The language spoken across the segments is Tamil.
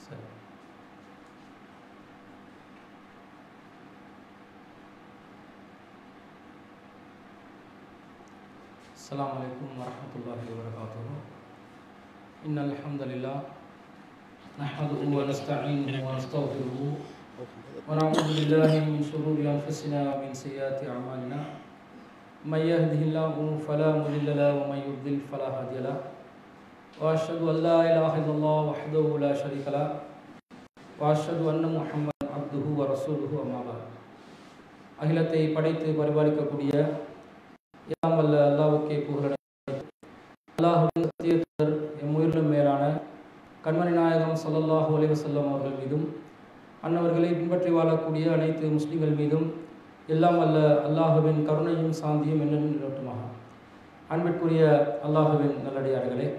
சரி السلام عليكم ورحمة الله وبركاته إن الحمد لله نحمده ونستعينه ونستغفره ونعوذ بالله من شرور أنفسنا ومن سيئات أعمالنا من يهده الله فلا مضل له ومن يضلل فلا هادي له وأشهد أن لا إله إلا الله وحده لا شريك له وأشهد أن محمدا عبده ورسوله أما بعد அகிலத்தை படைத்து பரிபாலிக்கக்கூடிய எல்லாம் வல்ல அல்லாவுக்கே புகழ் அல்லாஹுவின் சத்தியத்தர் எம் உயிரிலும் மேலான கண்மணி நாயகம் ஸல்லல்லாஹு அலைஹி வஸல்லம் அவர்கள் மீதும் அன்னவர்களை பின்பற்றி வாழக்கூடிய அனைத்து முஸ்லிம்கள் மீதும் எல்லாம் வல்ல அல்லாஹுவின் கருணையும் சாந்தியும் என்னும் நிலவட்டுமாக அன்பிற்குரிய அல்லாஹுவின் நல்லடியார்களே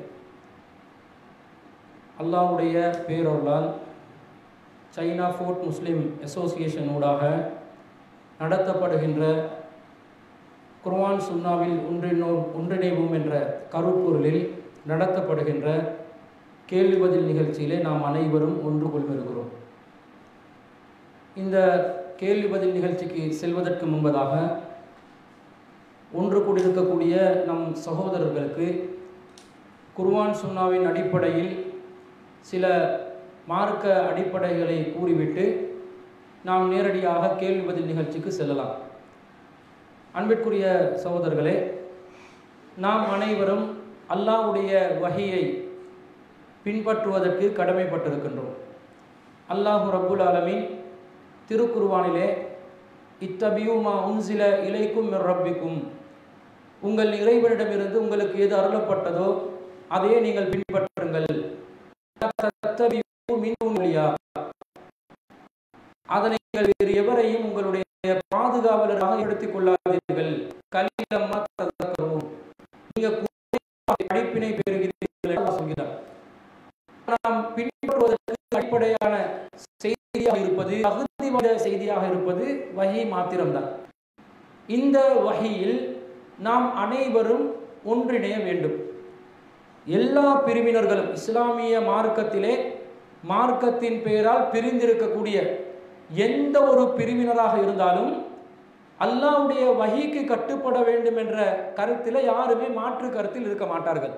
அல்லாஹ்வுடைய பேரொருளால் சைனா ஃபோர்ட் முஸ்லிம் அசோசியேஷன் ஊடாக நடத்தப்படுகின்ற குர்ஆன் சுன்னாவில் ஒன்றினோ ஒன்றிணைவோம் என்ற கருப்பொருளில் நடத்தப்படுகின்ற கேள்வி பதில் நிகழ்ச்சியிலே நாம் அனைவரும் ஒன்று கொள்வருகிறோம் இந்த கேள்வி பதில் நிகழ்ச்சிக்கு செல்வதற்கு முன்பதாக ஒன்று கூடியிருக்கக்கூடிய நம் சகோதரர்களுக்கு குர்ஆன் சுன்னாவின் அடிப்படையில் சில மார்க்க அடிப்படைகளை கூறிவிட்டு நாம் நேரடியாக கேள்வி பதில் நிகழ்ச்சிக்கு செல்லலாம் அன்பிற்குரிய சகோதரர்களே நாம் அனைவரும் அல்லாஹ்வுடைய வகையை பின்பற்றுவதற்கு கடமைப்பட்டிருக்கின்றோம் அல்லாஹு ரப்புல் ஆலமீன் திருக்குர்வானிலே இத்தபியூமா உன்சில இலைக்கும் மிர் ரப்பிக்கும் உங்கள் இறைவனிடமிருந்து உங்களுக்கு எது அருளப்பட்டதோ அதையே நீங்கள் பின்பற்றுங்கள் தத்தபியூ மின் துனியா. அதனை நீங்கள் வேறு எவரையும் உங்களுடைய பாதுகாவலராக எடுத்துக் கொள்ளாதீர்கள் கலிலம்மா ததக்கரும் நீங்க அடிப்பினை பெறுகிறீர்கள் என்று சொல்கிறார் நாம் பின்பற்றுவதற்கு அடிப்படையான செய்தியாக இருப்பது தகுதி வாய்ந்த செய்தியாக இருப்பது வகை மாத்திரம்தான் இந்த வகையில் நாம் அனைவரும் ஒன்றிணைய வேண்டும் எல்லா பிரிவினர்களும் இஸ்லாமிய மார்க்கத்திலே மார்க்கத்தின் பெயரால் பிரிந்திருக்கக்கூடிய எந்த ஒரு பிரிவினராக இருந்தாலும் அல்லாஹ்வுடைய வஹீக்கு கட்டுப்பட வேண்டும் என்ற கருத்தில் யாருமே மாற்று கருத்தில் இருக்க மாட்டார்கள்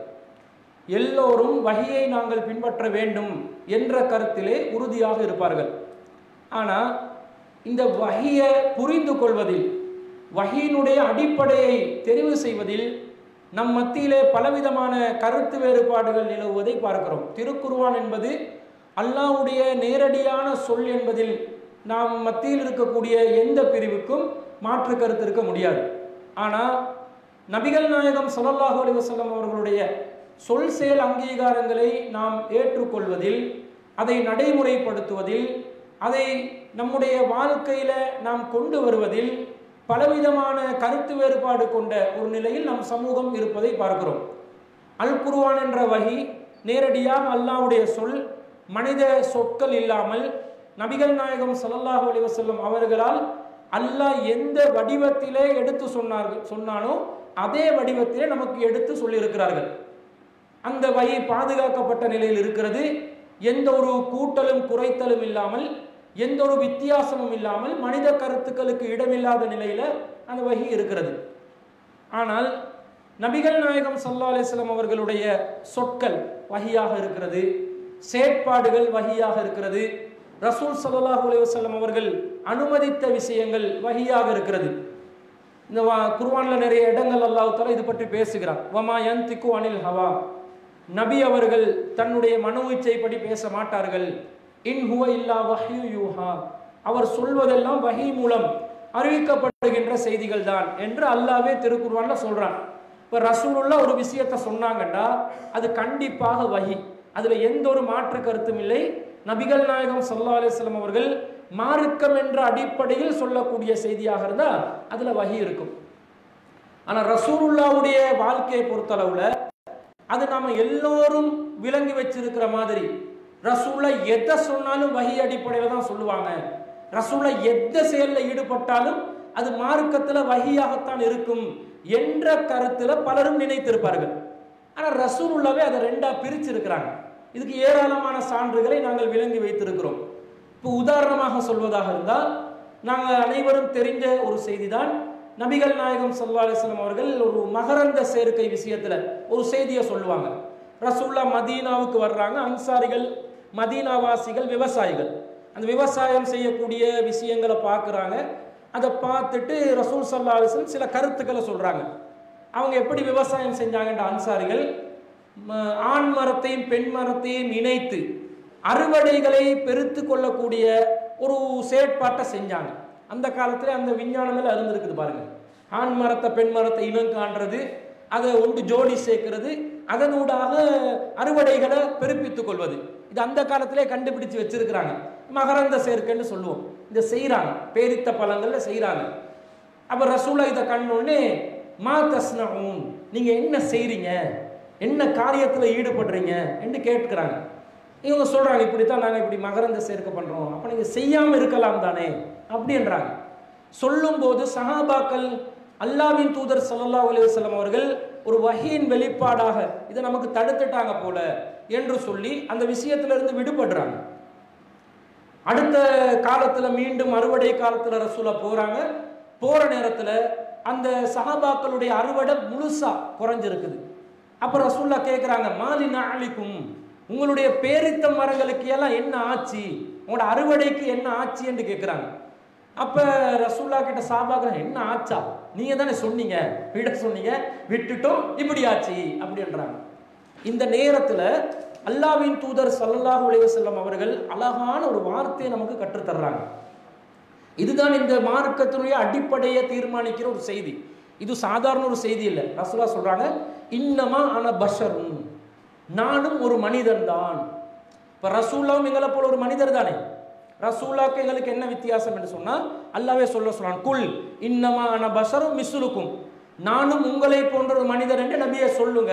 எல்லோரும் வகையை நாங்கள் பின்பற்ற வேண்டும் என்ற கருத்திலே உறுதியாக இருப்பார்கள் ஆனால் இந்த வகையை புரிந்து கொள்வதில் வகையினுடைய அடிப்படையை தெரிவு செய்வதில் நம் மத்தியிலே பலவிதமான கருத்து வேறுபாடுகள் நிலவுவதை பார்க்கிறோம் திருக்குர்ஆன் என்பது அல்லாஹ்வுடைய நேரடியான சொல் என்பதில் நாம் மத்தியில் இருக்கக்கூடிய எந்த பிரிவுக்கும் மாற்று கருத்து இருக்க முடியாது ஆனால் நபிகள் நாயகம் ஸல்லல்லாஹு அலைஹி வஸல்லம் அவர்களுடைய சொல் செயல் அங்கீகாரங்களை நாம் ஏற்றுக்கொள்வதில் அதை நடைமுறைப்படுத்துவதில் அதை நம்முடைய வாழ்க்கையில நாம் கொண்டு வருவதில் பலவிதமான கருத்து வேறுபாடு கொண்ட ஒரு நிலையில் நம் சமூகம் இருப்பதை பார்க்கிறோம் அல் குர்ஆன் என்ற வகி நேரடியாக அல்லாஹ்வுடைய சொல் மனித சொற்கள் இல்லாமல் நபிகள் நாயகம் ஸல்லல்லாஹு அலைஹி வஸல்லம் அவர்களால் அல்லாஹ் எந்த வடிவத்திலே எடுத்து சொன்னார்கள் சொன்னானோ அதே வடிவத்திலே நமக்கு எடுத்து சொல்லியிருக்கிறார்கள் அந்த வகை பாதுகாக்கப்பட்ட நிலையில் இருக்கிறது எந்த ஒரு கூட்டலும் குறைத்தலும் இல்லாமல் எந்த ஒரு வித்தியாசமும் இல்லாமல் மனித கருத்துக்களுக்கு இடமில்லாத நிலையில அந்த வகி இருக்கிறது ஆனால் நபிகள் நாயகம் சல்லா அலிஸ்லாம் அவர்களுடைய சொற்கள் வகியாக இருக்கிறது செயற்பாடுகள் வகியாக இருக்கிறது ரசூல் சல்லாஹூ அலைஹி வஸல்லம் அவர்கள் அனுமதித்த விஷயங்கள் வகியாக இருக்கிறது இந்த வா- குர்ஆன்ல நிறைய இடங்கள் அல்லாஹ் தஆலா இது பற்றி பேசுகிறார் வமா யந்திகு அனில் ஹவா நபி அவர்கள் தன்னுடைய மனோ இச்சைப்படி பேச மாட்டார்கள் இன் ஹுவ இல்லா வஹ்யு யூஹா அவர் சொல்வதெல்லாம் வஹி மூலம் அறிவிக்கப்படுகின்ற செய்திகள் தான் என்று அல்லாஹ்வே திருக்குர்ஆன்ல சொல்றான் இப்ப ரசூலுல்லா ஒரு விஷயத்தை சொன்னாங்கன்னா அது கண்டிப்பாக வஹி அதுல எந்த ஒரு மாற்று கருத்தும் இல்லை நபிகள் நாயகம் ஸல்லல்லாஹு அலைஹி வஸல்லம் அவர்கள் மார்க்கம் என்ற அடிப்படையில் சொல்லக்கூடிய செய்தியாக இருந்தா அதுல வஹி இருக்கும் ஆனா ரசூலுல்லாவுடைய வாழ்க்கையை பொறுத்தளவுல அது நாம எல்லோரும் விளங்கி வச்சிருக்கிற மாதிரி ரசூலை எதை சொன்னாலும் வகி அடிப்படையில் தான் சொல்லுவாங்க ரசூலை எந்த செயல்ல ஈடுபட்டாலும் அது மார்க்கத்துல வகியாகத்தான் இருக்கும் என்ற கருத்துல பலரும் நினைத்திருப்பார்கள் ஆனா ரசூலுல்லாவே அதை ரெண்டா பிரிச்சிருக்கிறாங்க இதுக்கு ஏராளமான சான்றுகளை நாங்கள் விளங்கி வைத்திருக்கிறோம் இப்போ உதாரணமாக சொல்வதாக இருந்தால் நாங்கள் அனைவரும் தெரிந்த ஒரு செய்தி தான் நபிகள் நாயகம் சல்லா அலிஸ்லாம் அவர்கள் ஒரு மகரந்த சேர்க்கை விஷயத்துல ஒரு செய்தியை சொல்லுவாங்க ரசூல்லா மதீனாவுக்கு வர்றாங்க அன்சாரிகள் மதீனாவாசிகள் விவசாயிகள் அந்த விவசாயம் செய்யக்கூடிய விஷயங்களை பார்க்குறாங்க அதை பார்த்துட்டு ரசூல் சல்லா அலிஸ்லம் சில கருத்துக்களை சொல்றாங்க அவங்க எப்படி விவசாயம் செஞ்சாங்கன்ற அன்சாரிகள் ம- ஆண் மரத்தையும் பெண் மரத்தையும் இணைத்து அறுவடைகளை பெருத்து கொள்ளக்கூடிய ஒரு செயற்பாட்டை செஞ்சாங்க அந்த காலத்துல அந்த விஞ்ஞானங்கள் இருந்திருக்குது பாருங்க ஆண் மரத்தை பெண் மரத்தை இனம் காண்றது அதை ஒன்று ஜோடி சேர்க்கிறது அதனூடாக அறுவடைகளை பெருப்பித்துக் கொள்வது இது அந்த காலத்திலே கண்டுபிடிச்சு வச்சிருக்கிறாங்க மகரந்த சேர்க்கைன்னு சொல்லுவோம் இதை செய்றாங்க பேரித்த பழங்கள்ல செய்றாங்க அப்ப ரசூலா இதை கண்டோடனே மா தஸ்னூன் நீங்க என்ன செய்றீங்க என்ன காரியத்துல ஈடுபடுறீங்க என்று கேட்கிறாங்க இவங்க சொல்றாங்க இப்படித்தான் நாங்க இப்படி மகரந்த சேர்க்கை பண்றோம் அப்ப நீங்க செய்யாம இருக்கலாம் தானே அப்படின்றாங்க சொல்லும்போது சஹாபாக்கள் அல்லாவின் தூதர் ஸல்லல்லாஹு அலைஹி வஸல்லம் அவர்கள் ஒரு வஹீன் வெளிப்பாடாக இதை நமக்கு தடுத்துட்டாங்க போல என்று சொல்லி அந்த விஷயத்துல இருந்து விடுபடுறாங்க அடுத்த காலத்துல மீண்டும் அறுவடை காலத்துல ரசூலா போறாங்க போற நேரத்துல அந்த சஹாபாக்களுடைய அறுவடை முழுசா குறைஞ்சிருக்குது அப்ப ரசூல்லா கேக்குறாங்க மாலி நாளிக்கும் உங்களுடைய பேரித்த மரங்களுக்கு எல்லாம் என்ன ஆச்சு உங்களோட அறுவடைக்கு என்ன ஆச்சு என்று கேக்குறாங்க அப்ப ரசூல்லா கிட்ட சாபாக்கள் என்ன ஆச்சா நீங்க தானே சொன்னீங்க விட சொன்னீங்க விட்டுட்டோம் இப்படி ஆச்சு அப்படின்றாங்க இந்த நேரத்துல அல்லாவின் தூதர் ஸல்லல்லாஹு அலைஹி வஸல்லம் அவர்கள் அழகான ஒரு வார்த்தையை நமக்கு கற்றுத் தர்றாங்க இதுதான் இந்த மார்க்கத்தினுடைய அடிப்படையை தீர்மானிக்கிற ஒரு செய்தி இது சாதாரண ஒரு செய்தி இல்லை ரசூலா சொல்றாங்க இன்னமா அன பஷரும் நானும் ஒரு மனிதன் தான் இப்ப ரசூலாவும் எங்களை போல ஒரு மனிதர் தானே ரசூலாக்கு எங்களுக்கு என்ன வித்தியாசம் என்று சொன்னா அல்லாவே சொல்ல சொல்றான் குல் இன்னமா அன பஷரும் மிஸ்லுக்கும் நானும் உங்களை போன்ற ஒரு மனிதர் என்று நபியை சொல்லுங்க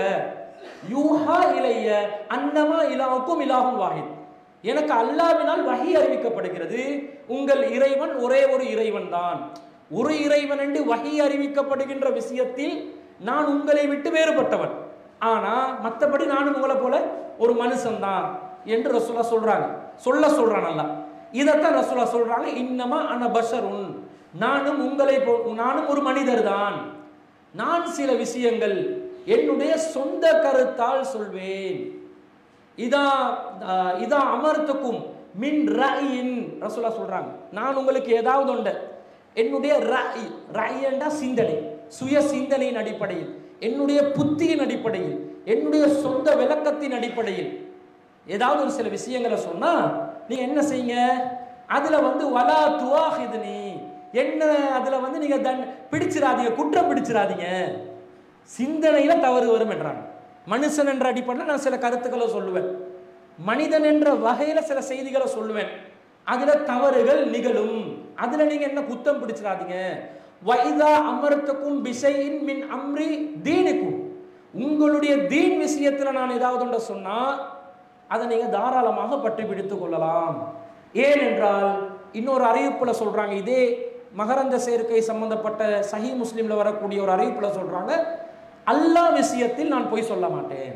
யூஹா இலைய அன்னமா இலாவுக்கும் இலாகும் வாஹித் எனக்கு அல்லாவினால் வகை அறிவிக்கப்படுகிறது உங்கள் இறைவன் ஒரே ஒரு இறைவன் தான் ஒரு இறைவன் என்று வகை அறிவிக்கப்படுகின்ற விஷயத்தில் நான் உங்களை விட்டு வேறுபட்டவன் ஆனா மற்றபடி நானும் உங்களை போல ஒரு மனுஷன் தான் என்று ரசூலா சொல்றாங்க சொல்ல சொல்றான் அல்ல இதைத்தான் ரசூலா சொல்றாங்க இன்னமா அன பஷருன் நானும் உங்களை போ நானும் ஒரு மனிதர் தான் நான் சில விஷயங்கள் என்னுடைய சொந்த கருத்தால் சொல்வேன் இதா அஹ், இதா அமர்த்துக்கும் மின் ரயின் ரசூலா சொல்றாங்க நான் உங்களுக்கு ஏதாவது உண்டு என்னுடைய ரய் ரயண்டா சிந்தனை சுய சிந்தனையின் அடிப்படையில் என்னுடைய புத்தியின் அடிப்படையில் என்னுடைய சொந்த விளக்கத்தின் அடிப்படையில் ஏதாவது ஒரு சில விஷயங்களை சொன்னா நீங்க என்ன செய்யுங்க அதுல வந்து வலா துவாஹிதுனி என்ன அதுல வந்து நீங்க தன் பிடிச்சிடாதீங்க குற்றம் பிடிச்சிடாதீங்க சிந்தனையில தவறு வரும் என்றாங்க மனுஷன் என்ற அடிப்படையில் நான் சில கருத்துக்களை சொல்லுவேன் மனிதன் என்ற வகையில சில செய்திகளை சொல்லுவேன் அதுல தவறுகள் நிகழும் அதுல நீங்க என்ன குத்தம் பிடிச்சிடாதீங்க வைதா அமர்த்தக்கும் பிசையின் மின் அம்ரி தீனுக்கும் உங்களுடைய தீன் விஷயத்துல நான் ஏதாவது ஒன்றை சொன்னா அதை நீங்க தாராளமாக பற்றி பிடித்துக் கொள்ளலாம் ஏனென்றால் இன்னொரு அறிவிப்புல சொல்றாங்க இதே மகரந்த சேர்க்கை சம்பந்தப்பட்ட சஹி முஸ்லிம்ல வரக்கூடிய ஒரு அறிவிப்புல சொல்றாங்க அல்லாஹ் விஷயத்தில் நான் பொய் சொல்ல மாட்டேன்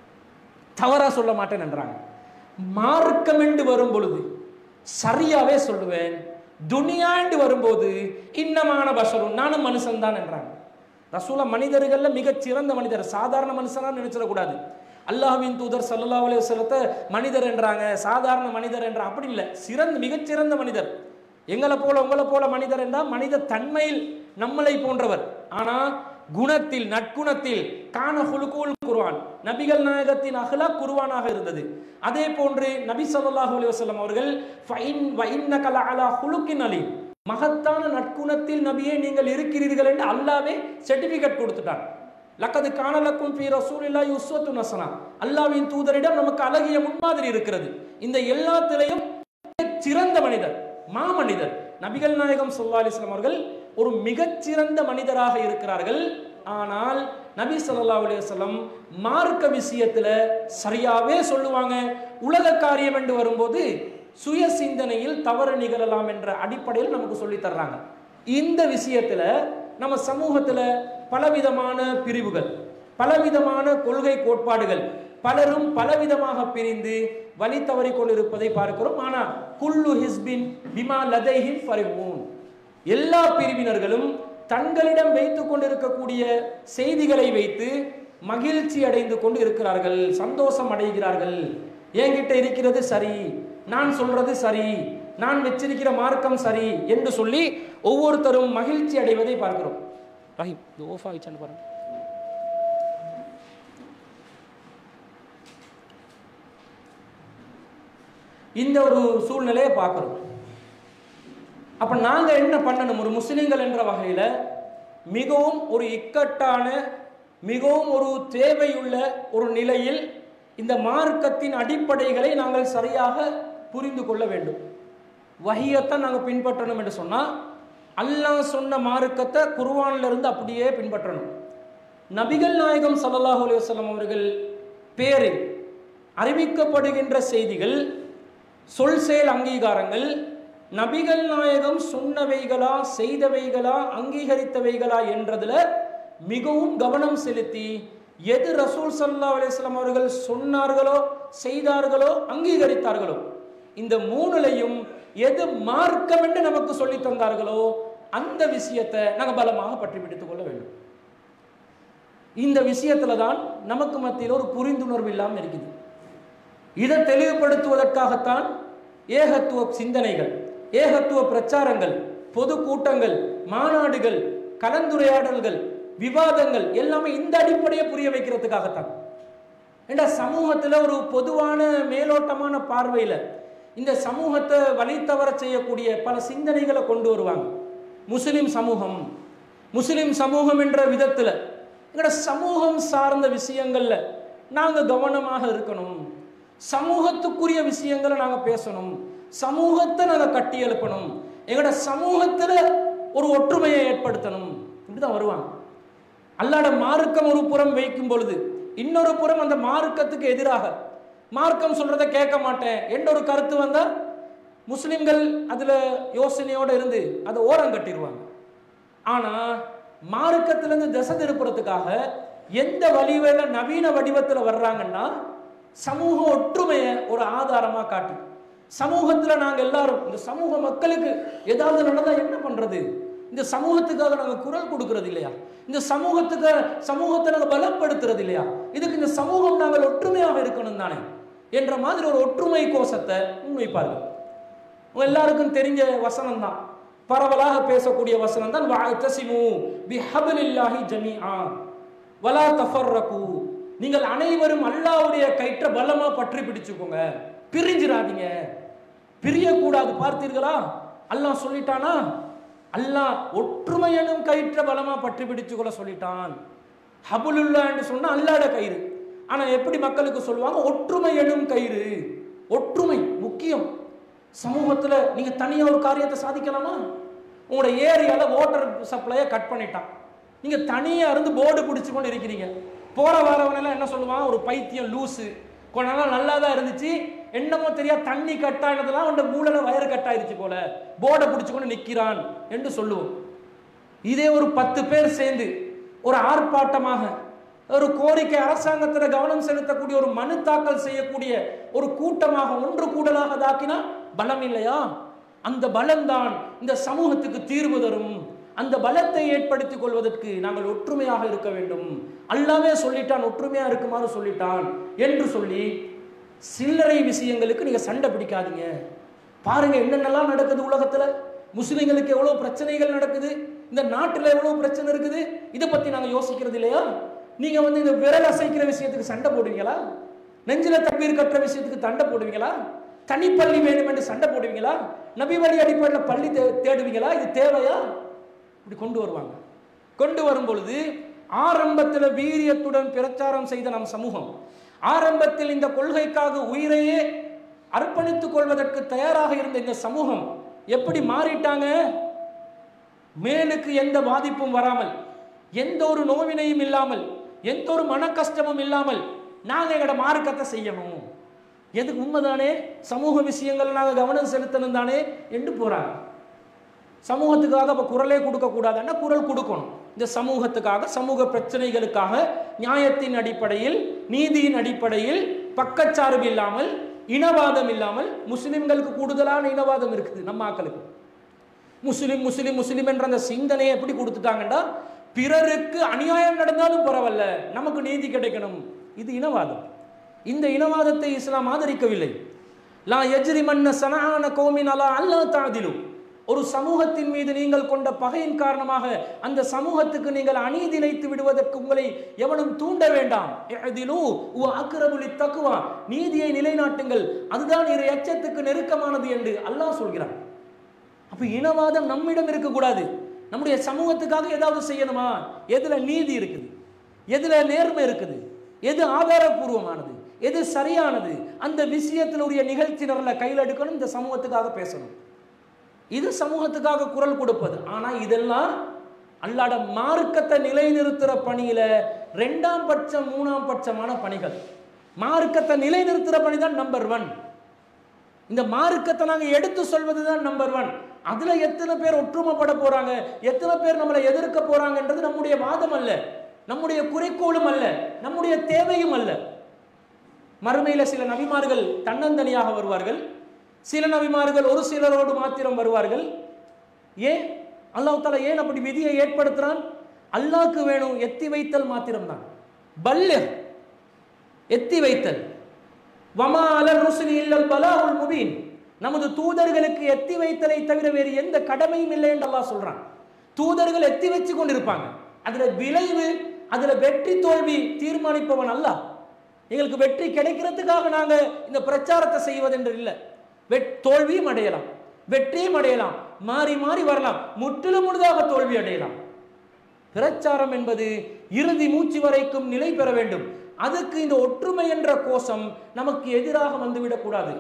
தவறா சொல்ல மாட்டேன் என்றாங்க மார்க்கம் என்று வரும் பொழுது சரியாவே சொல்லுவேன் துனியாண்டு வரும்போது இன்னமான பஷரும் நானும் மனுஷன் தான் என்றாங்க ரசூலா மனிதர்கள்ல மிகச் சிறந்த மனிதர் சாதாரண மனுஷனா நினைச்சிடக்கூடாது அல்லாஹ்வின் தூதர் ஸல்லல்லாஹு அலைஹி வஸல்லத்தை மனிதர் என்றாங்க சாதாரண மனிதர் என்ற அப்படி இல்லை சிறந்த மிகச்சிறந்த மனிதர் எங்களை போல உங்களை போல மனிதர் என்றால் மனித தன்மையில் நம்மளை போன்றவர் ஆனா குணத்தில் நற்குணத்தில் கான ஹுலுகுல் குர்ஆன் நபிகள் நாயகத்தின் அகலா குர்ஆனாக இருந்தது அதே போன்று நபி ஸல்லல்லாஹு அலைஹி வஸல்லம் அவர்கள் ஃபைன் வைன்னக லஅலா ஹுலுகின் அலீம் மகத்தான நற்குணத்தில் நபியே நீங்கள் இருக்கிறீர்கள் என்று அல்லாவே சர்டிபிகேட் கொடுத்துட்டான் லக்கது காணலக்கும் ஃபீ ரசூலில்லாஹி உஸ்வத்துன் ஹஸனா அல்லாஹ்வின் தூதரிடம் நமக்கு அழகிய முன்மாதிரி இருக்கிறது இந்த எல்லாத்திலையும் சிறந்த மனிதர் மாமனிதர் நபிகள் நாயகம் ஸல்லல்லாஹு அலைஹி வஸல்லம் அவர்கள் ஒரு மிகச்சிறந்த மனிதராக இருக்கிறார்கள் ஆனால் நபி ஸல்லல்லாஹு அலைஹி வஸல்லம் மார்க்க விஷயத்துல சரியாவே சொல்லுவாங்க உலக காரியம் என்று வரும்போது சுய சிந்தனையில் தவறு நிகழலாம் என்ற அடிப்படையில் நமக்கு சொல்லி தர்றாங்க இந்த விஷயத்துல நம்ம சமூகத்துல பலவிதமான பிரிவுகள் பலவிதமான கொள்கை கோட்பாடுகள் பலரும் பலவிதமாக பிரிந்து வழி தவறி கொண்டிருப்பதை பார்க்கிறோம் ஆனா குல்லு ஹிஸ்பின் பிமா லதைஹிம் ஃபரிஹூன் எல்லா பிரிவினர்களும் தங்களிடம் வைத்துக் கொண்டிருக்கக்கூடிய செய்திகளை வைத்து மகிழ்ச்சி அடைந்து கொண்டு இருக்கிறார்கள் சந்தோஷம் அடைகிறார்கள் என்கிட்ட இருக்கிறது சரி நான் சொல்றது சரி நான் வச்சிருக்கிற மார்க்கம் சரி என்று சொல்லி ஒவ்வொருத்தரும் மகிழ்ச்சி அடைவதை பார்க்கிறோம் ரஹீம் இது ஓஃப் ஆயிடுச்சான்னு பாருங்க இந்த ஒரு சூழ்நிலையை பார்க்கிறோம் அப்ப நாங்க என்ன பண்ணணும் ஒரு முஸ்லிம்கள் என்ற வகையில மிகவும் ஒரு இக்கட்டான மிகவும் ஒரு தேவையுள்ள ஒரு நிலையில் இந்த மார்க்கத்தின் அடிப்படைகளை நாங்கள் சரியாக புரிந்து கொள்ள வேண்டும் வஹியத்தான் நாங்கள் பின்பற்றணும் என்று சொன்னால் அல்லாஹ் சொன்ன மார்க்கத்தை குர்ஆன்ல இருந்து அப்படியே பின்பற்றணும் நபிகள் நாயகம் ஸல்லல்லாஹு அலைஹி வஸல்லம் அவர்கள் பேரில் அறிவிக்கப்படுகின்ற செய்திகள் சொல் செயல் அங்கீகாரங்கள் நபிகள் நாயகம் சொன்னவைகளா செய்தவைகளா அங்கீகரித்தவைகளா என்றதுல மிகவும் கவனம் செலுத்தி எது ரசூல் சல்லா அலிஸ்லாம் அவர்கள் சொன்னார்களோ செய்தார்களோ அங்கீகரித்தார்களோ இந்த மூணுலையும் எது மார்க்கம் என்று நமக்கு சொல்லி தந்தார்களோ அந்த விஷயத்தை நாங்கள் பலமாக பற்றி பிடித்துக் கொள்ள வேண்டும் இந்த விஷயத்துல தான் நமக்கு மத்தியில் ஒரு புரிந்துணர்வு இல்லாமல் இருக்குது இதை தெளிவுபடுத்துவதற்காகத்தான் ஏகத்துவ சிந்தனைகள் ஏகத்துவ பிரச்சாரங்கள் பொது கூட்டங்கள் மாநாடுகள் கலந்துரையாடல்கள் விவாதங்கள் எல்லாமே இந்த அடிப்படையை புரிய வைக்கிறதுக்காகத்தான் ஏண்டா சமூகத்தில் ஒரு பொதுவான மேலோட்டமான பார்வையில் இந்த சமூகத்தை வழி தவற செய்யக்கூடிய பல சிந்தனைகளை கொண்டு வருவாங்க முஸ்லிம் சமூகம் முஸ்லிம் சமூகம் என்ற விதத்தில் எங்களோட சமூகம் சார்ந்த விஷயங்களில் நாங்கள் கவனமாக இருக்கணும் சமூகத்துக்குரிய விஷயங்களை நாங்கள் பேசணும் சமூகத்தை நாங்கள் கட்டி எழுப்பணும் எங்களோட சமூகத்தில் ஒரு ஒற்றுமையை ஏற்படுத்தணும் இப்படிதான் வருவாங்க அல்லாட மார்க்கம் ஒரு புறம் வைக்கும் பொழுது இன்னொரு புறம் அந்த மார்க்கத்துக்கு எதிராக மார்க்கம் சொல்றதை கேட்க மாட்டேன் என்ற ஒரு கருத்து வந்தா முஸ்லிம்கள் அதுல யோசனையோட இருந்து அதை ஓரம் கட்டிடுவாங்க ஆனா மார்க்கத்திலிருந்து திசை திருப்புறதுக்காக எந்த வடிவில நவீன வடிவத்துல வர்றாங்கன்னா சமூக ஒற்றுமையை ஒரு ஆதாரமா காட்டு சமூகத்துல நாங்க எல்லாரும் இந்த சமூக மக்களுக்கு ஏதாவது நடந்தா என்ன பண்றது இந்த சமூகத்துக்காக நாங்க குரல் கொடுக்கறது இல்லையா இந்த சமூகத்துக்கு சமூகத்தை நாங்க பலப்படுத்துறது இல்லையா இதுக்கு இந்த சமூகம் நாங்கள் ஒற்றுமையாக இருக்கணும் தானே என்ற மாதிரி ஒரு ஒற்றுமை கோஷத்தை முன்வைப்பார்கள் உங்க எல்லாருக்கும் தெரிஞ்ச வசனம் தான் பரவலாக பேசக்கூடிய வசனம் தான் வஅத்தஸிமு பிஹப்லில்லாஹி ஜமீஆ வலா தஃபர்ரகு நீங்கள் அனைவரும் அல்லாஹ்வுடைய கயிற்ற பலமா பற்றி பிடிச்சுக்கோங்க பிரிஞ்சிராதீங்க பிரியக்கூடாது பார்த்தீர்களா அல்லாஹ் சொல்லிட்டானா அல்லாஹ் ஒற்றுமை எனும் கயிற்ற பலமா பற்றி பிடிச்சுக்கொள்ள சொல்லிட்டான் ஹபுலுல்லா என்று சொன்னா அல்லாட கயிறு ஆனா எப்படி மக்களுக்கு சொல்லுவாங்க ஒற்றுமை எனும் கயிறு ஒற்றுமை முக்கியம் சமூகத்துல நீங்க தனியா ஒரு காரியத்தை சாதிக்கலாமா உங்களோட ஏரியால வாட்டர் சப்ளையை கட் பண்ணிட்டான் நீங்க தனியா இருந்து போர்டு பிடிச்சு கொண்டு இருக்கிறீங்க போற வரவனெல்லாம் என்ன சொல்லுவான் ஒரு பைத்தியம் லூசு கொஞ்ச நாள் நல்லா தான் இருந்துச்சு என்னமோ தெரியா தண்ணி கட்டாயினதெல்லாம் அவன் மூளைல வயறு கட்டாயிருச்சு போல போர்டை பிடிச்சு கொண்டு நிற்கிறான் என்று சொல்லுவோம் இதே ஒரு பத்து பேர் சேர்ந்து ஒரு ஆர்ப்பாட்டமாக ஒரு கோரிக்கை அரசாங்கத்தில் கவனம் செலுத்தக்கூடிய ஒரு மனு தாக்கல் செய்யக்கூடிய ஒரு கூட்டமாக ஒன்று கூடலாக தாக்கினா பலம் இல்லையா அந்த பலம்தான் இந்த சமூகத்துக்கு தீர்வு தரும் அந்த பலத்தை ஏற்படுத்திக் கொள்வதற்கு நாங்கள் ஒற்றுமையாக இருக்க வேண்டும் அல்லாவே சொல்லிட்டான் ஒற்றுமையா இருக்குமாறு சொல்லிட்டான் என்று சொல்லி சில்லறை விஷயங்களுக்கு நீங்க சண்டை பிடிக்காதீங்க பாருங்க என்னென்னலாம் நடக்குது உலகத்துல முஸ்லிம்களுக்கு எவ்வளவு பிரச்சனைகள் நடக்குது இந்த நாட்டுல எவ்வளவு பிரச்சனை இருக்குது இதை பத்தி நாங்க யோசிக்கிறது இல்லையா நீங்க வந்து இந்த விரல் அசைக்கிற விஷயத்துக்கு சண்டை போடுவீங்களா நெஞ்சில தண்ணீர் கட்டுற விஷயத்துக்கு சண்டை போடுவீங்களா தனிப்பள்ளி வேணும் என்று சண்டை போடுவீங்களா நபி வழி அடிப்படையில் பள்ளி தே- தேடுவீங்களா இது தேவையா இப்படி கொண்டு வருவாங்க கொண்டு வரும் பொழுது ஆரம்பத்தில் வீரியத்துடன் பிரச்சாரம் செய்த நம் சமூகம் ஆரம்பத்தில் இந்த கொள்கைக்காக உயிரையே அர்ப்பணித்துக் கொள்வதற்கு தயாராக இருந்த இந்த சமூகம் எப்படி மாறிட்டாங்க மேலுக்கு எந்த பாதிப்பும் வராமல் எந்த ஒரு நோவினையும் இல்லாமல் எந்த ஒரு மன கஷ்டமும் இல்லாமல் நாங்கள் எங்களோட மார்க்கத்தை செய்யணும் எதுக்கு உண்மைதானே சமூக விஷயங்கள் நாங்கள் கவனம் செலுத்தணும் தானே என்று போறாங்க சமூகத்துக்காக அப்போ குரலே கொடுக்கக்கூடாதுன்னா குரல் கொடுக்கணும் இந்த சமூகத்துக்காக சமூக பிரச்சனைகளுக்காக நியாயத்தின் அடிப்படையில் நீதியின் அடிப்படையில் பக்கச்சார்பு இல்லாமல் இனவாதம் இல்லாமல் முஸ்லிம்களுக்கு கூடுதலான இனவாதம் இருக்குது நம்ம ஆக்களுக்கு முஸ்லிம் முஸ்லிம் முஸ்லிம் என்ற அந்த சிந்தனையை எப்படி கொடுத்துட்டாங்கன்னா பிறருக்கு அநியாயம் நடந்தாலும் பரவாயில்ல நமக்கு நீதி கிடைக்கணும் இது இனவாதம் இந்த இனவாதத்தை இஸ்லாம் ஆதரிக்கவில்லை லா எஜ்ரிமன்ன சனான கோமின் அலா அல்லா தாதிலு ஒரு சமூகத்தின் மீது நீங்கள் கொண்ட பகையின் காரணமாக அந்த சமூகத்துக்கு நீங்கள் அநீதி இழைத்து விடுவதற்கு உங்களை எவனும் தூண்ட வேண்டாம் இஅ்திலு வ அக்ரபுலி தக்குவா நீதியை நிலைநாட்டுங்கள் அதுதான் இரு எச்சத்துக்கு நெருக்கமானது என்று அல்லாஹ் சொல்கிறான் அப்ப இனவாதம் நம்மிடம் இருக்கக்கூடாது நம்முடைய சமூகத்துக்காக ஏதாவது செய்யணுமா எதுல நீதி இருக்குது எதுல நேர்மை இருக்குது எது ஆதாரபூர்வமானது எது சரியானது அந்த விஷயத்தில் உரிய நிகழ்ச்சி நிரல கையில் எடுக்கணும் இந்த சமூகத்துக்காக பேசணும் இது சமூகத்துக்காக குரல் கொடுப்பது ஆனா இதெல்லாம் அல்லாட மார்க்கத்தை நிலைநிறுத்துற பணியில ரெண்டாம் பட்சம் மூணாம் பட்சமான பணிகள் மார்க்கத்தை நிலைநிறுத்துற பணி தான் நம்பர் ஒன் இந்த மார்க்கத்தை நாங்க எடுத்து சொல்வது தான் நம்பர் ஒன் அதுல எத்தனை பேர் ஒற்றுமைப்பட போறாங்க எத்தனை பேர் நம்மளை எதிர்க்க போறாங்கன்றது நம்முடைய வாதம் அல்ல நம்முடைய குறிக்கோளும் அல்ல நம்முடைய தேவையும் அல்ல மறுமையில சில நபிமார்கள் தன்னந்தனியாக வருவார்கள் சில நபிமார்கள் ஒரு சிலரோடு மாத்திரம் வருவார்கள் ஏன் அல்லாஹ் தாலா ஏன் அப்படி விதியை ஏற்படுத்துறான் அல்லாஹ்க்கு வேணும் எத்தி வைத்தல் மாத்திரம்தான் பல்லு எத்தி வைத்தல் வமா அலர் ருசுலி இல்லல் பலாவுல் முபீன் நமது தூதர்களுக்கு எத்தி வைத்தலை தவிர வேறு எந்த கடமையும் இல்லை என்று அல்லாஹ் சொல்றான் தூதர்கள் எத்தி வச்சு கொண்டிருப்பாங்க அதுல விளைவு அதுல வெற்றி தோல்வி தீர்மானிப்பவன் அல்லாஹ் எங்களுக்கு வெற்றி கிடைக்கிறதுக்காக நாங்க இந்த பிரச்சாரத்தை செய்வதென்று இல்லை வெட் தோல்வியும் அடையலாம் வெற்றியும் அடையலாம் மாறி மாறி வரலாம் முற்றிலும் முழுதாக தோல்வி அடையலாம் பிரச்சாரம் என்பது இறுதி மூச்சு வரைக்கும் நிலை பெற வேண்டும் அதுக்கு இந்த ஒற்றுமை என்ற கோஷம் நமக்கு எதிராக வந்துவிடக் கூடாது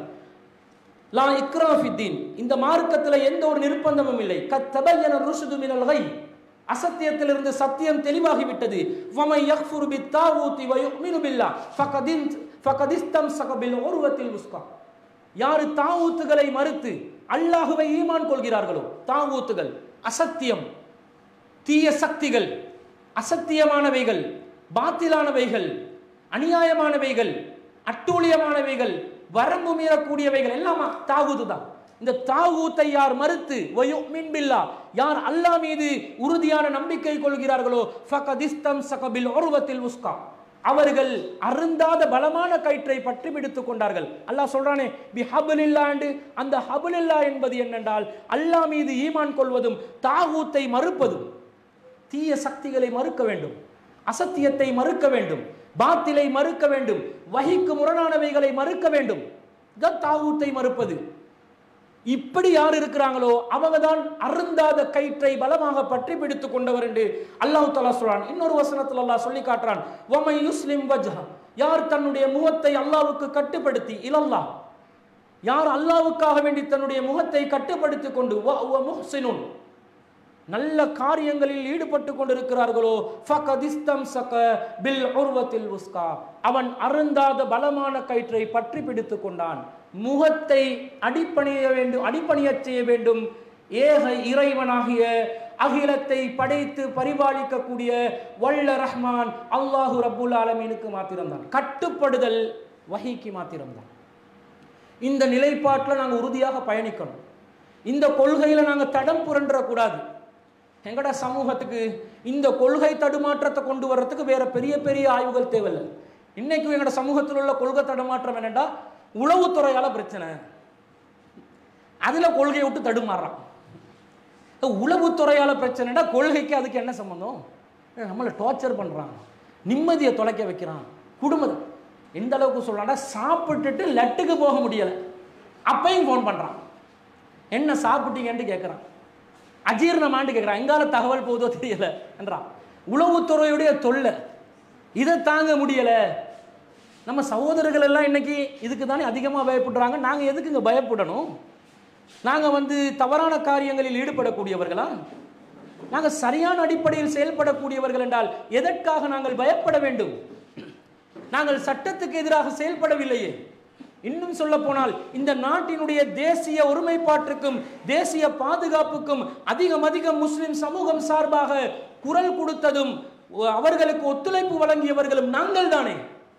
லா இக்ராஃபித்தீன் இந்த மார்க்கத்தில் எந்த ஒரு நிர்பந்தமும் இல்லை கத்தபையன ருஷுது மினல் கை அசத்தியத்திலிருந்து சத்தியம் தெளிவாகிவிட்டது வமை யக்ஃபுரு பித்தாவூத்தி வயுமினு பில்லா ஃபகதின் ஃபகதிஸ்தம் சகபில் உருவத்தில் உஸ்கா யாரு தாவூத்துகளை மறுத்து அல்லாஹுவை ஈமான் கொள்கிறார்களோ தாவூத்துகள் அசத்தியம் தீய சக்திகள் அசத்தியமானவைகள் பாத்திலானவைகள் அநியாயமானவைகள் அட்டூழியமானவைகள் வரம்பு மீறக்கூடியவைகள் எல்லாம் தாகூத்து தான் இந்த தாகூத்தை யார் மறுத்து வயுமின் பில்லா யார் அல்லாஹ் மீது உறுதியான நம்பிக்கை கொள்கிறார்களோ ஃபகதிஸ்தம் சகபில் உருவத்தில் உஸ்கா அவர்கள் அருந்தாத பலமான கயிற்றை பற்றி பிடித்துக் கொண்டார்கள் அல்லாஹ் சொல்றானே பி ஹபுலில்லாண்டு அந்த ஹபுலில்லா என்பது என்னென்றால் அல்லாஹ் மீது ஈமான் கொள்வதும் தாகூத்தை மறுப்பதும் தீய சக்திகளை மறுக்க வேண்டும் அசத்தியத்தை மறுக்க வேண்டும் பாத்திலை மறுக்க வேண்டும் வகிக்கு முரணானவைகளை மறுக்க வேண்டும் இதான் தாகூத்தை மறுப்பது இப்படி யார் இருக்கிறாங்களோ அவங்க தான் அருந்தாத கயிற்றை பலமாக பற்றி பிடித்துக் கொண்டவர் என்று அல்லாஹ் தலா சொல்றான் இன்னொரு வசனத்தில் அல்லாஹ் சொல்லி காட்டுறான் ஒமை யுஸ்லிம் வஜ்ஹா யார் தன்னுடைய முகத்தை அல்லாவுக்கு கட்டுப்படுத்தி இலல்லா யார் அல்லாவுக்காக வேண்டி தன்னுடைய முகத்தை கட்டுப்படுத்தி கொண்டு வ வ முஹ்சினுன் நல்ல காரியங்களில் ஈடுபட்டு கொண்டிருக்கிறார்களோ ஃபகதிஸ்தம் சக பில் உருவத்தில் உஸ்கா அவன் அருந்தாத பலமான கயிற்றை பற்றி பிடித்து கொண்டான் முகத்தை அடிப்பணிய வேண்டும் அடிப்பணியச் செய்ய வேண்டும் ஏக இறைவனாகிய அகிலத்தை படைத்து பரிபாலிக்கக்கூடிய வல்ல ரஹ்மான் அல்லாஹு ரப்புல் ஆலமீனுக்கு மாத்திரம்தான் கட்டுப்படுதல் வஹிக்கு மாத்திரம்தான் இந்த நிலைப்பாட்டில் நாங்கள் உறுதியாக பயணிக்கணும் இந்த கொள்கையில் நாங்கள் தடம் புரண்டக்கூடாது எங்கட சமூகத்துக்கு இந்த கொள்கை தடுமாற்றத்தை கொண்டு வர்றதுக்கு வேற பெரிய பெரிய ஆய்வுகள் தேவையில்லை இன்னைக்கும் எங்கட சமூகத்தில் உள்ள கொள்கை தடுமாற்றம் என்னென்னா உளவுத்துறையால பிரச்சனை அதுல கொள்கையை விட்டு தடுமாறுறான் உளவுத்துறையால பிரச்சனைனா கொள்கைக்கு அதுக்கு என்ன சம்பந்தம் நம்மளை டார்ச்சர் பண்றான் நிம்மதியை தொலைக்க வைக்கிறான் குடும்பம் எந்த அளவுக்கு சொல்றான்னா சாப்பிட்டுட்டு லட்டுக்கு போக முடியல அப்பையும் ஃபோன் பண்றான் என்ன சாப்பிட்டீங்கன்னு கேட்குறான் அஜீர்ணமான்னு கேட்குறான் எங்கால தகவல் போகுதோ தெரியல என்றான் உளவுத்துறையுடைய தொல்லை இதை தாங்க முடியல நம்ம சகோதரர்கள் எல்லாம் இன்னைக்கு இதுக்கு தானே அதிகமாக பயப்படுறாங்க நாங்கள் எதுக்குங்க பயப்படணும் நாங்கள் வந்து தவறான காரியங்களில் ஈடுபடக்கூடியவர்களா நாங்கள் சரியான அடிப்படையில் செயல்படக்கூடியவர்கள் என்றால் எதற்காக நாங்கள் பயப்பட வேண்டும் நாங்கள் சட்டத்துக்கு எதிராக செயல்படவில்லையே இன்னும் சொல்ல போனால் இந்த நாட்டினுடைய தேசிய ஒருமைப்பாட்டுக்கும் தேசிய பாதுகாப்புக்கும் அதிகம் அதிகம் முஸ்லிம் சமூகம் சார்பாக குரல் கொடுத்ததும் அவர்களுக்கு ஒத்துழைப்பு வழங்கியவர்களும் நாங்கள் தானே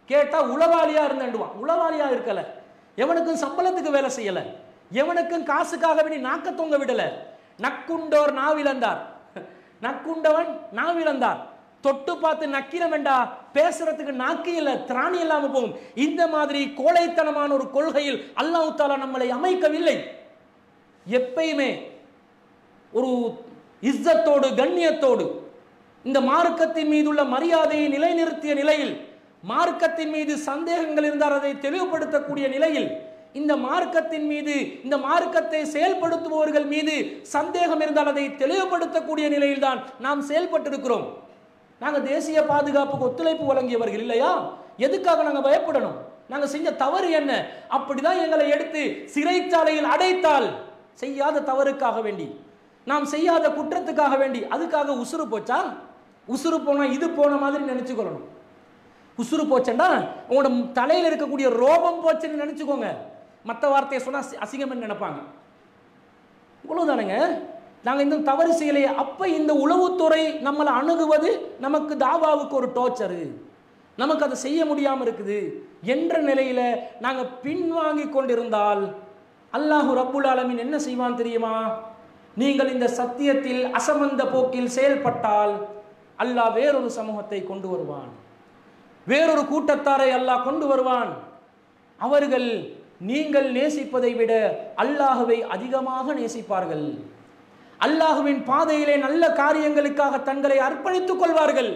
கேட்டா உளவாளியா இருந்தேன்டுவான் உளவாளியா இருக்கல எவனுக்கும் சம்பளத்துக்கு வேலை செய்யல எவனுக்கும் காசுக்காக வேண்டி நாக்க தொங்க விடல நக்குண்டோர் நாவிழந்தார் நக்குண்டவன் நாவிழந்தார் தொட்டு பார்த்து நக்கின வேண்டா பேசுறதுக்கு நாக்கு இல்ல திராணி இல்லாம போகும் இந்த மாதிரி கோழைத்தனமான ஒரு கொள்கையில் அல்லாஹ் தாலா நம்மளை அமைக்கவில்லை எப்பயுமே ஒரு இஸ்ஸத்தோடு கண்ணியத்தோடு இந்த மார்க்கத்தின் மீதுள்ள மரியாதையை நிலைநிறுத்திய நிலையில் மார்க்கத்தின் மீது சந்தேகங்கள் இருந்தால் அதை தெளிவுபடுத்தக்கூடிய நிலையில் இந்த மார்க்கத்தின் மீது இந்த மார்க்கத்தை செயல்படுத்துபவர்கள் மீது சந்தேகம் இருந்தால் அதை தெளிவுபடுத்தக்கூடிய நிலையில் தான் நாம் செயல்பட்டிருக்கிறோம் நாங்கள் தேசிய பாதுகாப்புக்கு ஒத்துழைப்பு வழங்கியவர்கள் இல்லையா எதுக்காக நாங்கள் பயப்படணும் நாங்கள் செஞ்ச தவறு என்ன அப்படிதான் எங்களை எடுத்து சிறைச்சாலையில் அடைத்தால் செய்யாத தவறுக்காக வேண்டி நாம் செய்யாத குற்றத்துக்காக வேண்டி அதுக்காக உசுறு போச்சா உசுறு போனா இது போன மாதிரி நினைச்சுக்கொள்ளணும் உசுறு போச்சேன்னா உங்களோட தலையில் இருக்கக்கூடிய ரோபம் போச்சுன்னு நினைச்சுக்கோங்க மற்ற வார்த்தையை சொன்னா அசி- அசிங்கம்னு நினைப்பாங்க இவ்வளவுதானுங்க நாங்கள் இன்னும் தவறு செய்யலையே அப்ப இந்த உளவுத்துறை நம்மளை அணுகுவது நமக்கு தாவாவுக்கு ஒரு டோர்ச்சரு நமக்கு அதை செய்ய முடியாமல் இருக்குது என்ற நிலையில நாங்க பின்வாங்கி கொண்டிருந்தால் அல்லாஹு ரப்புல் ஆலமீன் என்ன செய்வான் தெரியுமா நீங்கள் இந்த சத்தியத்தில் அசமந்த போக்கில் செயல்பட்டால் அல்லாஹ் வேறொரு சமூகத்தை கொண்டு வருவான் வேறொரு கூட்டத்தாரை அல்லாஹ் கொண்டு வருவான் அவர்கள் நீங்கள் நேசிப்பதை விட அல்லாஹுவை அதிகமாக நேசிப்பார்கள் அல்லாஹுவின் பாதையிலே நல்ல காரியங்களுக்காக தங்களை அர்ப்பணித்துக் கொள்வார்கள்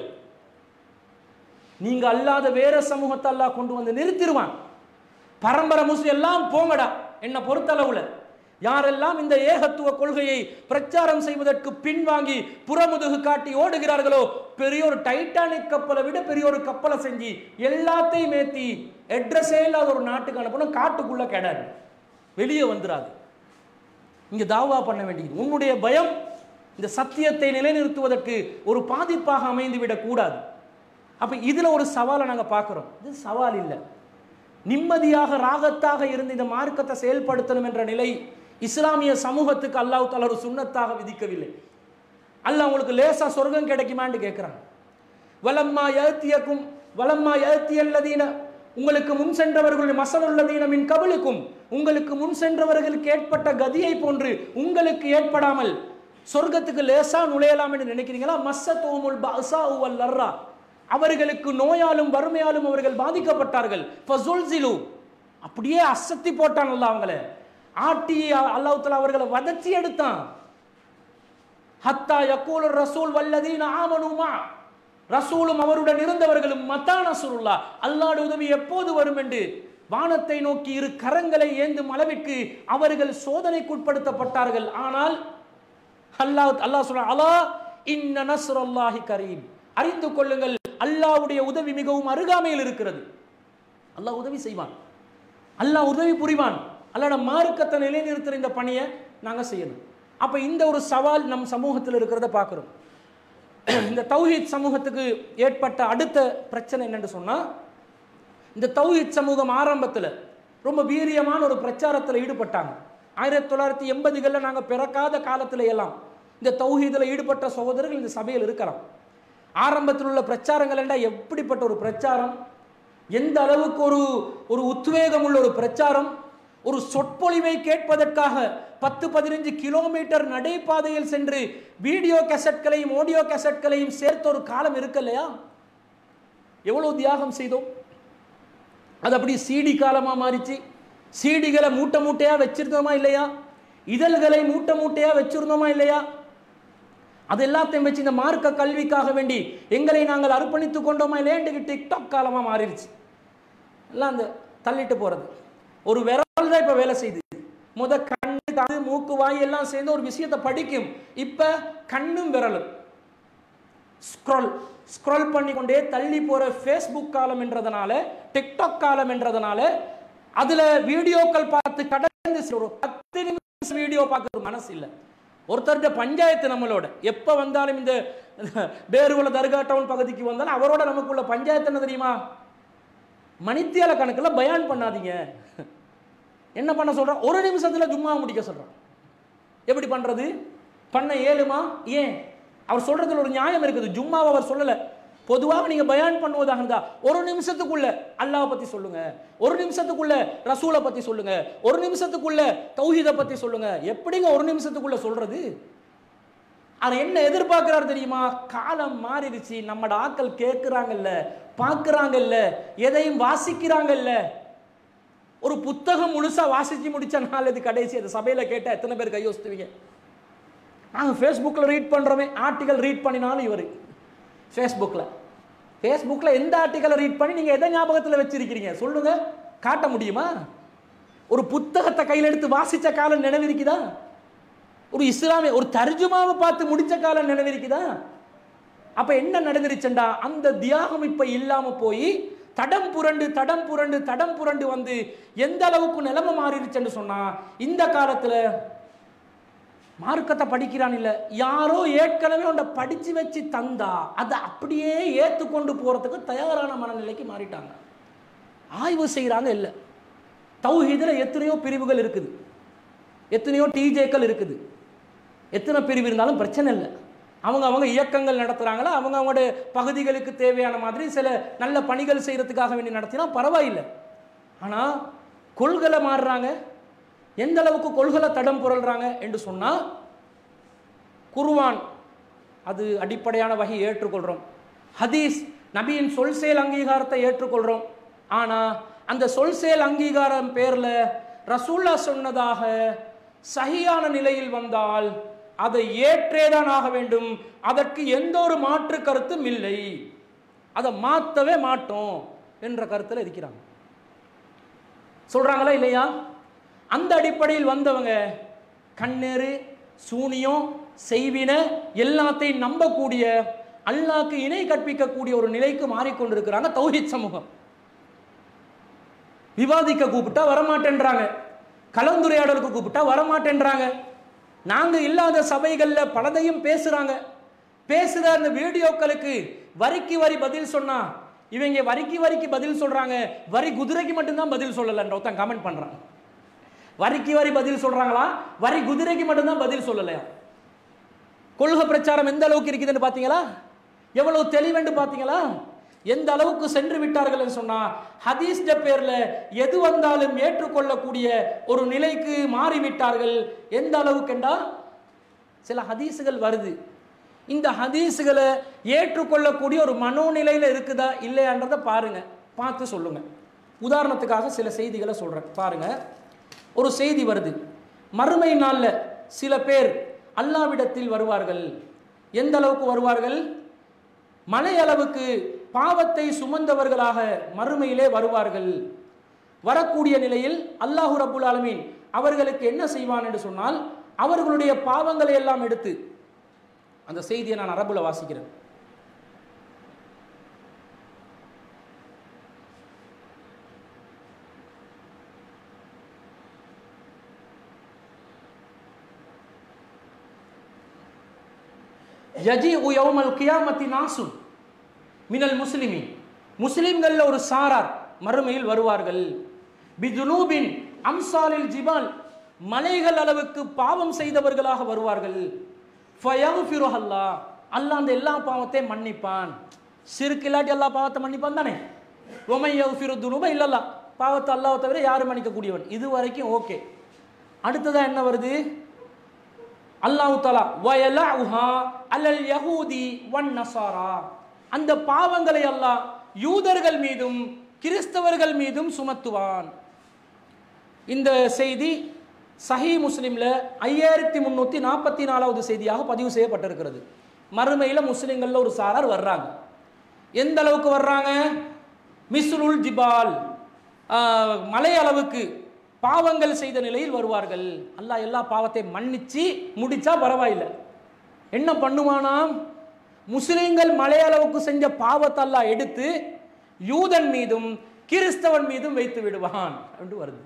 நீங்க அல்லாத வேற சமூகத்தை அல்லாஹ் கொண்டு வந்து நிறுத்திடுவான் பரம்பரை முஸ்லிம் எல்லாம் போங்கடா என்ன பொறுத்தளவுல யாரெல்லாம் இந்த ஏகத்துவ கொள்கையை பிரச்சாரம் செய்வதற்கு பின்வாங்கி புறமுதுகு காட்டி ஓடுகிறார்களோ பெரிய ஒரு டைட்டானிக் கப்பலை விட பெரிய ஒரு கப்பலை செஞ்சு எல்லாத்தையும் ஏத்தி அட்ரஸே இல்லாத ஒரு நாட்டுக்கு அனுப்பணும் காட்டுக்குள்ள கிடையாது வெளியே வந்துராது இங்க தாவா பண்ண வேண்டியது உன்னுடைய பயம் இந்த சத்தியத்தை நிலைநிறுத்துவதற்கு ஒரு பாதிப்பாக அமைந்து விடக்கூடாது அப்ப இதுல ஒரு சவாலை நாங்க பார்க்கிறோம் இது சவால் இல்லை நிம்மதியாக ராகத்தாக இருந்து இந்த மார்க்கத்தை செயல்படுத்தணும் என்ற நிலை இஸ்லாமிய சமூகத்துக்கு அல்லாஹ் தாலா ஒரு சுண்ணத்தாக விதிக்கவில்லை அல்லாஹ் உங்களுக்கு லேசா சொர்க்கம் கிடைக்குமான்னு கேட்கிறான் வலம்மா எழுத்தியக்கும் வலம்மா எழுத்தியல்லதீன உங்களுக்கு முன் சென்றவர்களுடைய மசலுள்ளதீன மின் கபலுக்கும் உங்களுக்கு முன் சென்றவர்களுக்கு ஏற்பட்ட கதியை போன்று உங்களுக்கு ஏற்படாமல் சொர்க்கத்துக்கு லேசா நுழையலாம் என்று நினைக்கிறீங்களா மஸ்ஸ தோமுல் பஸா உவல் லர்ரா அவர்களுக்கு நோயாலும் வறுமையாலும் அவர்கள் பாதிக்கப்பட்டார்கள் ஃபசுல்சிலு அப்படியே அசத்தி போட்டான் அல்லாஹ் அவங்கள ஆட்டி அல்லாஹ் தஆலா அவர்களை வதச்சி எடுத்தான் ஹத்தா யக்கூல் ரசூல் வல்லதீன ஆமனுமா ரசூலும் அவருடன் இருந்தவர்களும் மத்தா நசுருல்லா அல்லாஹ்வுடைய உதவி எப்போது வரும் என்று வானத்தை நோக்கி இரு கரங்களை ஏந்தும் அளவிற்கு அவர்கள் சோதனைக்குட்படுத்தப்பட்டார்கள் ஆனால் அல்லாஹ் அல்லாஹ் சொல்ற அலா இன்ன நஸ்ரல்லாஹி கரீம் அறிந்து கொள்ளுங்கள் அல்லாஹ்வுடைய உதவி மிகவும் அருகாமையில் இருக்கிறது அல்லாஹ் உதவி செய்வான் அல்லாஹ் உதவி புரிவான் அல்லாட மார்க்கத்தை நிலைநிறுத்துற இந்த பணியை நாங்கள் செய்யணும் அப்போ இந்த ஒரு சவால் நம் சமூகத்தில் இருக்கிறத பார்க்குறோம் இந்த தௌஹீத் சமூகத்துக்கு ஏற்பட்ட அடுத்த பிரச்சனை என்னன்னு சொன்னால் இந்த தௌஹீத் சமூகம் ஆரம்பத்தில் ரொம்ப வீரியமான ஒரு பிரச்சாரத்தில் ஈடுபட்டாங்க ஆயிரத்தி தொள்ளாயிரத்தி எண்பதுகளில் நாங்கள் பிறக்காத காலத்தில் எல்லாம் இந்த தௌஹீதில் ஈடுபட்ட சகோதரர்கள் இந்த சபையில் இருக்கலாம் ஆரம்பத்தில் உள்ள பிரச்சாரங்கள் என்றால் எப்படிப்பட்ட ஒரு பிரச்சாரம் எந்த அளவுக்கு ஒரு ஒரு உத்வேகம் உள்ள ஒரு பிரச்சாரம் ஒரு சொற்பொழிவை கேட்பதற்காக பத்து பதினஞ்சு கிலோமீட்டர் நடைபாதையில் சென்று வீடியோ கேசட்களையும் ஆடியோ கேசட்களையும் சேர்த்த ஒரு காலம் இருக்கு இல்லையா எவ்வளவு தியாகம் செய்தோம் அது அப்படி சீடி காலமா மாறிச்சு சீடிகளை மூட்டை மூட்டையா வச்சிருந்தோமா இல்லையா இதழ்களை மூட்டை மூட்டையா வச்சிருந்தோமா இல்லையா அது எல்லாத்தையும் வச்சு இந்த மார்க்க கல்விக்காக வேண்டி எங்களை நாங்கள் அர்ப்பணித்துக் கொண்டோமா இல்லையாண்டு டிக்டாக் காலமா மாறிடுச்சு எல்லாம் அந்த தள்ளிட்டு போறது ஒரு விரல் தான் இப்ப வேலை செய்யுது முத கண்ணு காது மூக்கு வாய் எல்லாம் சேர்ந்து ஒரு விஷயத்தை படிக்கும் இப்ப கண்ணும் விரலும் ஸ்க்ரோல் ஸ்க்ரோல் பண்ணி கொண்டே தள்ளி போற ஃபேஸ்புக் காலம் என்றதுனால டிக்டாக் காலம் என்றதுனால அதுல வீடியோக்கள் பார்த்து கடந்து செ- ஒரு பத்து நிமிஷம் வீடியோ பார்க்கறது மனசு இல்லை ஒருத்தர்கிட்ட பஞ்சாயத்து நம்மளோட எப்ப வந்தாலும் இந்த பேருகுல தர்கா டவுன் பகுதிக்கு வந்தாலும் அவரோட நமக்குள்ள பஞ்சாயத்து என்ன தெரியுமா மணித்தியால கணக்கில் பயான் பண்ணாதீங்க என்ன பண்ண சொல்றான் ஒரு நிமிஷத்துல ஜும்மா முடிக்க சொல்றான் எப்படி பண்றது பண்ண ஏழுமா ஏன் அவர் சொல்றதுல ஒரு நியாயம் இருக்குது ஜும்மாவை அவர் சொல்லல பொதுவாக நீங்க பயான் பண்ணுவதாக இருந்தா ஒரு நிமிஷத்துக்குள்ள அல்லாஹ் பத்தி சொல்லுங்க ஒரு நிமிஷத்துக்குள்ள ரசூலை பத்தி சொல்லுங்க ஒரு நிமிஷத்துக்குள்ள தௌஹீதை பத்தி சொல்லுங்க எப்படிங்க ஒரு நிமிஷத்துக்குள்ள சொல்றது அது என்ன எதிர்பார்க்கிறார் தெரியுமா காலம் மாறிடுச்சு நம்மட ஆக்கள் கேட்குறாங்கல்ல பார்க்குறாங்கல்ல எதையும் வாசிக்கிறாங்கல்ல ஒரு புத்தகம் முழுசா வாசிச்சு முடிச்ச நாள் இது கடைசி அது சபையில் கேட்டால் எத்தனை பேர் கையோசுத்துவீங்க நாங்கள் ஃபேஸ்புக்கில் ரீட் பண்ணுறோமே ஆர்டிகல் ரீட் பண்ணினாலும் இவர் ஃபேஸ்புக்கில் ஃபேஸ்புக்கில் எந்த ஆர்டிக்கலை ரீட் பண்ணி நீங்கள் எதை ஞாபகத்தில் வச்சிருக்கிறீங்க சொல்லுங்க காட்ட முடியுமா ஒரு புத்தகத்தை கையில் எடுத்து வாசித்த காலம் நினைவிருக்குதா ஒரு இஸ்லாமிய ஒரு தர்ஜுமாவை பார்த்து முடிச்ச காலம் நினைவிருக்குதா அப்ப என்ன நடந்துருச்சுண்டா அந்த தியாகம் இப்ப இல்லாம போய் தடம் புரண்டு தடம் புரண்டு தடம் புரண்டு வந்து எந்த அளவுக்கு நிலைமை மாறிடுச்சுன்னு சொன்னா இந்த காலத்துல மார்க்கத்தை படிக்கிறான் இல்ல யாரோ ஏற்கனவே உன்னை படிச்சு வச்சு தந்தா அதை அப்படியே ஏத்துக்கொண்டு போறதுக்கு தயாரான மனநிலைக்கு மாறிட்டாங்க ஆய்வு செய்கிறாங்க இல்லை தௌஹீதில் எத்தனையோ பிரிவுகள் இருக்குது எத்தனையோ டிஜேக்கள் இருக்குது எத்தனை பிரிவு இருந்தாலும் பிரச்சனை இல்லை அவங்க அவங்க இயக்கங்கள் நடத்துகிறாங்களா அவங்க அவங்களுடைய பகுதிகளுக்கு தேவையான மாதிரி சில நல்ல பணிகள் செய்கிறதுக்காக வேண்டி நடத்தினா பரவாயில்லை ஆனால் கொள்கலை மாறுறாங்க எந்த அளவுக்கு கொள்கலை தடம் புரள்றாங்க என்று சொன்னால் குர்ஆன் அது அடிப்படையான வகை ஏற்றுக்கொள்கிறோம் ஹதீஸ் நபியின் சொல் செயல் அங்கீகாரத்தை ஏற்றுக்கொள்கிறோம் ஆனால் அந்த சொல் செயல் அங்கீகாரம் பேரில் ரசூல்லா சொன்னதாக சகியான நிலையில் வந்தால் அதை ஏற்றேதான் ஆக வேண்டும் அதற்கு எந்த ஒரு மாற்று கருத்தும் இல்லை அதை மாற்றவே மாட்டோம் என்ற கருத்தில் இருக்கிறாங்க சொல்றாங்களா இல்லையா அந்த அடிப்படையில் வந்தவங்க கண்ணேறு சூனியம் செய்வின எல்லாத்தையும் நம்பக்கூடிய அல்லாஹ்க்கு இணை கற்பிக்கக்கூடிய ஒரு நிலைக்கு மாறிக்கொண்டிருக்கிறாங்க தௌஹீத் சமூகம் விவாதிக்க கூப்பிட்டா வரமாட்டேன்றாங்க கலந்துரையாடலுக்கு கூப்பிட்டா வரமாட்டேன்றாங்க நாங்க இல்லாத சபைகள்ல பலதையும் பேசுறாங்க பேசுற அந்த வீடியோக்களுக்கு வரிக்கு வரி பதில் சொன்னா இவங்க வரிக்கு வரிக்கு பதில் சொல்றாங்க வரி குதிரைக்கு மட்டும்தான் பதில் சொல்லலன்ற ஒருத்தன் கமெண்ட் பண்றான் வரிக்கு வரி பதில் சொல்றாங்களா வரி குதிரைக்கு மட்டும்தான் பதில் சொல்லலையா கொள்கை பிரச்சாரம் எந்த அளவுக்கு இருக்குதுன்னு பார்த்தீங்களா எவ்வளவு தெளிவென்று பார்த்தீங்களா எந்த அளவுக்கு சென்று விட்டார்கள் என்று சொன்னா ஹதீஸ் பேர்ல எது வந்தாலும் ஏற்றுக்கொள்ளக்கூடிய ஒரு நிலைக்கு மாறிவிட்டார்கள் எந்த அளவுக்குண்டா சில ஹதீஸுகள் வருது இந்த ஹதீஸுகளை ஏற்றுக்கொள்ளக்கூடிய ஒரு மனோநிலையில் இருக்குதா இல்லையான்றதை பாருங்க பார்த்து சொல்லுங்க உதாரணத்துக்காக சில செய்திகளை சொல்றேன் பாருங்க ஒரு செய்தி வருது மறுமை நாளில் சில பேர் அல்லாவிடத்தில் வருவார்கள் எந்த அளவுக்கு வருவார்கள் மலை அளவுக்கு பாவத்தை சுமந்தவர்களாக மறுமையிலே வருவார்கள் வரக்கூடிய நிலையில் அல்லாஹு ரபுல் ஆலமீன் அவர்களுக்கு என்ன செய்வான் என்று சொன்னால் அவர்களுடைய பாவங்களை எல்லாம் எடுத்து அந்த செய்தியை நான் அரபுல வாசிக்கிறேன் யஜி யௌமல் கியாமத்தி நாசுன் மினல் முஸ்லிமின் முஸ்லிம்களில் ஒரு சாரார் மறுமையில் வருவார்கள் பிஜுனூபின் அம்சாலில் ஜிபால் மலைகள் அளவுக்கு பாவம் செய்தவர்களாக வருவார்கள் ஃபயகுஃபிரு அல்லாஹ் அல்லாஹ் அந்த எல்லா பாவத்தையும் மன்னிப்பான் சிறுக்கு இல்லாட்டி எல்லா பாவத்தை மன்னிப்பான் தானே ஒமை யகுஃபிரு துனுப இல்லல்லா பாவத்தை அல்லாஹ் தவிர யாரும் மன்னிக்கக்கூடியவன் இது வரைக்கும் ஓகே அடுத்ததா என்ன வருது அல்லாஹு தலா வயலஉஹா அல்லல் யஹூதி வன் நசாரா அந்த பாவங்களை அல்லாஹ் யூதர்கள் மீதும் கிறிஸ்தவர்கள் மீதும் சுமத்துவான் இந்த செய்தி சஹி முஸ்லிம்ல ஐயாயிரத்தி முந்நூற்றி நாற்பத்தி நாலாவது செய்தியாக பதிவு செய்யப்பட்டிருக்கிறது மறுமையில் முஸ்லிம்களில் ஒரு சாரார் வர்றாங்க எந்த அளவுக்கு வர்றாங்க மிஸ்ருல் ஜிபால் ஆஹ், மலை அளவுக்கு பாவங்கள் செய்த நிலையில் வருவார்கள் அல்லாஹ் எல்லா பாவத்தையும் மன்னிச்சு முடிச்சா பரவாயில்லை என்ன பண்ணுவானாம் முஸ்லிம்கள் மலையளவுக்கு செஞ்ச பாவத்தை அல்லாஹ் எடுத்து யூதன் மீதும் கிறிஸ்தவன் மீதும் வைத்து விடுவான் என்று வருது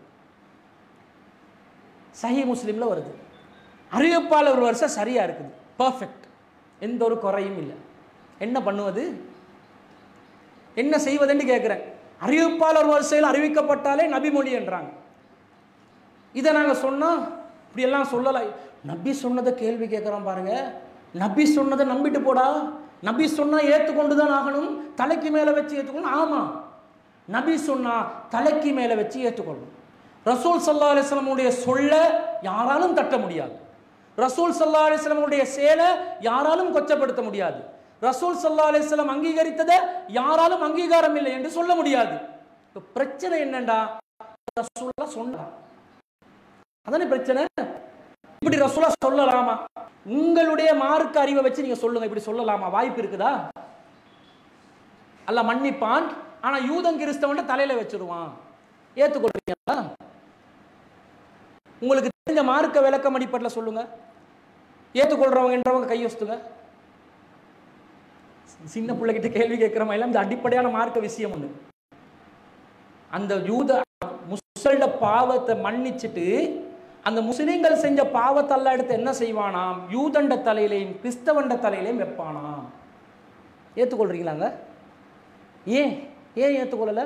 சஹி முஸ்லிம்ல வருது அறிவிப்பாளர் ஒரு வருஷம் சரியா இருக்குது பர்ஃபெக்ட் எந்த ஒரு குறையும் இல்லை என்ன பண்ணுவது என்ன செய்வதுன்னு கேட்குறேன் அறிவிப்பாளர் வரிசையில் அறிவிக்கப்பட்டாலே நபிமொழி என்றாங்க இதை நாங்கள் சொன்னால் இப்படியெல்லாம் சொல்லலை நபி சொன்னதை கேள்வி கேட்குறோம் பாருங்க நபி சொன்னதை நம்பிட்டு போடா நபி சொன்னா ஏற்றுக்கொண்டு தான் ஆகணும் தலைக்கு மேலே வச்சு ஏற்றுக்கணும் ஆமா நபி சொன்னா தலைக்கு மேலே வச்சு ஏற்றுக்கொள்ளணும் ரசூல் சல்லா அலிஸ்லமுடைய சொல்ல யாராலும் தட்ட முடியாது ரசூல் சல்லா அலிஸ்லமுடைய சேலை யாராலும் கொச்சப்படுத்த முடியாது ரசூல் சல்லா அலிஸ்லம் அங்கீகரித்ததை யாராலும் அங்கீகாரம் இல்லை என்று சொல்ல முடியாது இப்ப பிரச்சனை என்னண்டா ரசூல்லா சொன்னார் அதானே பிரச்சனை இப்படி ரசூலா சொல்லலாமா உங்களுடைய மார்க்க அறிவை வச்சு நீங்க சொல்லுங்க இப்படி சொல்லலாமா வாய்ப்பு இருக்குதா அல்ல மன்னிப்பான் ஆனா யூதன் கிறிஸ்தவன் தலையில வச்சிருவான் ஏத்துக்கொள்றீங்களா உங்களுக்கு தெரிஞ்ச மார்க்க விளக்கம் அடிப்படையில் சொல்லுங்க ஏத்துக்கொள்றவங்கன்றவங்க கையொசுத்துங்க சின்ன பிள்ளைகிட்ட கேள்வி கேட்கிற மாதிரி இந்த அடிப்படையான மார்க்க விஷயம் ஒண்ணு அந்த யூத முஸ்லிட பாவத்தை மன்னிச்சிட்டு அந்த முஸ்லிம்கள் செஞ்ச பாவத்தை எல்லாம் எடுத்து என்ன செய்வானாம் யூதண்ட தலையிலையும் கிறிஸ்தவண்ட தலையிலையும் வைப்பானாம் ஏற்றுக்கொள்றீங்களாங்க ஏன் ஏன் ஏற்றுக்கொள்ளல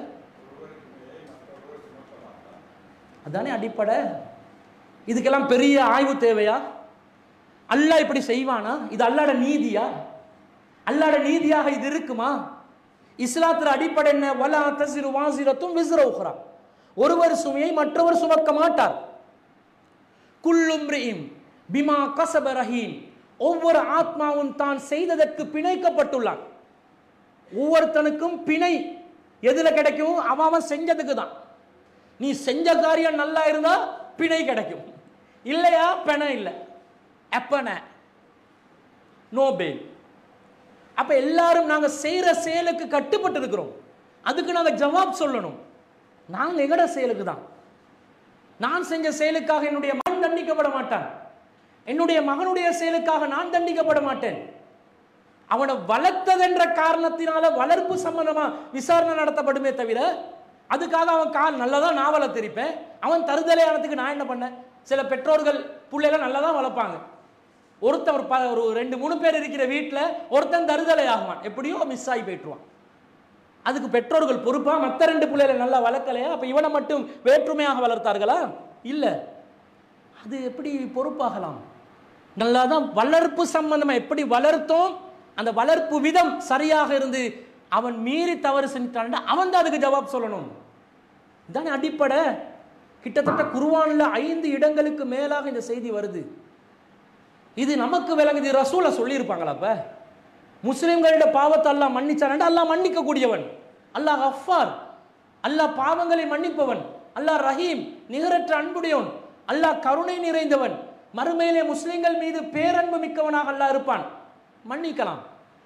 அதானே அடிப்படை இதுக்கெல்லாம் பெரிய ஆய்வு தேவையா அல்லாஹ் இப்படி செய்வானா இது அல்லாட நீதியா அல்லாட நீதியாக இது இருக்குமா இஸ்லாத்துல அடிப்படை என்ன வலா தசிறு வாசிரத்தும் விசிற உஹ்ரா ஒருவர் சுமையை மற்றவர் சுமக்க மாட்டார் குல்லும்ரியும் பிமா கசப ரஹீன் ஒவ்வொரு ஆத்மாவும் தான் செய்ததற்கு பிணைக்கப்பட்டுள்ளான் ஒவ்வொருத்தனுக்கும் பிணை எதுல கிடைக்கும் அவன் அவன் செஞ்சதுக்கு தான் நீ செஞ்ச காரியம் நல்லா இருந்தா பிணை கிடைக்கும் இல்லையா பிணை இல்லை அப்பன நோ பெயில் அப்ப எல்லாரும் நாங்க செய்யற செயலுக்கு கட்டுப்பட்டு இருக்கிறோம் அதுக்கு நாங்க ஜவாப் சொல்லணும் நாங்க எங்கட செயலுக்கு தான் நான் செஞ்ச செயலுக்காக என்னுடைய மகன் தண்டிக்கப்பட மாட்டான் என்னுடைய மகனுடைய செயலுக்காக நான் தண்டிக்கப்பட மாட்டேன் அவனை வளர்த்ததென்ற காரணத்தினால வளர்ப்பு சம்பந்தமா விசாரணை நடத்தப்படுமே தவிர அதுக்காக அவன் கால் நல்லதா நான் வளர்த்திருப்பேன் அவன் தருதலையானதுக்கு நான் என்ன பண்ணேன் சில பெற்றோர்கள் பிள்ளைகளை நல்லா தான் வளர்ப்பாங்க ஒருத்தன் ஒரு ப- ஒரு ரெண்டு மூணு பேர் இருக்கிற வீட்டில் ஒருத்தன் தருதலை ஆகுவான் எப்படியோ மிஸ் ஆகி போயிட்டுருவான் அதுக்கு பெற்றோர்கள் பொறுப்பா மற்ற ரெண்டு பிள்ளைகளை நல்லா வளர்க்கலையா அப்ப இவனை மட்டும் வேற்றுமையாக வளர்த்தார்களா இல்ல அது எப்படி பொறுப்பாகலாம் நல்லா தான் வளர்ப்பு சம்பந்தமா எப்படி வளர்த்தோம் அந்த வளர்ப்பு விதம் சரியாக இருந்து அவன் மீறி தவறு செஞ்சுட்டான்டா அவன் தான் அதுக்கு ஜவாப் சொல்லணும் இதானே அடிப்படை கிட்டத்தட்ட குருவான்ல ஐந்து இடங்களுக்கு மேலாக இந்த செய்தி வருது இது நமக்கு விளங்குது ரசூலை சொல்லியிருப்பாங்களா அப்ப முஸ்லிம்களோட பாவத்தை அல்லாஹ் மன்னிச்சான் அல்லாஹ் மன்னிக்க கூடியவன் அல்லாஹ் அஃபார் அல்லாஹ் பாவங்களை மன்னிப்பவன் அல்லாஹ் ரஹீம் நிகரற்ற அன்புடையவன் அல்லாஹ் கருணை நிறைந்தவன் மறுமையிலே முஸ்லிம்கள் மீது பேரன்பு மிக்கவனாக அல்லாஹ் இருப்பான் மன்னிக்கலாம்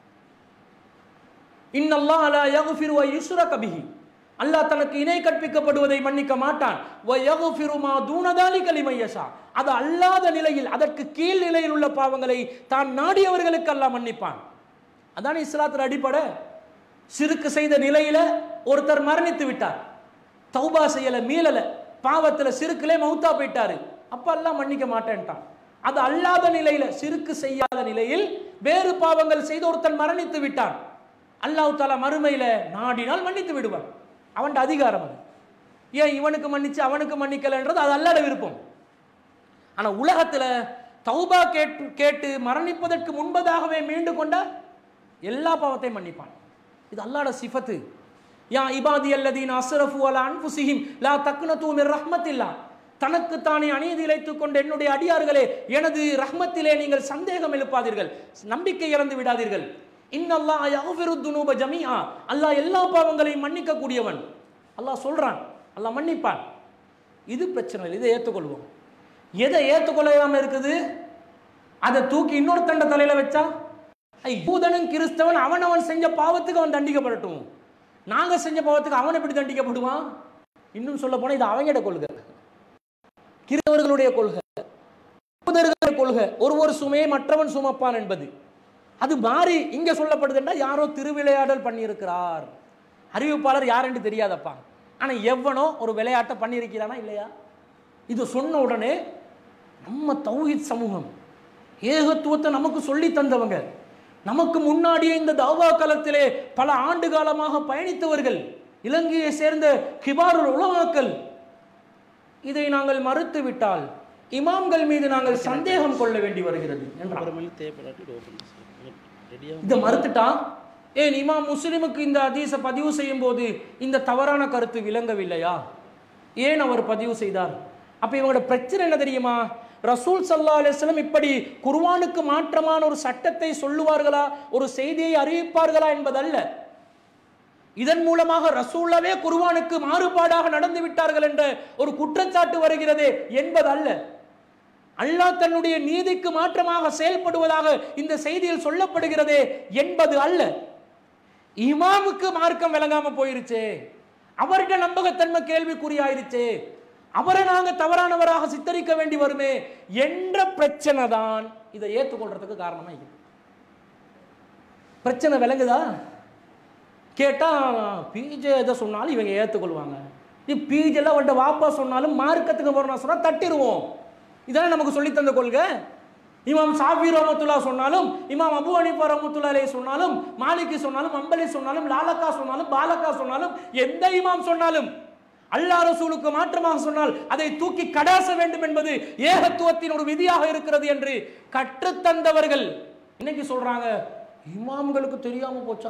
இன்னல்லாஹ் லா யக்ஃபிரு வ யுஷ்ரக பிஹி அல்லாஹ் தனக்கு இணை கற்பிக்கப்படுவதை மன்னிக்க மாட்டான் வ யக்ஃபிரு மா தூன தாலிக லிமன் யஷா அது அல்லாத நிலையில் அதற்கு கீழ் நிலையில் உள்ள பாவங்களை தான் நாடியவர்களுக்கு அல்லாஹ் மன்னிப்பான் அதான் இஸ்லாத்துல அடிப்படை சிறுக்கு செய்த நிலையில ஒருத்தர் மரணித்து விட்டார் தௌபா செய்யல மீளல பாவத்துல சிறுக்குலே மௌத்தா போயிட்டாரு அப்ப அல்லாஹ் மன்னிக்க மாட்டேன்ட்டான் அது அல்லாத நிலையில சிறுக்கு செய்யாத நிலையில் வேறு பாவங்கள் செய்து ஒருத்தன் மரணித்து விட்டான் அல்லாஹ் தாலா மறுமையில நாடினால் மன்னித்து விடுவான் அவன் அதிகாரம் அது ஏன் இவனுக்கு மன்னிச்சு அவனுக்கு மன்னிக்கலன்றது அது அல்லாட விருப்பம் ஆனா உலகத்துல தௌபா கேட்டு கேட்டு மரணிப்பதற்கு முன்பதாகவே மீண்டு கொண்டா எல்லா பாவத்தையும் மன்னிப்பான் இது அல்லாட சிஃபத்து யா இபாதி அல்லதீன் அஸ்ரஃபு அலா அன்ஃபுசிஹிம் லா தக்னது மிர் ரஹ்மத்தில்லா தனக்கு தானே அநீதி இழைத்துக் கொண்ட என்னுடைய அடியார்களே எனது ரஹ்மத்திலே நீங்கள் சந்தேகம் எழுப்பாதீர்கள் நம்பிக்கை இழந்து விடாதீர்கள் இன்னல்லாஹ் யக்ஃபிரு துனூப ஜமீஆ அல்லாஹ் எல்லா பாவங்களையும் மன்னிக்க கூடியவன் அல்லாஹ் சொல்றான் அல்லாஹ் மன்னிப்பான் இது பிரச்சனை இல்லை இதை ஏற்றுக்கொள்வோம் எதை ஏற்றுக்கொள்ளாம இருக்குது அதை தூக்கி இன்னொருத்தண்ட தலையில வச்சா ஐ, யூதனும் கிறிஸ்தவன் அவன் அவன் செஞ்ச பாவத்துக்கு அவன் தண்டிக்கப்படட்டும் நாங்க செஞ்ச பாவத்துக்கு அவன் எப்படி தண்டிக்கப்படுவான் இன்னும் சொல்ல போனா இது அவங்களோட கொள்கை கிறிஸ்தவர்களுடைய கொள்கை யூதர்களுடைய கொள்கை ஒரு ஒரு சுமையை மற்றவன் சுமப்பான் என்பது அது மாறி இங்க சொல்லப்படுதுன்னா யாரோ திருவிளையாடல் பண்ணியிருக்கிறார் அறிவிப்பாளர் யாருன்னு தெரியாதப்பா ஆனா எவனோ ஒரு விளையாட்டை பண்ணியிருக்கிறானா இல்லையா இது சொன்ன உடனே நம்ம தௌஹீத் சமூகம் ஏகத்துவத்தை நமக்கு சொல்லி தந்தவங்க நமக்கு முன்னாடியே இந்த தாவா காலத்திலே பல ஆண்டு காலமாக பயணித்தவர்கள் இலங்கையை சேர்ந்த கிபாருல் உலமாக்கள் இதை நாங்கள் மறுத்து விட்டால் இமாம்கள் மீது நாங்கள் சந்தேகம் கொள்ள வேண்டி வருகிறது என்றார் அப்புறமேலு தேவைப்படாட்டி ஓப்பன் இதை மறுத்துட்டான் ஏன் இமாம் முஸ்லிமுக்கு இந்த ஹதீஸை பதிவு செய்யும் போது இந்த தவறான கருத்து விளங்கவில்லையா ஏன் அவர் பதிவு செய்தார் அப்ப இவங்களோட பிரச்சனை என்ன தெரியுமா ரசூல் சல்லா அலிஸ்லம் இப்படி குர்ஆனுக்கு மாற்றமான ஒரு சட்டத்தை சொல்லுவார்களா ஒரு செய்தியை அறிவிப்பார்களா என்பதல்ல இதன் மூலமாக ரசூல்லாவே குர்ஆனுக்கு மாறுபாடாக நடந்து விட்டார்கள் என்ற ஒரு குற்றச்சாட்டு வருகிறது என்பதல்ல அல்லாஹ் தன்னுடைய நீதிக்கு மாற்றமாக செயல்படுவதாக இந்த செய்தியில் சொல்லப்படுகிறதே என்பது அல்ல இமாமுக்கு மார்க்கம் விளங்காம போயிருச்சே அவர்கிட்ட நம்பகத்தன்மை கேள்விக்குறியாயிருச்சே அவரை நாங்க தவறானவராக சித்தரிக்க வேண்டி வருமே என்ற பிரச்சனை தான் இதை ஏற்றுக்கொள்றதுக்கு காரணமா இருக்குது பிரச்சனை விளங்குதா கேட்டா பிஜே எதை சொன்னாலும் இவங்க ஏற்றுக்கொள்வாங்க நீ பிஜெல்லாம் அவன்கிட்ட வாப்பா சொன்னாலும் மார்க்கத்துக்கு போறனா சொன்னா தட்டிடுவோம் இதானே நமக்கு சொல்லித் தந்த கொள்கை இமாம் சாஃபி ரஹமத்துல்லா சொன்னாலும் இமாம் அபு ஹனீஃபா ரஹமத்துல்லா அலைஹி சொன்னாலும் மாலிகி சொன்னாலும் அம்பலி சொன்னாலும் லாலக்கா சொன்னாலும் பாலக்கா சொன்னாலும் எந்த இமாம் சொன்னாலும் அல்லாஹ் ரசூலுக்கு மாற்றமாக சொன்னால் அதை தூக்கி கடாச வேண்டும் என்பது ஏகத்துவத்தின் ஒரு விதியாக இருக்கிறது என்று கற்றுத்தந்தவர்கள் இன்னைக்கு சொல்றாங்க இமாம்களுக்கு தெரியாம போச்சா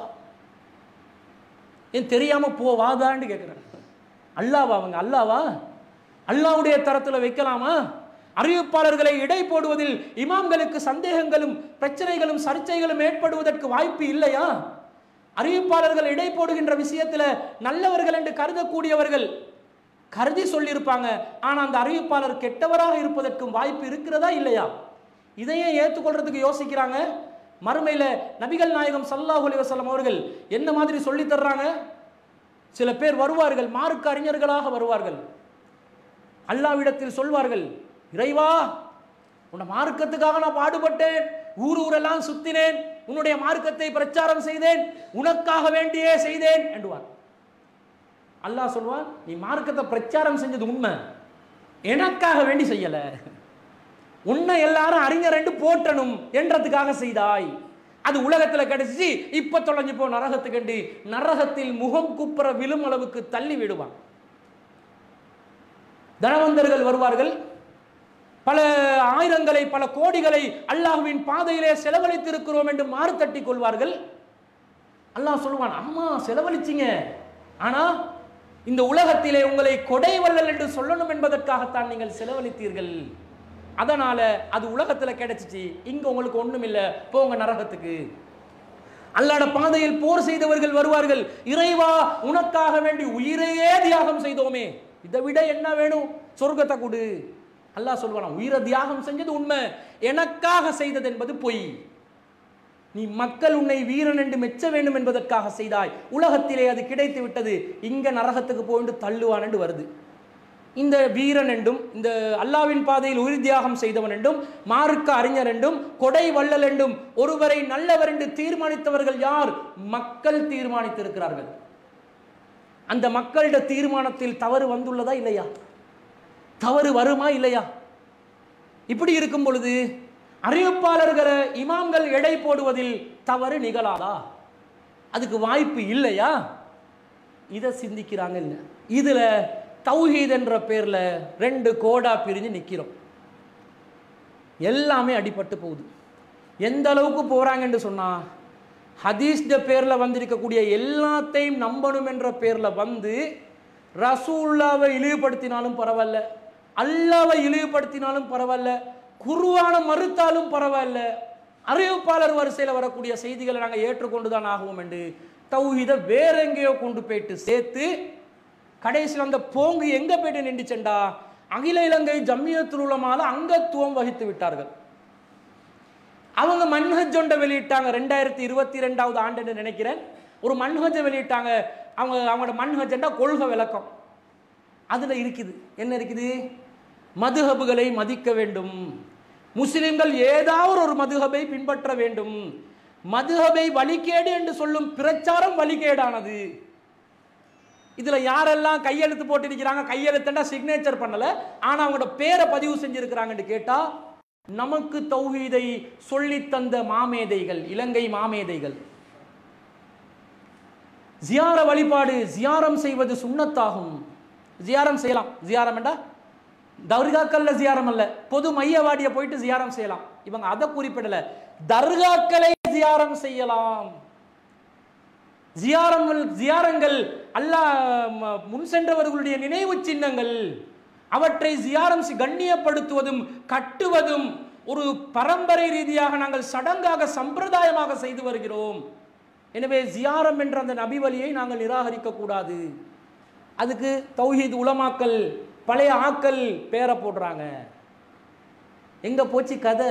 ஏன் தெரியாம போவாதான்னு கேட்குறாங்க அல்லாவா அவங்க அல்லாவா அல்லாவுடைய தரத்துல வைக்கலாமா அறிவிப்பாளர்களை இடை போடுவதில் இமாம்களுக்கு சந்தேகங்களும் பிரச்சனைகளும் சர்ச்சைகளும் ஏற்படுவதற்கு வாய்ப்பு இல்லையா அறிவிப்பாளர்கள் இடை போடுகின்ற விஷயத்துல நல்லவர்கள் என்று கருதக்கூடியவர்கள் கருதி சொல்லியிருப்பாங்க ஆனா அந்த அறிவிப்பாளர் கெட்டவராக இருப்பதற்கும் வாய்ப்பு இருக்கிறதா இல்லையா இதையே ஏற்றுக்கொள்றதுக்கு யோசிக்கிறாங்க மறுமையில நபிகள் நாயகம் ஸல்லல்லாஹு அலைஹி வஸல்லம் அவர்கள் என்ன மாதிரி சொல்லி தர்றாங்க சில பேர் வருவார்கள் மார்க்க அறிஞர்களாக வருவார்கள் அல்லாவிடத்தில் சொல்வார்கள் இறைவா உன்னை மார்க்கத்துக்காக நான் பாடுபட்டேன் ஊர் ஊரெல்லாம் சுத்தினேன் உன்னுடைய மார்க்கத்தை பிரச்சாரம் செய்தேன் உனக்காக வேண்டியே செய்தேன் என்றுவார் அல்லாஹ் சொல்வான் நீ மார்க்கத்தை பிரச்சாரம் செஞ்சது உண்மை எனக்காக வேண்டி செய்யல உன்னை எல்லாரும் அறிஞர் என்று போற்றணும் என்றதுக்காக செய்தாய் அது உலகத்துல கிடைச்சிச்சு இப்ப தொலைஞ்சு போ நரகத்துக்கண்டு நரகத்தில் முகம் குப்புற விழும் அளவுக்கு தள்ளி விடுவான் தனவந்தர்கள் வருவார்கள் பல ஆயிரங்களை பல கோடிகளை அல்லாஹ்வின் பாதையிலே செலவழித்திருக்கிறோம் என்று மாறு தட்டி கொள்வார்கள் அல்லாஹ் சொல்லுவான் ஆமா செலவழிச்சிங்க ஆனா இந்த உலகத்திலே உங்களை கொடை வள்ளல் என்று சொல்லணும் என்பதற்காகத்தான் நீங்கள் செலவழித்தீர்கள் அதனால அது உலகத்துல கிடைச்சிச்சு இங்க உங்களுக்கு ஒண்ணும் இல்ல போங்க நரகத்துக்கு அல்லாட பாதையில் போர் செய்தவர்கள் வருவார்கள் இறைவா உனக்காக வேண்டி உயிரையே தியாகம் செய்தோமே இதை விட என்ன வேணும் சொர்க்கத்தை கொடு அல்லாஹ் சொல்வானா உயிரை தியாகம் செஞ்சது உண்மை எனக்காக செய்தது என்பது பொய் நீ மக்கள் உன்னை வீரன் என்று மெச்ச வேண்டும் என்பதற்காக செய்தாய் உலகத்திலே அது கிடைத்து விட்டது இங்க நரகத்துக்கு போயிட்டு தள்ளுவான் என்று வருது இந்த வீரன் என்றும் இந்த அல்லாவின் பாதையில் உயிர் தியாகம் செய்தவன் என்றும் மார்க்க அறிஞர் என்றும் கொடை வள்ளல் என்றும் ஒருவரை நல்லவர் என்று தீர்மானித்தவர்கள் யார் மக்கள் தீர்மானித்திருக்கிறார்கள் அந்த மக்களிட தீர்மானத்தில் தவறு வந்துள்ளதா இல்லையா தவறு வருமா இல்லையா இப்படி இருக்கும் பொழுது அறிவிப்பாளர்களை இமாம்கள் எடை போடுவதில் தவறு நிகழாதா அதுக்கு வாய்ப்பு இல்லையா இதை சிந்திக்கிறாங்க இல்லை இதுல தௌஹீத் என்ற பேர்ல ரெண்டு கோடா பிரிஞ்சு நிக்கிறோம் எல்லாமே அடிபட்டு போகுது எந்த அளவுக்கு போறாங்கன்னு சொன்னா ஹதீஸ்ட பேர்ல வந்திருக்கக்கூடிய எல்லாத்தையும் நம்பணும் என்ற பேர்ல வந்து ரசூல்லாவை இழிவுபடுத்தினாலும் பரவாயில்ல அல்லாவை இழிவுபடுத்தினாலும் பரவாயில்ல குருவான மறுத்தாலும் பரவாயில்ல அறிவிப்பாளர் வரிசையில் வரக்கூடிய செய்திகளை நாங்கள் ஏற்றுக்கொண்டு தான் ஆகுவோம் என்று தௌஹீதை வேற எங்கேயோ கொண்டு போயிட்டு சேர்த்து கடைசியில் அந்த போங்கு எங்க போயிட்டு நின்றுச்செண்டா அகில இலங்கை ஜம்மியத்துல் உலமால அங்கத்துவம் வகித்து விட்டார்கள் அவங்க மன்ஹஜ் ஒன்றை வெளியிட்டாங்க ரெண்டாயிரத்தி இருபத்தி ரெண்டாவது ஆண்டுன்னு நினைக்கிறேன் ஒரு மன்ஹஜை வெளியிட்டாங்க அவங்க அவங்களோட மன்ஹஜ்னா கொள்கை விளக்கம் அதுல இருக்குது என்ன இருக்குது மதுஹபுகளை மதிக்க வேண்டும் முஸ்லிம்கள் ஏதாவது ஒரு மதுஹபை பின்பற்ற வேண்டும் மதுஹபை வழிகேடு என்று சொல்லும் பிரச்சாரம் வழிகேடானது இதுல யாரெல்லாம் கையெழுத்து போட்டு இருக்கிறாங்க கையெழுத்துண்டா சிக்னேச்சர் பண்ணல ஆனா அவங்களோட பேரை பதிவு செஞ்சிருக்கிறாங்கன்னு கேட்டா நமக்கு தௌஹீதை சொல்லித் தந்த மாமேதைகள் இலங்கை மாமேதைகள் ஜியார வழிபாடு ஜியாரம் செய்வது சுண்ணத்தாகும் ஜியாரம் செய்யலாம் ஜியாரம் என்றா தர்காக்கள்ல ஜியாரம் அல்ல பொது மையவாடிய போயிட்டு ஜியாரம் செய்யலாம் இவங்க அதை குறிப்பிடல தர்காக்களை ஜியாரம் செய்யலாம் ஜியாரங்கள் ஜியாரங்கள் அல்லாஹ் ம- முன் சென்றவர்களுடைய நினைவு சின்னங்கள் அவற்றை ஜியாரம் செய்- கண்ணியப்படுத்துவதும் கட்டுவதும் ஒரு பரம்பரை ரீதியாக நாங்கள் சடங்காக சம்பிரதாயமாக செய்து வருகிறோம் எனவே ஜியாரம் என்ற அந்த நபி வழியை நாங்கள் நிராகரிக்க கூடாது அதுக்கு தௌஹீத் உலமாக்கல் பழைய ஆக்கள் பேரை போடுறாங்க எங்க போச்சு கதை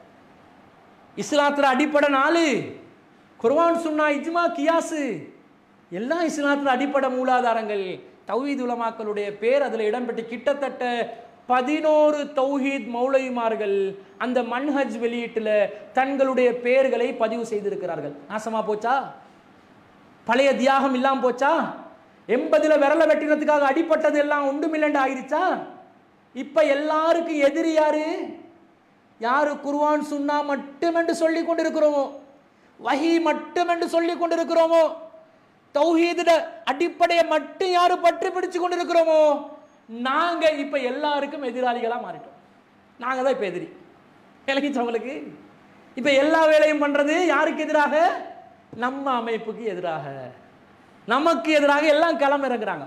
இஸ்லாத்துல அடிப்படை நாலு குர்ஆன் சுன்னா இஜ்மா கியாசு எல்லாம் இஸ்லாத்துல அடிப்படை மூலாதாரங்கள் தௌஹீத் உலமாக்களுடைய பேர் அதுல இடம்பெற்று கிட்டத்தட்ட பதினோரு தௌஹீத் மௌலவிமார்கள் அந்த மன்ஹஜ் வெளியீட்டுல தங்களுடைய பெயர்களை பதிவு செய்திருக்கிறார்கள் நாசமா போச்சா பழைய தியாகம் இல்லாம போச்சா எண்பதுல விரல வெட்டினதுக்காக அடிப்பட்டது எல்லாம் ஒன்றுமில்லண்டு ஆயிருச்சா இப்ப எல்லாருக்கும் எதிரி யாரு யாரு குர்ஆன் சுன்னா மட்டுமென்று சொல்லி கொண்டிருக்கிறோமோ வஹி மட்டுமென்று சொல்லி கொண்டிருக்கிறோமோ தௌஹீத அடிப்படையை மட்டும் யாரு பற்றி பிடிச்சு கொண்டிருக்கிறோமோ நாங்க இப்ப எல்லாருக்கும் எதிராளிகளா மாறிட்டோம் நாங்க தான் இப்ப எதிரி விளங்கிச்சு அவங்களுக்கு இப்ப எல்லா வேலையும் பண்றது யாருக்கு எதிராக நம்ம அமைப்புக்கு எதிராக நமக்கு எதிராக எல்லாம் களம் இறங்குறாங்க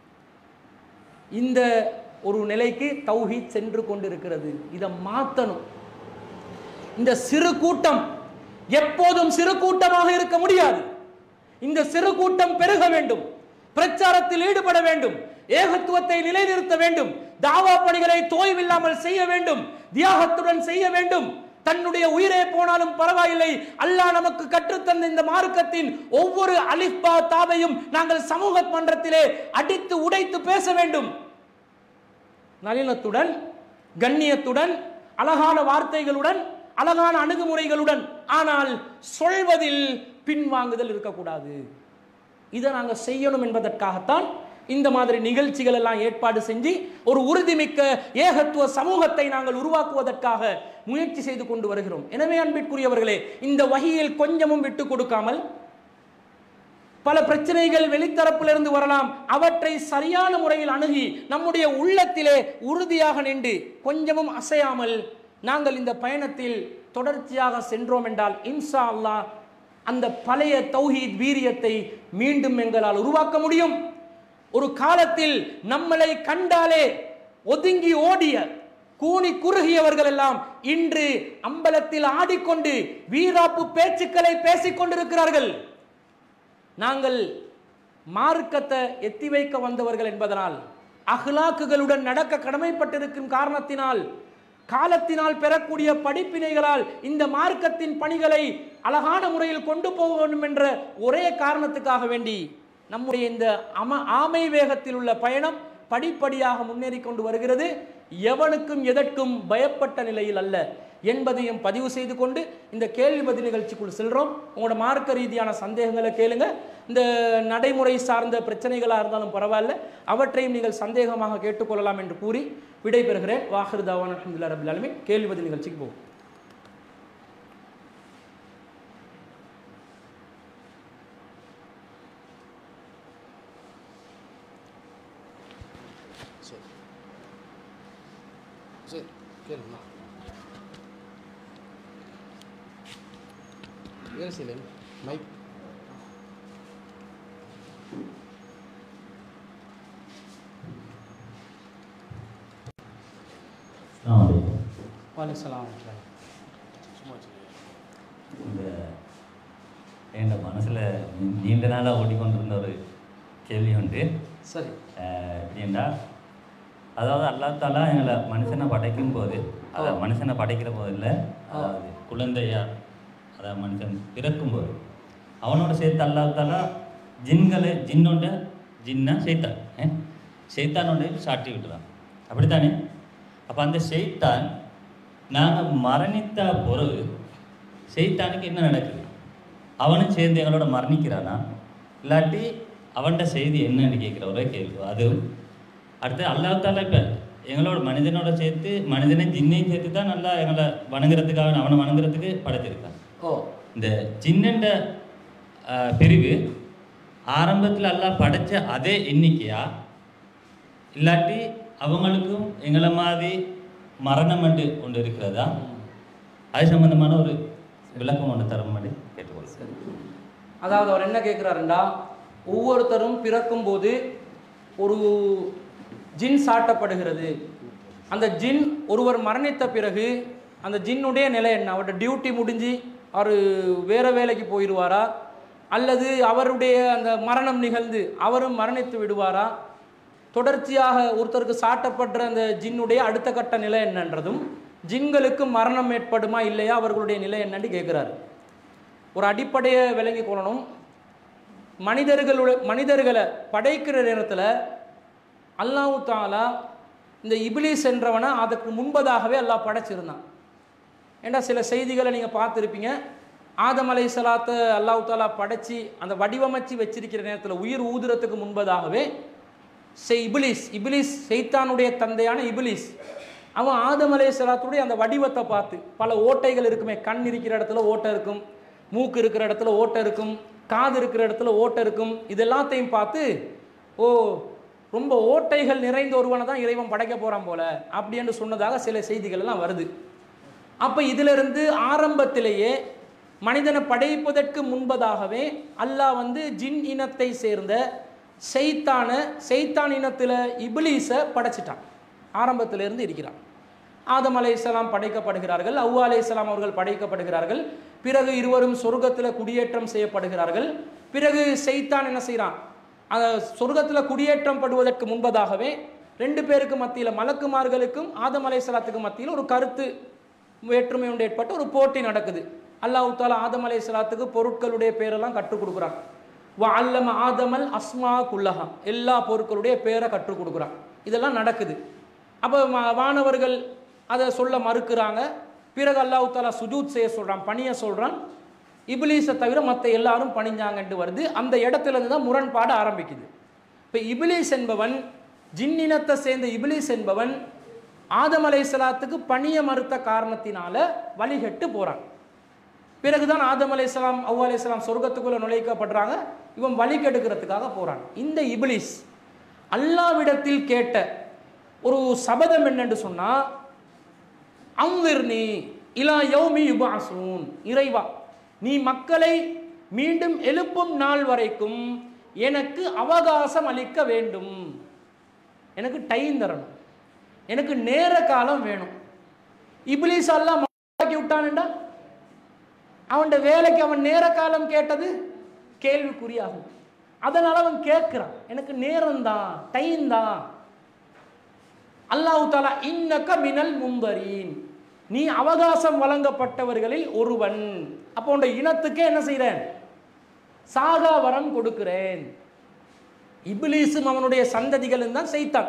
இந்த ஒரு நிலைக்கு தௌஹீத் சென்று கொண்டிருக்கிறது இதை மாத்தணும் இந்த சிறு கூட்டம் எப்போதும் சிறு கூட்டமாக இருக்க முடியாது இந்த சிறு கூட்டம் பெருக வேண்டும் பிரச்சாரத்தில் ஈடுபட வேண்டும் ஏகத்துவத்தை நிலைநிறுத்த வேண்டும் தாவா பணிகளை தோய்வில்லாமல் செய்ய வேண்டும் தியாகத்துடன் செய்ய வேண்டும் தன்னுடைய உயிரே போனாலும் பரவாயில்லை அல்லாஹ் நமக்கு கற்றுத்தந்த இந்த மார்க்கத்தின் ஒவ்வொரு அலிஃபா தாவையும் நாங்கள் சமூக மன்றத்திலே அடித்து உடைத்து பேச வேண்டும் நளினத்துடன் கண்ணியத்துடன் அழகான வார்த்தைகளுடன் அழகான அணுகுமுறைகளுடன் ஆனால் சொல்வதில் பின்வாங்குதல் இருக்கக்கூடாது இதை நாங்கள் செய்யணும் என்பதற்காகத்தான் இந்த மாதிரி நிகழ்ச்சிகள் எல்லாம் ஏற்பாடு செஞ்சு ஒரு உறுதிமிக்க ஏகத்துவ சமூகத்தை நாங்கள் உருவாக்குவதற்காக முயற்சி செய்து கொண்டு வருகிறோம் எனவே அன்பிற்குரியவர்களே இந்த வகையில் கொஞ்சமும் விட்டு கொடுக்காமல் பல பிரச்சனைகள் வெளித்தரப்பிலிருந்து வரலாம் அவற்றை சரியான முறையில் அணுகி நம்முடைய உள்ளத்திலே உறுதியாக நின்று கொஞ்சமும் அசையாமல் நாங்கள் இந்த பயணத்தில் தொடர்ச்சியாக சென்றோம் என்றால் இன்சா அல்லாஹ் அந்த பழைய தௌஹீத் வீரியத்தை மீண்டும் எங்களால் உருவாக்க முடியும் ஒரு காலத்தில் நம்மளை கண்டாலே ஒதுங்கி ஓடிய கூனி குறுகியவர்கள் எல்லாம் இன்று அம்பலத்தில் ஆடிக்கொண்டு வீராப்பு பேச்சுக்களை பேசிக் கொண்டிருக்கிறார்கள் நாங்கள் மார்க்கத்தை எத்தி வைக்க வந்தவர்கள் என்பதனால் அஹ்லாக்குகளுடன் நடக்க கடமைப்பட்டிருக்கும் காரணத்தினால் காலத்தினால் பெறக்கூடிய படிப்பினைகளால் இந்த மார்க்கத்தின் பணிகளை அழகான முறையில் கொண்டு போக வேண்டும் என்ற ஒரே காரணத்துக்காக வேண்டி நம்முடைய இந்த அம ஆமை வேகத்தில் உள்ள பயணம் படிப்படியாக முன்னேறி கொண்டு வருகிறது எவனுக்கும் எதற்கும் பயப்பட்ட நிலையில் அல்ல என்பதையும் பதிவு செய்து கொண்டு இந்த கேள்வி பதில் நிகழ்ச்சிக்குள் செல்றோம் உங்களோட மார்க்க ரீதியான சந்தேகங்களை கேளுங்க இந்த நடைமுறை சார்ந்த பிரச்சனைகளாக இருந்தாலும் பரவாயில்ல அவற்றையும் நீங்கள் சந்தேகமாக கேட்டுக்கொள்ளலாம் என்று கூறி விடைபெறுகிறேன் வாஹிர் தவான் அஹமதுல்லா ரபுல் ஆலமீன் கேள்வி பதில் நிகழ்ச்சிக்கு போகும் சரி சரி கேளுங்க வேலை செய்யல மைக் அஸ்ஸலாமு அலைக்கும். வலைசலாம் சும்மா வச்சுக்கோங்க. இந்த என் மனசில் நீண்ட நாளாக ஓடிக்கொண்டிருந்த ஒரு கேள்வி உண்டு சரி அஹ், எப்படின்னா அதாவது அல்லாஹ் தாலா எங்களை மனுஷனை படைக்கும் போது அதாவது மனுஷனை படைக்கிற போது இல்லை அதாவது குழந்தையா அதாவது மனுஷன் பிறக்கும் போது அவனோட சேர்த்து அல்லாஹ் தாலா ஜின்களை ஜின்னோட ஜின்னா செய்தான் செய்தானோட சாட்டி விட்டுறான் அப்படித்தானே அப்போ அந்த செய்தான் நாங்கள் மரணித்த பிறகு செய்தானுக்கு என்ன நடக்குது அவனும் சேர்ந்து எங்களோட மரணிக்கிறானா இல்லாட்டி அவன்கிட்ட செய்தி என்னன்னு கேட்குற ஒரே கேள்வி அது அடுத்து அல்லாஹ் தாலா இப்போ எங்களோட மனிதனோட சேர்த்து மனிதனை ஜின்னையும் சேர்த்து தான் நல்லா எங்களை வணங்குறதுக்காக அவனை வணங்குறதுக்கு படைச்சிருக்கான் ஓ இந்த ஜின்னண்ட ஆஹ், பிரிவு ஆரம்பத்தில் அல்லாஹ் படைச்ச அதே எண்ணிக்கையா இல்லாட்டி அவங்களுக்கும் எங்களை மாதிரி மரணம் என்று ஒன்று இருக்கிறதா அது சம்பந்தமான ஒரு விளக்கம் ஒன்று தர மாதிரி அதாவது அவர் என்ன கேட்குறாருண்டா ஒவ்வொருத்தரும் பிறக்கும் போது ஒரு ஜின் சாட்டப்படுகிறது அந்த ஜின் ஒருவர் மரணித்த பிறகு அந்த ஜின்னுடைய நிலை என்ன அவருடைய டியூட்டி முடிஞ்சு அவர் வேற வேலைக்கு போயிடுவாரா அல்லது அவருடைய அந்த மரணம் நிகழ்ந்து அவரும் மரணித்து விடுவாரா தொடர்ச்சியாக ஒருத்தருக்கு சாட்டப்படுற அந்த ஜின்னுடைய அடுத்த கட்ட நிலை என்னன்றதும் ஜின்களுக்கு மரணம் ஏற்படுமா இல்லையா அவர்களுடைய நிலை என்னன்னு கேட்குறாரு ஒரு அடிப்படையை விளங்கி கொள்ளணும் மனிதர்களுடைய மனிதர்களை படைக்கிற நேரத்தில் அல்லாஹ் தாலா இந்த இபிலிஸ் என்றவனை அதுக்கு முன்பதாகவே அல்லாஹ் படைச்சிருந்தான் ஏண்டா சில செய்திகளை நீங்கள் பார்த்துருப்பீங்க ஆதம் அலை சலாத்தை அல்லாஹ் தாலா படைச்சி அந்த வடிவமைச்சு வச்சிருக்கிற நேரத்தில் உயிர் ஊதுறதுக்கு முன்பதாகவே செய் இபிலிஸ் இபிலிஸ் செய்தானுடைய தந்தையான இபிலிஸ் அவன் ஆதம் அலை சலாத்துடைய அந்த வடிவத்தை பார்த்து பல ஓட்டைகள் இருக்குமே கண் இருக்கிற இடத்துல ஓட்டை இருக்கும் மூக்கு இருக்கிற இடத்துல ஓட்டை இருக்கும் காது இருக்கிற இடத்துல ஓட்டை இருக்கும் இது எல்லாத்தையும் பார்த்து ஓ ரொம்ப ஓட்டைகள் நிறைந்த ஒருவனை தான் இறைவன் படைக்க போறான் போல அப்படி என்று சொன்னதாக சில செய்திகள் எல்லாம் வருது அப்ப இதிலிருந்து ஆரம்பத்திலேயே மனிதனை படைப்பதற்கு முன்பதாகவே அல்லாஹ் வந்து ஜின் இனத்தை சேர்ந்த செய்தான செய்தான் இனத்தில் இபிலீஸை படைச்சிட்டான் ஆரம்பத்திலிருந்து இருக்கிறான் ஆதம் அலைஹிஸ்ஸலாம் படைக்கப்படுகிறார்கள் அவ்வா அலைஹிஸ்ஸலாம் அவர்கள் படைக்கப்படுகிறார்கள் பிறகு இருவரும் சொர்க்கத்தில் குடியேற்றம் செய்யப்படுகிறார்கள் பிறகு செய்தான் என்ன செய்கிறான் அந்த சொர்க்கத்தில் குடியேற்றம் படுவதற்கு முன்பதாகவே ரெண்டு பேருக்கு மத்தியில் மலக்குமார்களுக்கும் ஆதம் அலைஹிஸ்ஸலாத்துக்கு மத்தியில் ஒரு கருத்து வேற்றுமை ஒன்று ஏற்பட்டு ஒரு போட்டி நடக்குது அல்லாஹ் தாலா ஆதம் அலைஹிஸ்ஸலாத்துக்கு பொருட்களுடைய பேரெல்லாம் கற்றுக் கொடுக்குறான் வ அல்லம ஆதமல் அஸ்மா குல்லஹா எல்லா பொருட்களுடைய பேரை கற்றுக் கொடுக்குறான் இதெல்லாம் நடக்குது அப்போ வானவர்கள் அதை சொல்ல மறுக்கிறாங்க பிறகு அல்லாஹ் தாலா சுஜூத் செய்ய சொல்கிறான் பணிய சொல்கிறான் இபிலீஸை தவிர மற்ற எல்லாரும் பணிஞ்சாங்கன்ட்டு வருது அந்த இடத்துல இருந்து தான் முரண்பாடு ஆரம்பிக்குது இப்போ இபிலீஸ் என்பவன் ஜின்னினத்தை சேர்ந்த இபிலீஸ் என்பவன் ஆதம் அலைஹிஸ்ஸலாத்துக்கு பணிய மறுத்த காரணத்தினால வழிகட்டு போகிறான் பிறகுதான் ஆதம் அலைஹிஸ்ஸலாம் அவ்வா அலைஹிஸ்ஸலாம் சொர்க்கத்துக்குள்ள நுழைக்கப்படுறாங்க இவன் வழி கெடுக்கிறதுக்காக போறான் இந்த இபிலிஸ் அல்லாவிடத்தில் கேட்ட ஒரு சபதம் என்னன்னு சொன்னா அம்விர்னி இலா யௌமி யுபாசூன் இறைவா நீ மக்களை மீண்டும் எழுப்பும் நாள் வரைக்கும் எனக்கு அவகாசம் அளிக்க வேண்டும் எனக்கு டைம் தரணும் எனக்கு நேர காலம் வேணும் இபிலிஸ் எல்லாம் மௌத்தாக்கி விட்டானுண்டா அவன் வேலைக்கு அவன் நேர காலம் கேட்டது கேள்விக்குறியாகும் அதனால அவன் கேட்கிறான் எனக்கு நேரம் தான் டைம் தான் அல்லாஹு தாலா இன்னக்க மினல் முந்தரீன் நீ அவகாசம் வழங்கப்பட்டவர்களில் ஒருவன் அப்போ உன்ட இனத்துக்கே என்ன செய்கிறேன் சாகா வரம் கொடுக்கிறேன் இபிலீஸும் அவனுடைய சந்ததிகளும் தான் செய்தான்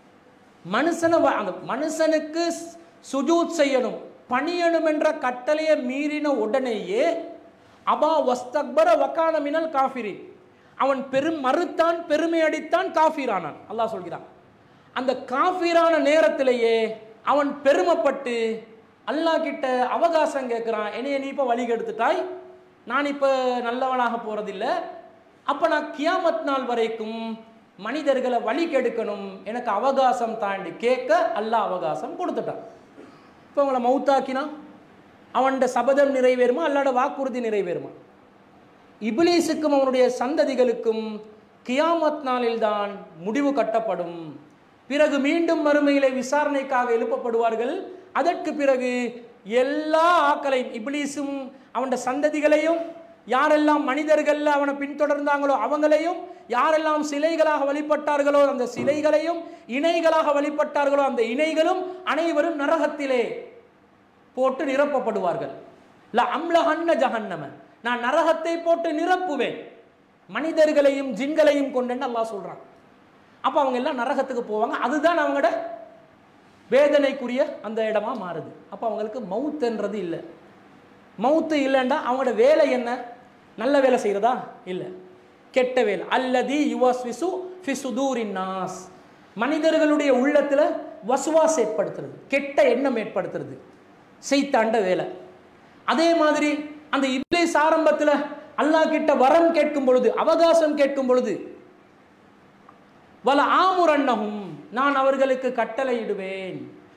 மனுஷனை வ- அந்த மனுஷனுக்கு ஸ்- சுஜூத் செய்யணும் பணியணும் என்ற கட்டளையை மீறின உடனேயே அபா வஸ்தக்பர வக்கான மினல் காஃபிரின் அவன் பெரும் மறுத்தான் பெருமை அடித்தான் காஃபிரானான் அல்லாஹ் சொல்கிறான் அந்த காஃபிரான நேரத்திலேயே அவன் பெருமைப்பட்டு அல்லாஹ் கிட்ட அவகாசம் கேட்குறான் என்னைய நீ இப்போ வழி கெடுத்துட்டாய் நான் இப்போ நல்லவனாக போகிறதில்ல அப்போ நான் கியாமத் நாள் வரைக்கும் மனிதர்களை வழி கெடுக்கணும் எனக்கு அவகாசம் தாண்டி கேட்க அல்லாஹ் அவகாசம் கொடுத்துட்டான் இப்போ அவங்கள மௌத்தாக்கினா அவன்ட சபதம் நிறைவேறுமா அல்லாட வாக்குறுதி நிறைவேறுமா இபிலீஸுக்கும் அவனுடைய சந்ததிகளுக்கும் கியாமத் நாளில்தான் முடிவு கட்டப்படும் பிறகு மீண்டும் மறுமையிலே விசாரணைக்காக எழுப்பப்படுவார்கள் அதற்கு பிறகு எல்லா ஆக்களையும் இபிலீஸும் அவனுடைய சந்ததிகளையும் யாரெல்லாம் மனிதர்கள் அவனை பின்தொடர்ந்தாங்களோ அவங்களையும் யாரெல்லாம் சிலைகளாக வழிபட்டார்களோ அந்த சிலைகளையும் இணைகளாக வழிபட்டார்களோ அந்த இணைகளும் அனைவரும் நரகத்திலே போட்டு நிரப்பப்படுவார்கள் ல அம்லஹன்ன ஜஹன்னம நான் நரகத்தை போட்டு நிரப்புவேன் மனிதர்களையும் ஜின்களையும் கொண்டுன்னு அல்லாஹ் சொல்றான் அப்போ அவங்க எல்லாம் நரகத்துக்கு போவாங்க அதுதான் அவங்களோட வேதனைக்குரிய அந்த இடமா மாறுது அப்போ அவங்களுக்கு மவுத்துன்றது இல்லை மவுத்து இல்லைண்டா அவங்களோட வேலை என்ன நல்ல வேலை செய்கிறதா இல்லை கெட்ட வேலை அல்லதி யுவாஸ்விசு ஃபிசுதூரின் நாஸ் மனிதர்களுடைய உள்ளத்தில் வசுவாஸ் ஏற்படுத்துறது கெட்ட எண்ணம் ஏற்படுத்துறது செய்தாண்ட வேலை அதே மாதிரி அந்த இப்ளேஸ் ஆரம்பத்தில் அல்லாஹ் கிட்ட வரம் கேட்கும் பொழுது அவகாசம் கேட்கும் பொழுது வல ஆமுரன்னகும் நான் அவர்களுக்கு கட்டளையிடுவேன்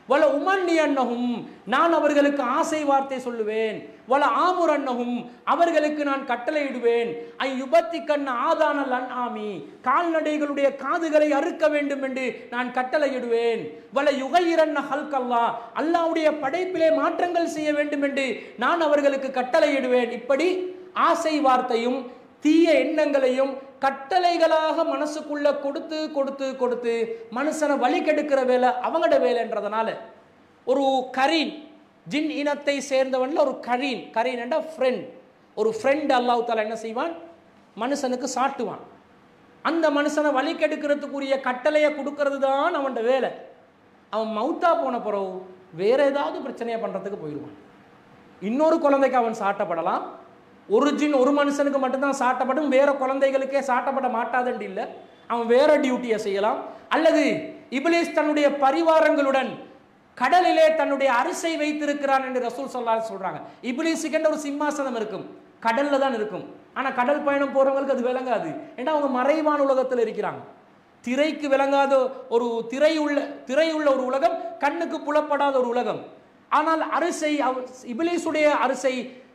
வல உமன்னி அன்னகும் நான் அவர்களுக்கு ஆசை வார்த்தை சொல்லுவேன் வல ஆமுர் அன்னகும் அவர்களுக்கு நான் கட்டளையிடுவேன் ஐ யுபத்தி கண்ண ஆதானல் அன் ஆமி கால்நடைகளுடைய காதுகளை அறுக்க வேண்டும் என்று நான் கட்டளையிடுவேன் வல யுகையிரன்ன ஹல்கல்லா அல்லாவுடைய படைப்பிலே மாற்றங்கள் செய்ய வேண்டும் என்று நான் அவர்களுக்கு கட்டளையிடுவேன் இப்படி ஆசை வார்த்தையும் தீய எண்ணங்களையும் கட்டளைகளாக மனசுக்குள்ள கொடுத்து கொடுத்து கொடுத்து மனுஷனை வழி கெடுக்கிற வேலை அவங்களோட வேலைன்றதுனால ஒரு கரீன் ஜின் இனத்தை சேர்ந்தவன்ல ஒரு கரீன் கரீன் என்ற ஃப்ரெண்ட் ஒரு ஃப்ரெண்ட் அல்லாஹ் தாலா என்ன செய்வான் மனுஷனுக்கு சாட்டுவான் அந்த மனுஷனை வழி கெடுக்கிறதுக்குரிய கட்டளையை கொடுக்கறது தான் அவனோட வேலை அவன் மௌத்தா போன பிறகு வேற ஏதாவது பிரச்சனையை பண்றதுக்கு போயிடுவான் இன்னொரு குழந்தைக்கு அவன் சாட்டப்படலாம் ஒரு ஜின் ஒரு மனுஷனுக்கு மட்டும்தான் சாட்டப்படும் வேற குழந்தைகளுக்கே சாட்டப்பட மாட்டாதுன்னு இல்லை அவன் வேற டியூட்டியை செய்யலாம் அல்லது இபிலிஸ் தன்னுடைய பரிவாரங்களுடன் கடலிலே தன்னுடைய அரிசை வைத்திருக்கிறான் என்று ரசூல் சொல்லாரு சொல்றாங்க இபிலிஸுக்கென்ற ஒரு சிம்மாசனம் இருக்கும் கடல்ல தான் இருக்கும் ஆனா கடல் பயணம் போறவங்களுக்கு அது விளங்காது ஏன்னா அவங்க மறைவான உலகத்தில் இருக்கிறாங்க திரைக்கு விளங்காத ஒரு திரை உள்ள திரை உள்ள ஒரு உலகம் கண்ணுக்கு புலப்படாத ஒரு உலகம் ஆனால் அரிசை அவ- இபிலிசுடைய அரிசை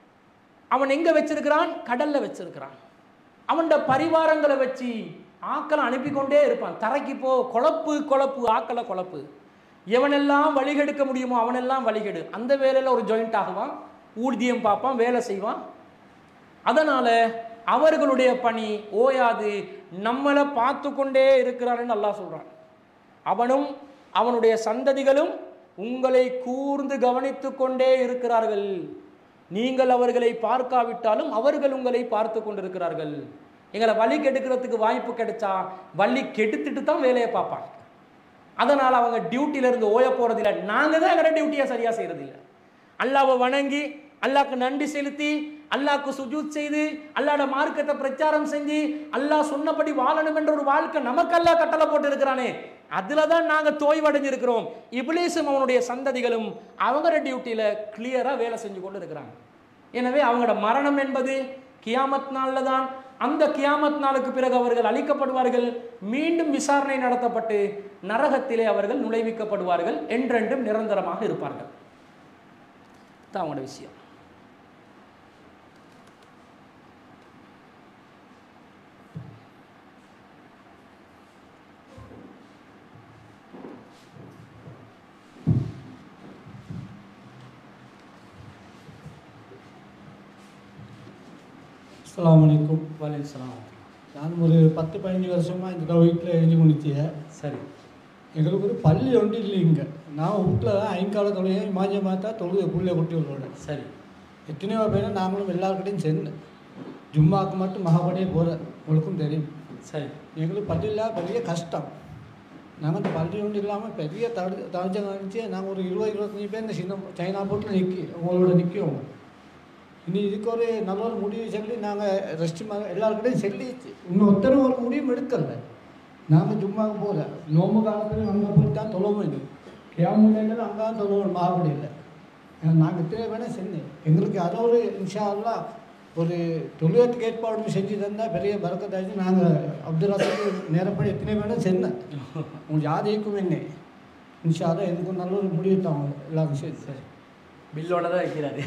அவன் எங்க வச்சிருக்கிறான் கடல்ல வச்சிருக்கிறான் அவனோட பரிவாரங்களை வச்சு ஆக்களை அனுப்பி கொண்டே இருப்பான் தரைக்கு போ குழப்பு குழப்பு ஆக்களை குழப்பு எவனெல்லாம் வழிகெடுக்க முடியுமோ அவனெல்லாம் வழிகெடு அந்த வேலையில் ஒரு ஜாயிண்ட் ஆகுவான் ஊர்தியம் பார்ப்பான் வேலை செய்வான் அதனால அவர்களுடைய பணி ஓயாது நம்மளை பார்த்து கொண்டே இருக்கிறான்னு அல்லாஹ் சொல்றான் அவனும் அவனுடைய சந்ததிகளும் உங்களை கூர்ந்து கவனித்துக் கொண்டே இருக்கிறார்கள் நீங்கள் அவர்களை பார்க்காவிட்டாலும் அவர்கள் உங்களை பார்த்து கொண்டிருக்கிறார்கள் எங்களை வழி கெடுக்கிறதுக்கு வாய்ப்பு கிடைச்சா வழி கெடுத்துட்டு தான் வேலையை பார்ப்பாங்க அதனால் அவங்க டியூட்டில இருந்து ஓய போறதில்ல நாங்க தான் எங்களோட டியூட்டியை சரியா செய்யறதில்ல அல்லாவை வணங்கி அல்லாஹ்க்கு நன்றி செலுத்தி அல்லாஹ்க்கு சுஜூத் செய்து அல்லாஹ்ட மார்க்கத்தை பிரச்சாரம் செஞ்சு அல்லாஹ் சொன்னபடி வாழணும் என்ற ஒரு வாழ்க்கை நமக்கு அல்லாஹ் கட்டளை போட்டு இருக்கிறானே அதுல தான் நாங்க தோய்வடைஞ்சிருக்கிறோம் இப்ளீஸும் அவனுடைய சந்ததிகளும் அவங்களோட டியூட்டியில கிளியரா வேலை செஞ்சு கொண்டு இருக்கிறாங்க எனவே அவங்களோட மரணம் என்பது கியாமத் நாளில் தான் அந்த கியாமத் நாளுக்கு பிறகு அவர்கள் அழிக்கப்படுவார்கள் மீண்டும் விசாரணை நடத்தப்பட்டு நரகத்திலே அவர்கள் நுழைவிக்கப்படுவார்கள் என்றென்றும் நிரந்தரமாக இருப்பார்கள் தான் அவங்களோட விஷயம் அஸ்ஸலாமு அலைக்கும் வலைசலாம் நான் ஒரு பத்து பதினஞ்சு வருஷமாக இந்த வீட்டில் எழுதி முடிச்சேன் சரி எங்களுக்கு ஒரு பள்ளி ஒன்று இல்லை இங்கே நான் வீட்டில் தான் ஐங்கால தொழிலை மாஞ்ச மாத்தா தொழுகை புள்ளைய குட்டி உள்ளோட சரி எத்தனையோ பேர் நாங்களும் எல்லாருக்கிட்டையும் சேர்ந்தேன் ஜும்மாவுக்கு மட்டும் மகாபடியே போகிறேன் உங்களுக்கும் தெரியும் சரி எங்களுக்கு பள்ளியில் பெரிய கஷ்டம் நாங்கள் இந்த பள்ளி ஒன்று இல்லாமல் பெரிய தடு தடுச்சம் காமிச்சு நாங்கள் ஒரு இருபது இருபத்தஞ்சி பேர் இந்த சின்ன சைனா போட்டு நிற்கி உங்களோட நிற்கும் இனி இதுக்கு ஒரு நல்ல ஒரு முடிவு சொல்லி நாங்கள் ரெஸ்ட் எல்லாருக்கிட்டையும் சொல்லி இன்னும் ஒருத்தரும் ஒரு முடிவும் எடுக்கல நாங்கள் ஜும்மாவுக்கு போகல நோம்பு காலத்துல அங்கே போய் தான் தொழவும் இது கேமுலையில் அங்கே தான் தொழுவோம் மாகுடியில் நாங்கள் இத்தனை வேணால் செஞ்சேன் எங்களுக்கு அதை ஒரு இன்ஷா அல்லாஹ் ஒரு தொழிலத்துக்கு ஏற்பாடு செஞ்சு தந்தால் பெரிய பறக்கத்தாச்சு நாங்கள் அப்துல் ராசுக்கு நேரப்படி எத்தனை வேணால் செஞ்சேன் உங்களுக்கு யாதைக்கும் என்ன இன்ஷா அல்லாஹ் எதுக்கும் நல்ல ஒரு முடிவு தான் எல்லா விஷயம் சரி பில்லோட தான் வைக்கிறாரு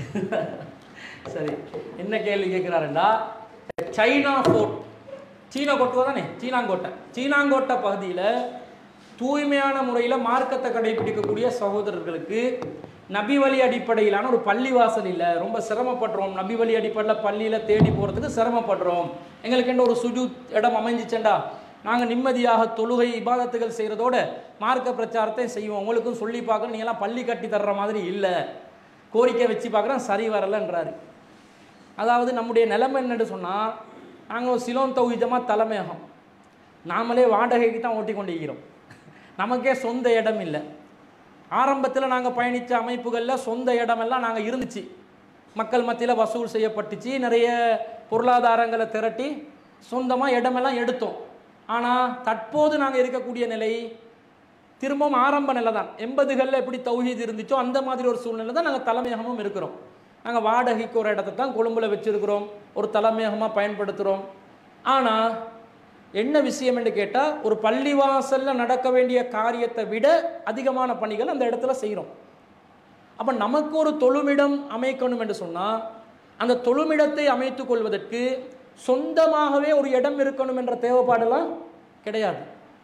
சரி என்ன கேள்வி கேட்குறாருண்டா சைனா ஃபோர்ட் சீனா கொட்டுவா தானே சீனாங்கோட்டை சீனாங்கோட்டை பகுதியில் தூய்மையான முறையில் மார்க்கத்தை கடைபிடிக்கக்கூடிய சகோதரர்களுக்கு நபி வழி அடிப்படையிலான ஒரு பள்ளிவாசல் இல்லை ரொம்ப சிரமப்படுறோம் நபி வழி அடிப்படையில் பள்ளியில் தேடி போகிறதுக்கு சிரமப்படுறோம் எங்களுக்கு என்ன ஒரு சுஜு இடம் அமைஞ்சிச்சேண்டா நாங்கள் நிம்மதியாக தொழுகை இபாதத்துகள் செய்கிறதோட மார்க்க பிரச்சாரத்தை செய்வோம் உங்களுக்கும் சொல்லி பார்க்கணும் நீங்களாம் பள்ளி கட்டி தர்ற மாதிரி இல்லை கோரிக்கை வச்சு பார்க்குறேன் சரி வரலன்றாரு அதாவது நம்முடைய நிலைமை என்னன்னு சொன்னால் நாங்கள் ஒரு சிலோன் தௌஹீதமாக தலைமையகம் நாமளே வாடகைக்கு தான் ஓட்டி கொண்டு இருக்கிறோம் நமக்கே சொந்த இடம் இல்லை ஆரம்பத்தில் நாங்கள் பயணித்த அமைப்புகளில் சொந்த இடமெல்லாம் நாங்கள் இருந்துச்சு மக்கள் மத்தியில் வசூல் செய்யப்பட்டுச்சு நிறைய பொருளாதாரங்களை திரட்டி சொந்தமாக இடமெல்லாம் எடுத்தோம் ஆனால் தற்போது நாங்கள் இருக்கக்கூடிய நிலை திரும்பவும் ஆரம்ப நிலை தான் எண்பதுகளில் எப்படி தௌஹீத் இருந்துச்சோ அந்த மாதிரி ஒரு சூழ்நிலை தான் நாங்கள் தலைமையகமும் இருக்கிறோம் நாங்கள் வாடகைக்கு ஒரு இடத்த தான் கொழும்புல வச்சுருக்கிறோம் ஒரு தலைமையகமாக பயன்படுத்துகிறோம் ஆனால் என்ன விஷயம் என்று கேட்டால் ஒரு பள்ளிவாசல்ல நடக்க வேண்டிய காரியத்தை விட அதிகமான பணிகள் அந்த இடத்துல செய்கிறோம் அப்போ நமக்கு ஒரு தொழுமிடம் அமைக்கணும் என்று சொன்னால் அந்த தொழுமிடத்தை அமைத்துக் கொள்வதற்கு சொந்தமாகவே ஒரு இடம் இருக்கணும் என்ற தேவைப்பாடெல்லாம் கிடையாது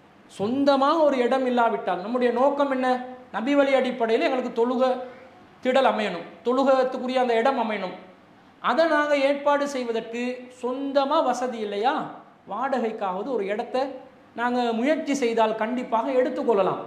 சொந்தமாக ஒரு இடம் இல்லாவிட்டால் நம்முடைய நோக்கம் என்ன நபி வழி அடிப்படையில் எங்களுக்கு தொழுக திடல் அமையணும் தொழுகத்துக்குரிய அந்த இடம் அமையணும் அதை நாங்கள் ஏற்பாடு செய்வதற்கு சொந்தமாக வசதி இல்லையா வாடகைக்காவது ஒரு இடத்த நாங்கள் முயற்சி செய்தால் கண்டிப்பாக எடுத்துக்கொள்ளலாம்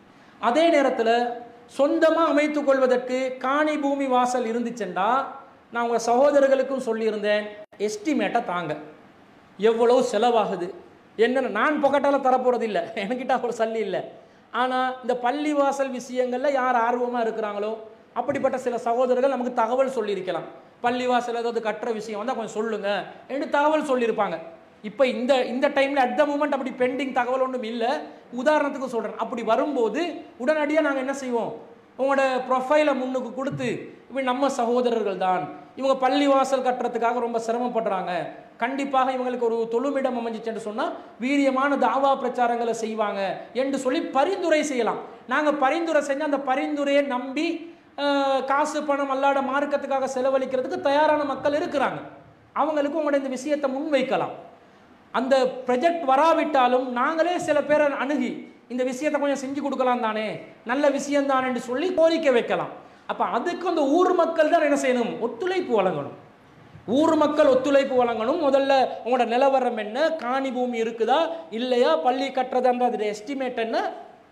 அதே நேரத்தில் சொந்தமாக அமைத்துக் கொள்வதற்கு காணி பூமி வாசல் இருந்துச்சுண்டா நான் உங்கள் சகோதரர்களுக்கும் சொல்லியிருந்தேன் எஸ்டிமேட்டை தாங்க எவ்வளோ செலவாகுது என்னென்ன நான் பொக்கட்டால் தரப்போகிறது இல்லை என்கிட்ட ஒரு சல்லி இல்லை ஆனால் இந்த பள்ளி வாசல் விஷயங்களில் யார் ஆர்வமாக இருக்கிறாங்களோ அப்படிப்பட்ட சில சகோதரர்கள் நமக்கு தகவல் சொல்லியிருக்கலாம் பள்ளி வாசல் ஏதாவது கட்டுற விஷயம் வந்தால் கொஞ்சம் சொல்லுங்க என்று தகவல் சொல்லியிருப்பாங்க இப்போ இந்த இந்த டைமில் அட் த மூமெண்ட் அப்படி பெண்டிங் தகவல் ஒன்றும் இல்லை உதாரணத்துக்கு சொல்கிறேன் அப்படி வரும்போது உடனடியாக நாங்கள் என்ன செய்வோம் உங்களோட ப்ரொஃபைலை முன்னுக்கு கொடுத்து இவங்க நம்ம சகோதரர்கள் தான் இவங்க பள்ளி வாசல் கட்டுறதுக்காக ரொம்ப சிரமப்படுறாங்க கண்டிப்பாக இவங்களுக்கு ஒரு தொழுமிடம் அமைஞ்சிச்சுன்னு சொன்னால் வீரியமான தாவா பிரச்சாரங்களை செய்வாங்க என்று சொல்லி பரிந்துரை செய்யலாம் நாங்கள் பரிந்துரை செஞ்சு அந்த பரிந்துரையை நம்பி அஹ், காசு பணம் அல்லாட மார்க்கத்துக்காக செலவழிக்கிறதுக்கு தயாரான மக்கள் இருக்கிறாங்க அவங்களுக்கு உங்களோட இந்த விஷயத்தை முன்வைக்கலாம் அந்த ப்ரொஜெக்ட் வராவிட்டாலும் நாங்களே சில பேரை அணுகி இந்த விஷயத்தை கொஞ்சம் செஞ்சு கொடுக்கலாம் தானே நல்ல விஷயம் தானேன்னு சொல்லி கோரிக்கை வைக்கலாம் அப்போ அதுக்கு அந்த ஊர் மக்கள் தான் என்ன செய்யணும் ஒத்துழைப்பு வழங்கணும் ஊர் மக்கள் ஒத்துழைப்பு வழங்கணும் முதல்ல உங்களோட நிலவரம் என்ன காணி பூமி இருக்குதா இல்லையா பள்ளி கட்டுறதான்ற அதோட எஸ்டிமேட் என்ன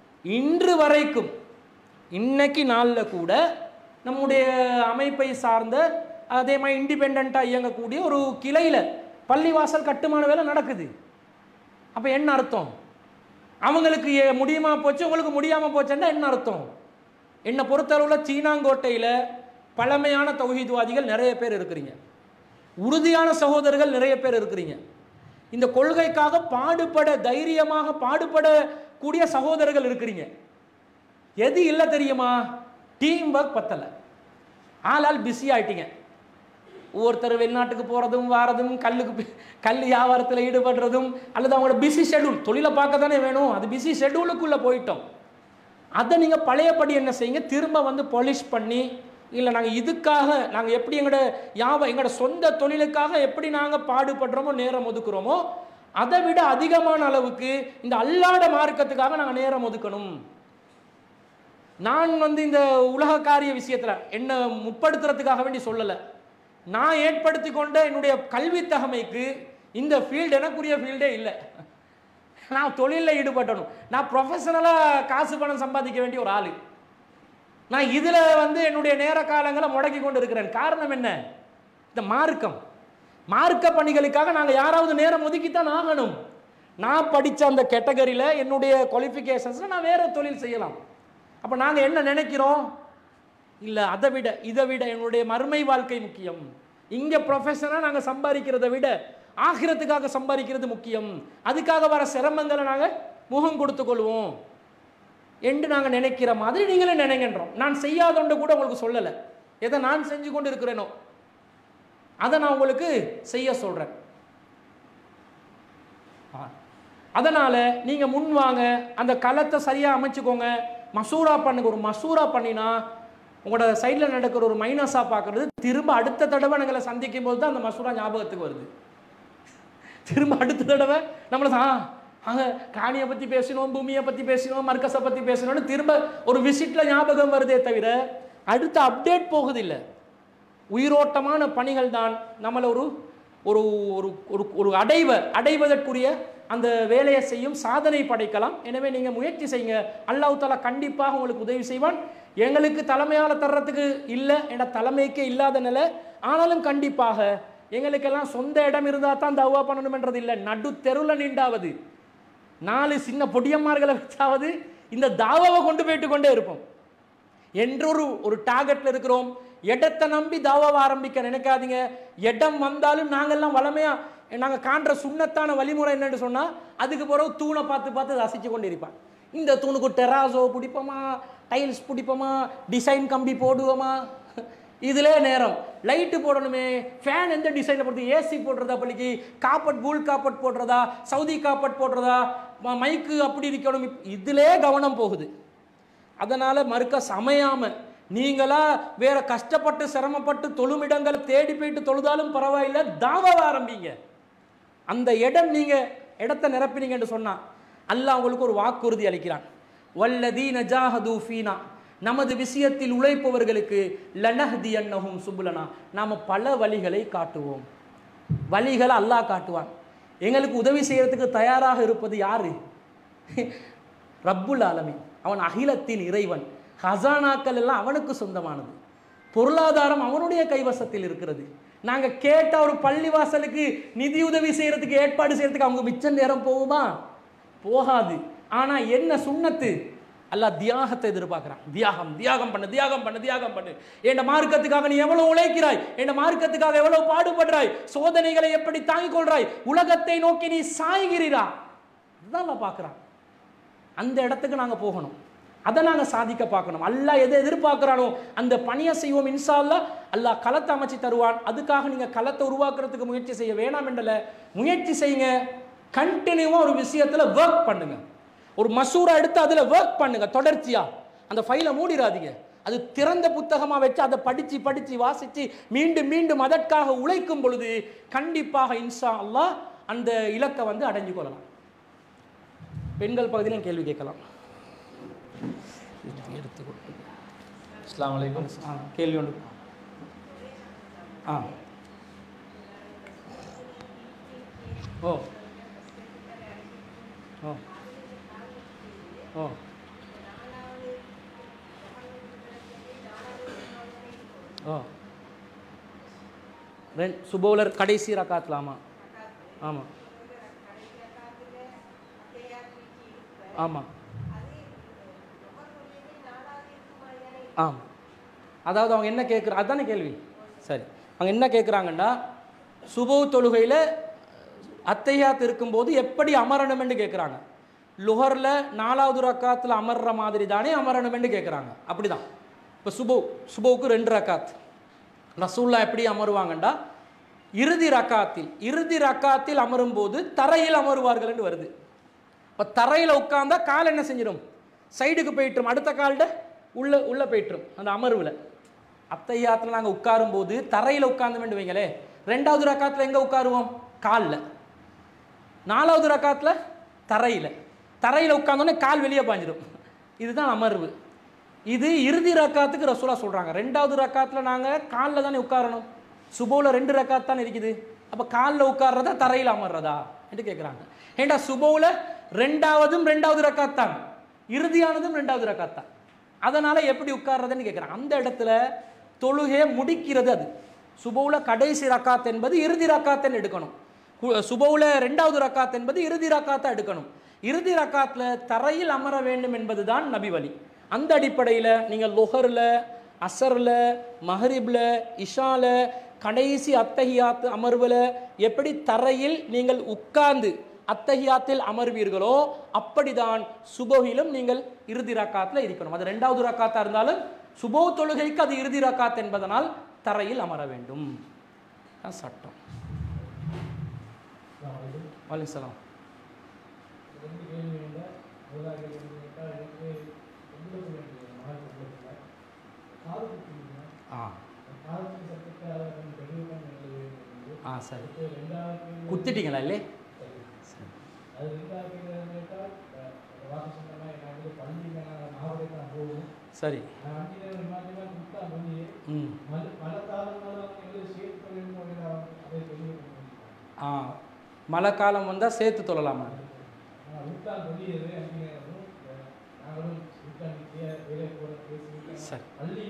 இன்று வரைக்கும் இன்னைக்கு நாளில் கூட நம்முடைய அமைப்பை சார்ந்த அதே மாதிரி இண்டிபெண்ட்டாக இயங்கக்கூடிய ஒரு கிளையில் பள்ளிவாசல் கட்டுமான வேலை நடக்குது அப்போ என்ன அர்த்தம் அவங்களுக்கு ஏ- முடியுமா போச்சு உங்களுக்கு முடியாமல் போச்சுன்னா என்ன அர்த்தம் என்னை பொறுத்தளவில் சீனாங்கோட்டையில் பழமையான தௌஹீத்வாதிகள் நிறைய பேர் இருக்கிறீங்க உறுதியான சகோதரர்கள் நிறைய பேர் இருக்கிறீங்க இந்த கொள்கைக்காக பாடுபட தைரியமாக பாடுபடக்கூடிய சகோதரர்கள் இருக்கிறீங்க எது இல்லை தெரியுமா டீம் ஒர்க் பத்தலை ஆளால் பிஸி ஆயிட்டீங்க ஒவ்வொருத்தர் வெளிநாட்டுக்கு போகிறதும் வாரதும் கல்லுக்கு பி- கல் வியாபாரத்தில் ஈடுபடுறதும் அல்லது அவங்களோட பிஸி ஷெட்யூல் தொழிலை பார்க்க தானே வேணும் அது பிஸி ஷெட்யூலுக்குள்ளே போயிட்டோம் அதை நீங்கள் பழையபடி என்ன செய்யுங்க திரும்ப வந்து பாலிஷ் பண்ணி இல்லை நாங்கள் இதுக்காக நாங்கள் எப்படி எங்களோட யாப எங்களோட சொந்த தொழிலுக்காக எப்படி நாங்கள் பாடுபடுறோமோ நேரம் ஒதுக்குறோமோ அதை விட அதிகமான அளவுக்கு இந்த அல்லாட மார்க்கத்துக்காக நாங்கள் நேரம் ஒதுக்கணும் நான் வந்து இந்த உலக காரிய விஷயத்தில் என்ன முற்படுத்துறதுக்காக வேண்டி சொல்லலை நான் ஏற்படுத்தி கொண்ட என்னுடைய கல்வி தகமைக்கு இந்த ஃபீல்டு எனக்குரிய ஃபீல்டே இல்லை நான் தொழிலில் ஈடுபட்டணும் நான் ப்ரொஃபஷனலாக காசு பணம் சம்பாதிக்க வேண்டிய ஒரு ஆள் நான் இதில் வந்து என்னுடைய நேர காலங்களை முடக்கி கொண்டு இருக்கிறேன் காரணம் என்ன இந்த மார்க்கம் மார்க்க பணிகளுக்காக நாங்கள் யாராவது நேரம் ஒதுக்கித்தான் ஆகணும் நான் படித்த அந்த கேட்டகரியில் என்னுடைய குவாலிஃபிகேஷன்ஸில் நான் வேற தொழில் செய்யலாம் அப்போ நாங்கள் என்ன நினைக்கிறோம் இல்லை அதை விட இதை விட என்னுடைய மறுமை வாழ்க்கை முக்கியம் இங்கே ப்ரொஃபஷனாக நாங்கள் சம்பாதிக்கிறதை விட ஆகிரத்துக்காக சம்பாதிக்கிறது முக்கியம் அதுக்காக வர சிரமங்களை நாங்கள் முகம் கொடுத்து கொள்வோம் என்று நாங்கள் நினைக்கிற மாதிரி நீங்களே நினைக்கின்றோம் நான் செய்யாதொண்டு கூட உங்களுக்கு சொல்லலை எதை நான் செஞ்சு கொண்டு இருக்கிறேனோ அதை நான் உங்களுக்கு செய்ய சொல்கிறேன் அதனால் நீங்கள் முன் வாங்க அந்த களத்தை சரியாக அமைச்சுக்கோங்க மசூரா பண்ணுங்க ஒரு மசூரா பண்ணினா உங்களோட சைடில் நடக்கிற ஒரு மைனஸாக பார்க்குறது திரும்ப அடுத்த தடவை எங்களை சந்திக்கும் போது தான் அந்த மசூரா ஞாபகத்துக்கு வருது திரும்ப அடுத்த தடவை நம்மளை ஆ அங்கே காணியை பற்றி பேசினோம் பூமியை பற்றி பேசினோம் மர்க்கஸை பற்றி பேசினோம்னு திரும்ப ஒரு விசிட்டில் ஞாபகம் வருதே தவிர அடுத்த அப்டேட் போகுதில்லை உயிரோட்டமான பணிகள் தான் நம்மளை ஒரு ஒரு ஒரு ஒரு ஒரு அடைவ அடைவதற்குரிய அந்த வேலையை செய்யும் சாதனை படைக்கலாம் எனவே நீங்கள் முயற்சி செய்யுங்க அல்லாஹ் தாலா கண்டிப்பாக உங்களுக்கு உதவி செய்வான் எங்களுக்கு தலைமையால் தர்றதுக்கு இல்லை என்ற தலைமைக்கே இல்லாத நிலை ஆனாலும் கண்டிப்பாக எங்களுக்கெல்லாம் சொந்த இடம் இருந்தால் தான் தவா பண்ணணும்ன்றது இல்லை நடு தெருவில் நின்றாவது நாலு சின்ன பொடியம்மார்களை வச்சாவது இந்த தாவாவை கொண்டு போயிட்டு கொண்டே இருப்போம் என்றொரு ஒரு டார்கெட்ல இருக்கிறோம் இடத்தை நம்பி தாவாவை ஆரம்பிக்க நினைக்காதீங்க இடம் வந்தாலும் நாங்கெல்லாம் வளமையா நாங்கள் காண்ற சுண்ணத்தான வழிமுறை என்னன்னு சொன்னால் அதுக்கு பிறகு தூணை பார்த்து பார்த்து ரசித்து கொண்டு இருப்பான் இந்த தூணுக்கு டெராசோ பிடிப்போமா டைல்ஸ் பிடிப்போமா டிசைன் கம்பி போடுவோமா இதிலே நேரம் லைட்டு போடணுமே ஃபேன் எந்த டிசைனில் போடுறது ஏசி போடுறதா பள்ளிக்கு காப்பட் பூல் காப்பட் போடுறதா சவுதி காப்பட் போடுறதா ம- மைக்கு அப்படி இருக்கணும் இப்- இதிலே கவனம் போகுது அதனால மறுக்க சமையாம நீங்களா வேற கஷ்டப்பட்டு சிரமப்பட்டு தொழுமிடங்களை தேடி போயிட்டு தொழுதாலும் பரவாயில்ல தாவாவை ஆரம்பிங்க அந்த இடம் நீங்க இடத்தை நிரப்பினீங்கன்னு சொன்னா அல்லாஹ் உங்களுக்கு ஒரு வாக்குறுதி அளிக்கிறான் வல்லதீன ஜாஹது ஃபீனா நமது விஷயத்தில் உழைப்பவர்களுக்கு லனஹதி அன்னஹும் சுபுலனா நாம பல வழிகளை காட்டுவோம் வழிகளை அல்லாஹ் காட்டுவான் எங்களுக்கு உதவி செய்யறதுக்கு தயாராக இருப்பது யாரு ரப்புல் ஆலமீன் அவன் அகிலத்தின் இறைவன் ஹசானாக்கள் எல்லாம் அவனுக்கு சொந்தமானது பொருளாதாரம் அவனுடைய கைவசத்தில் இருக்கிறது நாங்க கேட்ட ஒரு பள்ளிவாசலுக்கு நிதி உதவி செய்யறதுக்கு ஏற்பாடு செய்யறதுக்கு அவங்க மிச்ச நேரம் போகுமா போகாது ஆனா என்ன சுண்ணத்து அல்லாஹ் தியாகத்தை எதிர்பார்க்கிறான் தியாகம் தியாகம் பண்ணு தியாகம் பண்ணு தியாகம் பண்ணு என் மார்க்கத்துக்காக நீ எவ்வளவு உழைக்கிறாய் என் மார்க்கத்துக்காக எவ்வளவு பாடுபடுறாய் சோதனைகளை எப்படி தாங்கிக் கொள்றாய் உலகத்தை நோக்கி நீ சாய்கிறீரா அதுதான் அல்லாஹ் பார்க்குறான் அந்த இடத்துக்கு நாங்கள் போகணும் அதை நாங்கள் சாதிக்க பார்க்கணும் அல்லாஹ் எதை எதிர்பார்க்குறானோ அந்த பணியை செய்வோம் இன்ஷா அல்லாஹ் அல்லாஹ் களத்தை அமைச்சு தருவான் அதுக்காக நீங்கள் களத்தை உருவாக்குறதுக்கு முயற்சி செய்ய வேணாம் என்றல முயற்சி செய்யுங்க கண்டினியூவாக ஒரு விஷயத்தில் ஒர்க் பண்ணுங்க ஒரு மசூரா எடுத்து அதில் ஒர்க் பண்ணுங்க தொடர்ச்சியா அந்த ஃபைலை மூடிடாதீங்க அது திறந்த புத்தகமாக வச்சு அதை படித்து படித்து வாசித்து மீண்டும் மீண்டும் அதற்காக உழைக்கும் பொழுது கண்டிப்பாக இன்ஷா அல்லாஹ் அந்த இலக்கை வந்து அடைஞ்சு கொள்ளலாம் பெண்கள் பகுதியிலும் கேள்வி கேட்கலாம் எடுத்து கொடுத்து அஸ்ஸலாமு அலைக்கும் ஆ கேள்வி ஒன்று ஆ ஓ ஓ ஓ ஓ ரெண்டு சுபோலர் கடைசி ரக்காத்தில் ஆமாம் ஆமாம் ஆமாம் ஆம் அதாவது அவங்க என்ன கேட்குற அதானே கேள்வி சரி அவங்க என்ன கேட்குறாங்கன்னா சுபோ தொழுகையில் அத்தையாத் இருக்கும்போது எப்படி அமரணும்னு கேட்குறாங்க லுஹரில் நாலாவது ரக்காத்தில் அமர்ற மாதிரி தானே அமரணும்னு கேட்குறாங்க அப்படிதான் இப்போ சுபோ சுபோவுக்கு ரெண்டு ரக்காத் ரசூல்லா எப்படி அமருவாங்கண்டா இறுதி ரக்காத்தில் இறுதி ரக்காத்தில் அமரும்போது தரையில் அமருவார்கள் என்று வருது இப்போ தரையில் உட்கார்ந்தா கால் என்ன செஞ்சிடும் சைடுக்கு போயிட்டுரும் அடுத்த கால்ட உள்ள உள்ள போயிட்டுரும் அந்த அமர்வில் அத்தையாத்தில் நாங்கள் உட்காரும்போது தரையில் உட்கார்ந்து வைங்களே ரெண்டாவது ரக்காத்தில் எங்கே உட்காருவோம் காலில் நாலாவது ரக்காத்தில் தரையில் தரையில் உட்கார்ந்தோடனே கால் வெளியே பாஞ்சிடும் இதுதான் அமர்வு இது இறுதி ரக்காத்துக்கு ரசூலா சொல்கிறாங்க ரெண்டாவது ரக்காத்தில் நாங்கள் காலில் தானே உட்காரணும் சுபோவில் ரெண்டு ரக்காத் தானே இருக்குது அப்போ காலில் உட்கார்றதா தரையில் அமர்றதா என்று கேட்குறாங்க ஏண்டா சுபோவில் ரெண்டாவதும் ரெண்டாவது ரக்காத் தான் இறுதியானதும் ரெண்டாவது ரக்காத் தான் அதனால் எப்படி உட்கார்றதுன்னு கேட்குறாங்க அந்த இடத்துல தொழுகையை முடிக்கிறது அது சுபோவில் கடைசி ரக்காத் என்பது இறுதி ரக்காத்துன்னு எடுக்கணும் கு- சுபவுல ரெண்டாவது ரக்காத் என்பது இறுதி ரக்காத்தை எடுக்கணும் இறுதி ரக்காத்துல தரையில் அமர வேண்டும் என்பதுதான் நபி வழி அந்த அடிப்படையில் நீங்கள் லொஹரில் அசரில் மஹரிப்ல இஷால கடைசி அத்தஹியாத்து அமர்வில் எப்படி தரையில் நீங்கள் உட்கார்ந்து அத்தஹியாத்தில் அமர்வீர்களோ அப்படிதான் சுபோகிலும் நீங்கள் இறுதி ரக்காத்தில் இருக்கணும் அது ரெண்டாவது ரக்காத்தா இருந்தாலும் சுபோ தொழுகைக்கு அது இறுதி ரக்காத் என்பதனால் தரையில் அமர வேண்டும் தான் சட்டம் வலைசலாம் ஆ ஆ சரி குத்திட்டீங்களா இல்லே சரி ம் ஆ மழை காலம் வந்தால் சேர்த்து தொழலாமா சரி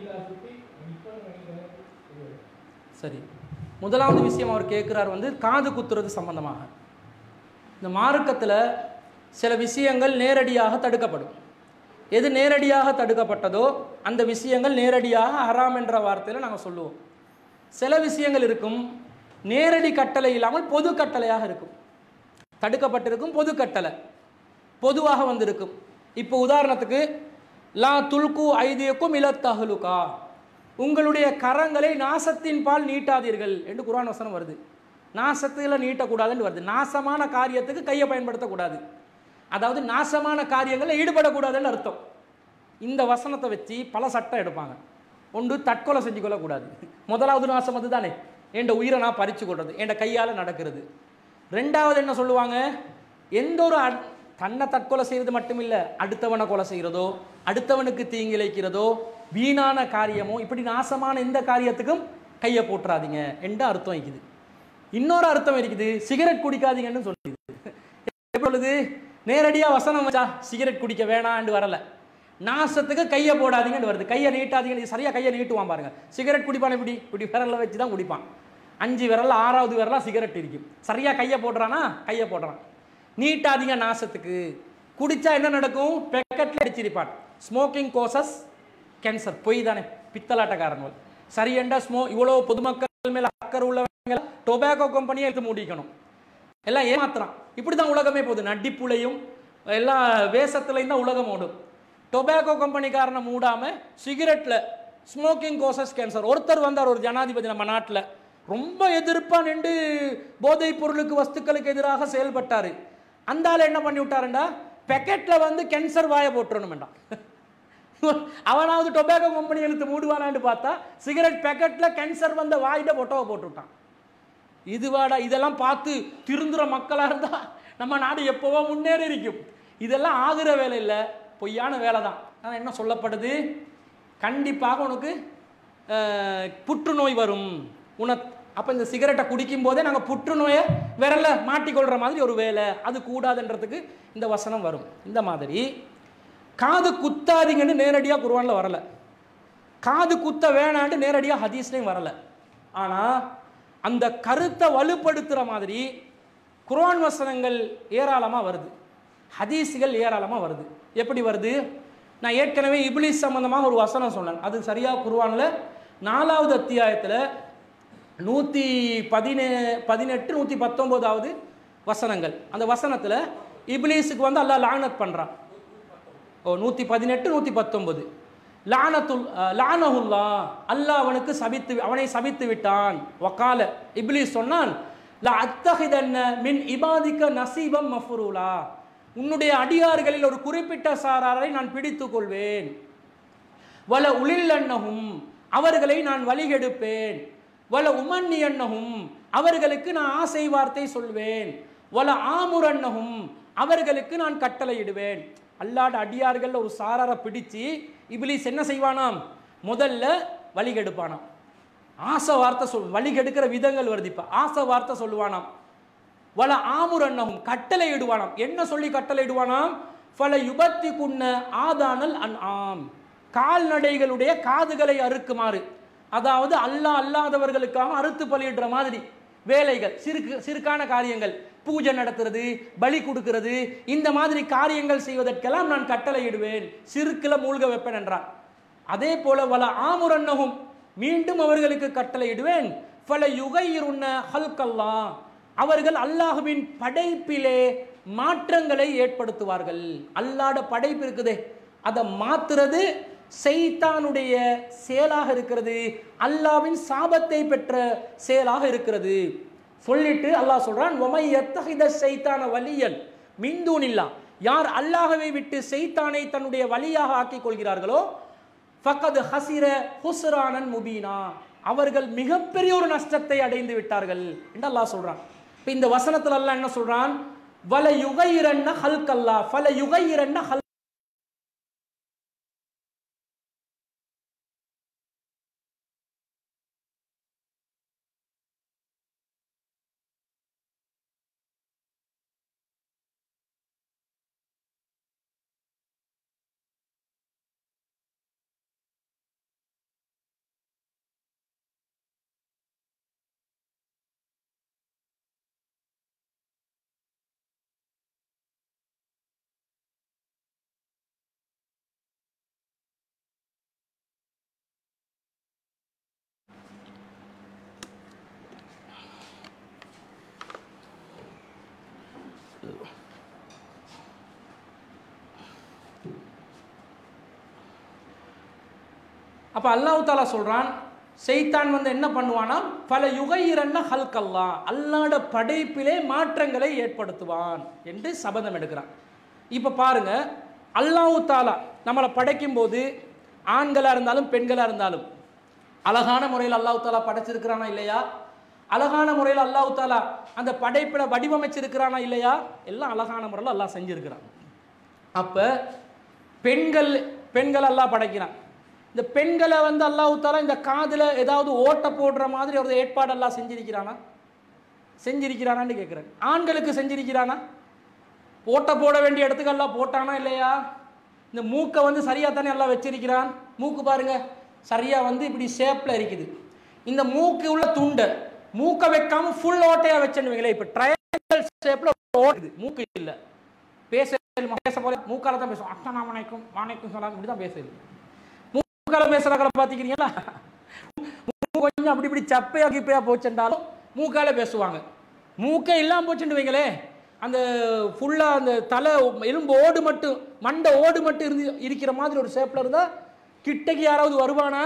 சரி முதலாவது விஷயம் அவர் கேட்குறார் வந்து காது குத்துறது சம்பந்தமாக இந்த மார்க்கத்தில் சில விஷயங்கள் நேரடியாக தடுக்கப்படும் எது நேரடியாக தடுக்கப்பட்டதோ அந்த விஷயங்கள் நேரடியாக ஹராம் என்ற வார்த்தையில் நாங்கள் சொல்லுவோம் சில விஷயங்கள் இருக்கும் நேரடி கட்டளை இல்லாமல் பொது கட்டளையாக இருக்கும் தடுக்கப்பட்டிருக்கும் பொது கட்டளை பொதுவாக வந்திருக்கும் இப்போ உதாரணத்துக்கு லா துல்கு ஐதியக்கும் இலத்தஹலுகா உங்களுடைய கரங்களை நாசத்தின் பால் நீட்டாதீர்கள் என்று குர்ஆன் வசனம் வருது நாசத்தில் நீட்டக்கூடாதுன்னு வருது நாசமான காரியத்துக்கு கையை பயன்படுத்தக்கூடாது அதாவது நாசமான காரியங்களில் ஈடுபடக்கூடாதுன்னு அர்த்தம் இந்த வசனத்தை வச்சு பல சட்டம் எடுப்பாங்க ஒன்று தற்கொலை செஞ்சு கொள்ளக்கூடாது முதலாவது நாசம் அதுதானே என் உயிரை நான் பறிச்சு கொள்றது என் கையால் நடக்கிறது ரெண்டாவது என்ன சொல்லுவாங்க எந்த ஒரு அட்- தன்னை தற்கொலை செய்வது மட்டும் இல்லை அடுத்தவனை கொலை செய்கிறதோ அடுத்தவனுக்கு தீங்கிழைக்கிறதோ வீணான காரியமோ இப்படி நாசமான எந்த காரியத்துக்கும் கையை போட்டுறாதீங்க என்ற அர்த்தம் இருக்குது இன்னொரு அர்த்தம் இருக்குது சிகரெட் குடிக்காதீங்கன்னு சொல்லுது எப்பொழுது நேரடியாக வசனம் வச்சா சிகரெட் குடிக்க வேணான்னு வரல நாசத்துக்கு கையை போடாதீங்கன்னு வருது கையை நீட்டாதீங்கன்னு சரியாக கையை நீட்டுவான் பாருங்க சிகரெட் குடிப்பான் இப்படி இப்படி விரலில் வச்சு தான் குடிப்பான் அஞ்சு விரல்ல ஆறாவது விரலா சிகரெட் இருக்கும் சரியாக கையை போடுறானா கையை போடுறான் நீட்டாதீங்க நாசத்துக்கு குடிச்சா என்ன நடக்கும் பெக்கெட்டில் அடிச்சிருப்பான் ஸ்மோக்கிங் கோசஸ் கேன்சர் பொய் தானே பித்தலாட்டக்காரன் சரியண்டா ஸ்மோ இவ்வளோ பொதுமக்கள் மேல அக்கறை உள்ளவங்க டொபாக்கோ கம்பெனியை எடுத்து மூடிக்கணும் எல்லாம் ஏமாத்துறான் இப்படி தான் உலகமே போகுது நடிப்புலையும் எல்லா வேஷத்துலையும் தான் உலகம் ஓடும் டொபாக்கோ கம்பெனிக்காரனை மூடாம சிகரெட்ல ஸ்மோக்கிங் கோசஸ் கேன்சர் ஒருத்தர் வந்தார் ஒரு ஜனாதிபதி நம்ம நாட்டில் ரொம்ப எதிர்ப்பா நின்று போதைப் பொருளுக்கு வஸ்துக்களுக்கு எதிராக செயல்பட்டாரு அந்த ஆள் என்ன பண்ணி விட்டாருண்டா பெக்கெட்ல வந்து கேன்சர் வாயை போட்டுறணுமெண்டா அவனாவது டொபாக்கோ கம்பெனி எழுத்து மூடுவானான்னு பார்த்தா சிகரெட் பேக்கெட்ல கேன்சர் வந்த வாயிட பொட்டோவை போட்டு விட்டான் இதுவாடா இதெல்லாம் பார்த்து திருந்துற மக்களா இருந்தா நம்ம நாடு எப்பவோ முன்னேறி இருக்கும் இதெல்லாம் ஆகுற வேலை இல்லை பொய்யான வேலை தான் ஆனால் என்ன சொல்லப்படுது கண்டிப்பாக உனக்கு அஹ், புற்றுநோய் வரும் உன அப்போ இந்த சிகரெட்டை குடிக்கும் போதே நாங்கள் புற்றுநோயை விரல மாட்டிக்கொள்கிற மாதிரி ஒரு வேலை அது கூடாதுன்றதுக்கு இந்த வசனம் வரும் இந்த மாதிரி காது குத்தாதீங்கன்னு நேரடியாக குர்ஆன்ல வரல காது குத்த வேணான்ட்டு நேரடியாக ஹதீஸ்லையும் வரல ஆனால் அந்த கருத்தை வலுப்படுத்துகிற மாதிரி குர்ஆன் வசனங்கள் ஏராளமாக வருது ஹதீஸ்கள் ஏராளமாக வருது எப்படி வருது நான் ஏற்கனவே இப்லீஸ் சம்பந்தமாக ஒரு வசனம் சொன்னேன் அது சரியாக குர்ஆனில் நாலாவது அத்தியாயத்தில் நூற்றி பதினே பதினெட்டு நூற்றி பத்தொம்போதாவது வசனங்கள் அந்த வசனத்தில் இப்லீஸுக்கு வந்து அல்லாஹ் லானத் பண்ணுறான் ஓ நூற்றி பதினெட்டு நூற்றி பத்தொன்பது லானத்துல் அஹ், லானஹுல்லா அல்லாஹ் அவனுக்கு சபித்து அவனை சபித்து விட்டான் வக்கால இப்லீஸ் சொன்னான் லா அத்தஹிதன்ன மின் இபாதிக்க நசீபம் மஃபுரூலா உன்னுடைய அடியார்களில் ஒரு குறிப்பிட்ட சாராரை நான் பிடித்துக் கொள்வேன் வல உளில்லன்னஹும் அவர்களை நான் வழிகெடுப்பேன் வல உமன்னியன்னஹும் அவர்களுக்கு நான் ஆசை வார்த்தை சொல்வேன் வல ஆமுரன்னஹும் அவர்களுக்கு நான் கட்டளையிடுவேன் அல்லாட அடியார்கள் ஒரு சாராரை பிடிச்சு இப்லீஸ் என்ன செய்வானாம் முதல்ல வழிகெடுப்பானாம் ஆசை வார்த்தை சொல் வழிகெடுக்கிற விதங்கள் வருது இப்ப ஆசை வார்த்தை சொல்லுவானாம் வல ஆமுரன்னகும் கட்டளை இடுவானாம் என்ன சொல்லி கட்டளை இடுவானாம் ஃபல யுபத்தி குன்ன ஆதானல் அன் ஆம் கால்நடைகளுடைய காதுகளை அறுக்குமாறு அதாவது அல்லாஹ் அல்லாதவர்களுக்காக அறுத்து பலியிடுற மாதிரி வேலைகள் சிறுக்கு சிறுக்கான காரியங்கள் பூஜை நடத்துறது பலி கொடுக்கிறது இந்த மாதிரி காரியங்கள் செய்வதற்கெல்லாம் நான் கட்டளையிடுவேன் சிறுக்கில் மூழ்க வைப்பேன் என்றான் அதே போல வல ஆமுரன்னகும் மீண்டும் அவர்களுக்கு கட்டளையிடுவேன் பல யுகையிருன்ன ஹல்கல்லா அவர்கள் அல்லாஹுவின் படைப்பிலே மாற்றங்களை ஏற்படுத்துவார்கள் அல்லாட படைப்பு இருக்குதே அதை மாத்துறது செய்தானுடைய செயலாக இருக்கிறது அல்லாவின் சாபத்தை பெற்ற செயலாக இருக்கிறது சொல்லிட்டு அல்லாஹ் சொல்றான் ஒமை எத்தகைத செய்தான வலியன் மிந்தூனில்லா யார் அல்லாஹவை விட்டு செய்தானை தன்னுடைய வழியாக ஆக்கிக் கொள்கிறார்களோ ஃபக்கது ஹசிர ஹுஸ்ரானன் முபீனா அவர்கள் மிகப்பெரிய ஒரு நஷ்டத்தை அடைந்து விட்டார்கள் என்று அல்லாஹ் சொல்றான் இப்போ இந்த வசனத்துல அல்லாஹ் என்ன சொல்றான் வல யுகையிரன்ன ஹல்கல்லா ஃபல யுகையிரன்ன ஹல் அப்போ அல்லாஹ் தாலா சொல்றான் செய்தான் வந்து என்ன பண்ணுவானா பல யுகையிரன்ன ஹல்கல்லா அல்லாட படைப்பிலே மாற்றங்களை ஏற்படுத்துவான் என்று சபதம் எடுக்கிறான் இப்போ பாருங்க அல்லாஹ் தாலா நம்மளை படைக்கும் போது ஆண்களாக இருந்தாலும் பெண்களாக இருந்தாலும் அழகான முறையில் அல்லாஹ் தாலா படைச்சிருக்கிறானா இல்லையா அழகான முறையில் அல்லாஹ் தாலா அந்த படைப்பில் வடிவமைச்சிருக்கிறானா இல்லையா எல்லாம் அழகான முறையில் அல்லாஹ் செஞ்சிருக்கிறான் அப்போ பெண்கள் பெண்கள் எல்லாம் படைக்கிறான் இந்த பெண்களை வந்து அல்லாஹ் தாலா இந்த காதில் ஏதாவது ஓட்டை போடுற மாதிரி ஒரு ஏற்பாடு எல்லாம் செஞ்சிருக்கிறானா செஞ்சிருக்கிறானான்னு கேட்குறேன் ஆண்களுக்கு செஞ்சிருக்கிறானா ஓட்டை போட வேண்டிய இடத்துக்கு எல்லாம் போட்டானா இல்லையா இந்த மூக்கை வந்து சரியாக தானே எல்லாம் வச்சிருக்கிறான் மூக்கு பாருங்க சரியாக வந்து இப்படி ஷேப்பில் இருக்குது இந்த மூக்கு உள்ள துண்டை மூக்கை வைக்காம ஃபுல் ஓட்டையாக வச்சுன்னு இப்போ ட்ரையாங்கல் ஷேப்பில் ஓடுது மூக்கு இல்லை பேச பேச போல மூக்கால தான் பேசுவோம் அத்தனா வணக்கம் வணக்கம் சொல்லாங்க இப்படி தான் பேசுது மூக்கால பேசுறாங்கள பார்த்துக்கிறீங்களா மூக்கு கொஞ்சம் அப்படி இப்படி சப்பையா கிப்பையா போச்சுட்டாலும் மூக்கால பேசுவாங்க மூக்கே இல்லாம போச்சுன்னு வைங்களே அந்த ஃபுல்லாக அந்த தலை எலும்பு ஓடு மட்டும் மண்டை ஓடு மட்டும் இருந்து இருக்கிற மாதிரி ஒரு ஷேப்பில் இருந்தால் கிட்டக்கு யாராவது வருவானா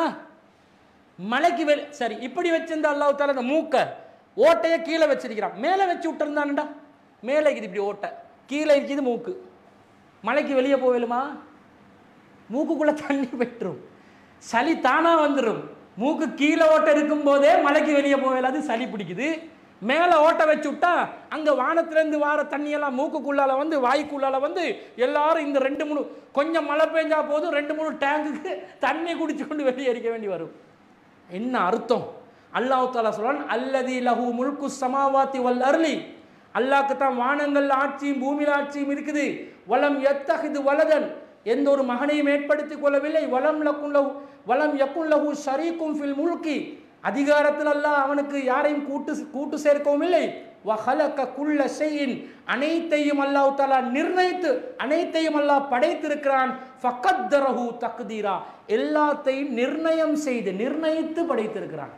மலைக்கு வெளி சரி இப்படி வச்சிருந்த அல்லாஹ் தால அந்த மூக்கை ஓட்டையை கீழே வச்சிருக்கிறான் மேலே வச்சு விட்டுருந்தான்டா மேலே இருக்குது இப்படி ஓட்டை கீழே இருக்குது மூக்கு மலைக்கு வெளியே போவேலுமா மூக்குக்குள்ளே தண்ணி பெற்றும் சளி தானா வந்துடும் மூக்கு கீழே ஓட்டை இருக்கும் போதே மலைக்கு வெளியே போவேல அது சளி பிடிக்குது மேலே ஓட்டை வச்சு விட்டா அங்கே வானத்திலேருந்து வார தண்ணியெல்லாம் மூக்குக்குள்ளால வந்து வாய்க்குள்ளால வந்து எல்லாரும் இந்த ரெண்டு மூணு கொஞ்சம் மழை பெஞ்சா போதும் ரெண்டு மூணு டேங்குக்கு தண்ணி குடிச்சு கொண்டு வெளியே அடிக்க வேண்டி வரும் என்ன அர்த்தம் அல்லாஹ் தாலா சொல்றான் அல்லதி லஹு முல்கு சமாவாத்தி வல் அர்லி அல்லாஹ்க்கு தான் வானங்கள் ஆட்சியும் பூமியில் ஆட்சியும் இருக்குது வலம் எத்தகுது வலதன் எந்த ஒரு மகனையும் ஏற்படுத்திக் கொள்ளவில்லை வலம் லக்கும் லஹு வலம் யக்குன் லஹு ஷரீக்கும் ஃபில் முல்கி அதிகாரத்தில் அல்லாஹ் அவனுக்கு யாரையும் கூட்டு கூட்டு சேர்க்கவும் இல்லை வஹலக குல்ல ஷைஇன் அனைத்தையும் அல்லாஹ் தஆலா நிர்ணயித்து அனைத்தையும் அல்லாஹ் படைத்திருக்கிறான் ஃபக்கத்தரஹு தக்தீரா எல்லாத்தையும் நிர்ணயம் செய்து நிர்ணயித்து படைத்திருக்கிறான்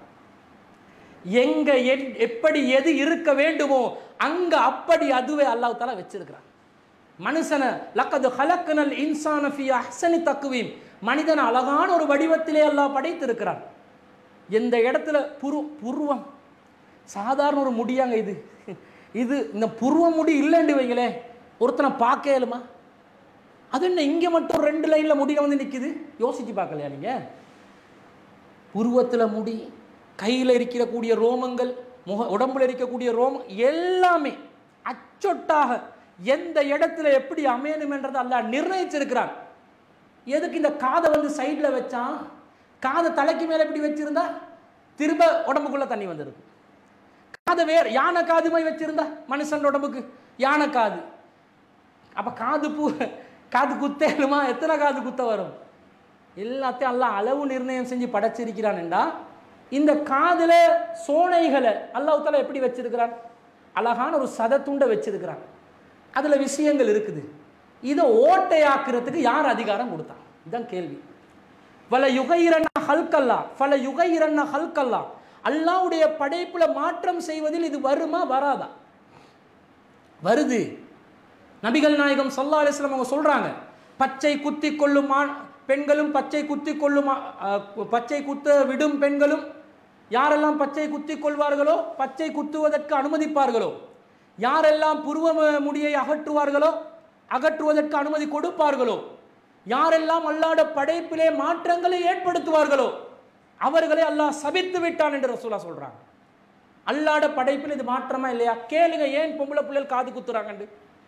எங்க எட்- எப்படி எது இருக்க வேண்டுமோ அங்க அப்படி அதுவே அல்லாஹ் தஆலா வச்சிருக்கிறான் மனுஷனை லக்கது ஹலக்கனல் இன்சான ஃபி அஹ்சனி தக்குவீம் மனிதன் அழகான ஒரு வடிவத்திலே அல்லாஹ் படைத்திருக்கிறான் எந்த இடத்துல புரு புருவம் சாதாரண ஒரு முடியாங்க இது இது இந்த புருவ முடி இல்லைன்னு வைங்களே ஒருத்தனை பார்க்க இயலுமா அது என்ன இங்கே மட்டும் ரெண்டு லைனில் முடிய வந்து நிற்குது யோசிச்சு பார்க்கலையா நீங்கள் புருவத்தில் முடி கையில் இருக்கக்கூடிய ரோமங்கள் முக உடம்புல இருக்கக்கூடிய ரோமம் எல்லாமே அச்சொட்டாக எந்த இடத்துல எப்படி அமையணும் என்றதை அல்லாஹ் நிர்ணயிச்சிருக்கிறான் எதுக்கு இந்த காதை வந்து சைடில் வச்சான் காதை தலைக்கு மேலே இப்படி வச்சிருந்தா திரும்ப உடம்புக்குள்ள தண்ணி வந்துடுது காதை வேற யானை காது மாதிரி வச்சிருந்தா மனுஷன் உடம்புக்கு யானை காது அப்ப காது பூ காது குத்தேலுமா எத்தனை காது குத்த வரும் எல்லாத்தையும் அல்லாஹ் அளவு நிர்ணயம் செஞ்சு படைச்சிருக்கிறான்டா இந்த காதுல சோனைகளை அல்லாஹ் தாலா எப்படி வச்சிருக்கிறான் அழகான ஒரு சதத்துண்டை வச்சிருக்கிறான் அதுல விஷயங்கள் இருக்குது இதை ஓட்டையாக்குறதுக்கு யார் அதிகாரம் கொடுத்தான் இதுதான் கேள்வி வல யுகைரண்ண ஹல்கல்லா பல யுகைரண்ண ஹல்கல்லா அல்லாவுடைய படைப்புல மாற்றம் செய்வதில் இது வருமா வராதா வருது நபிகள் நாயகம் சல்லா அலிஸ்லாம் அவங்க சொல்றாங்க பச்சை குத்தி கொள்ளும் ஆண் பெண்களும் பச்சை குத்தி கொள்ளும் ஆ- அஹ் பச்சை குத்த விடும் பெண்களும் யாரெல்லாம் பச்சை குத்தி கொள்வார்களோ பச்சை குத்துவதற்கு அனுமதிப்பார்களோ யாரெல்லாம் புருவ ம- முடியை அகற்றுவார்களோ அகற்றுவதற்கு அனுமதி கொடுப்பார்களோ யாரெல்லாம் அல்லாட படைப்பிலே மாற்றங்களை ஏற்படுத்துவார்களோ அவர்களை அல்லாஹ் சபித்து விட்டான் என்று ரசூலா சொல்றாங்க அல்லாட படைப்பில் இது மாற்றமா இல்லையா கேளுங்க ஏன் பொம்பளை பிள்ளைகள் காது குத்துறாங்கண்டு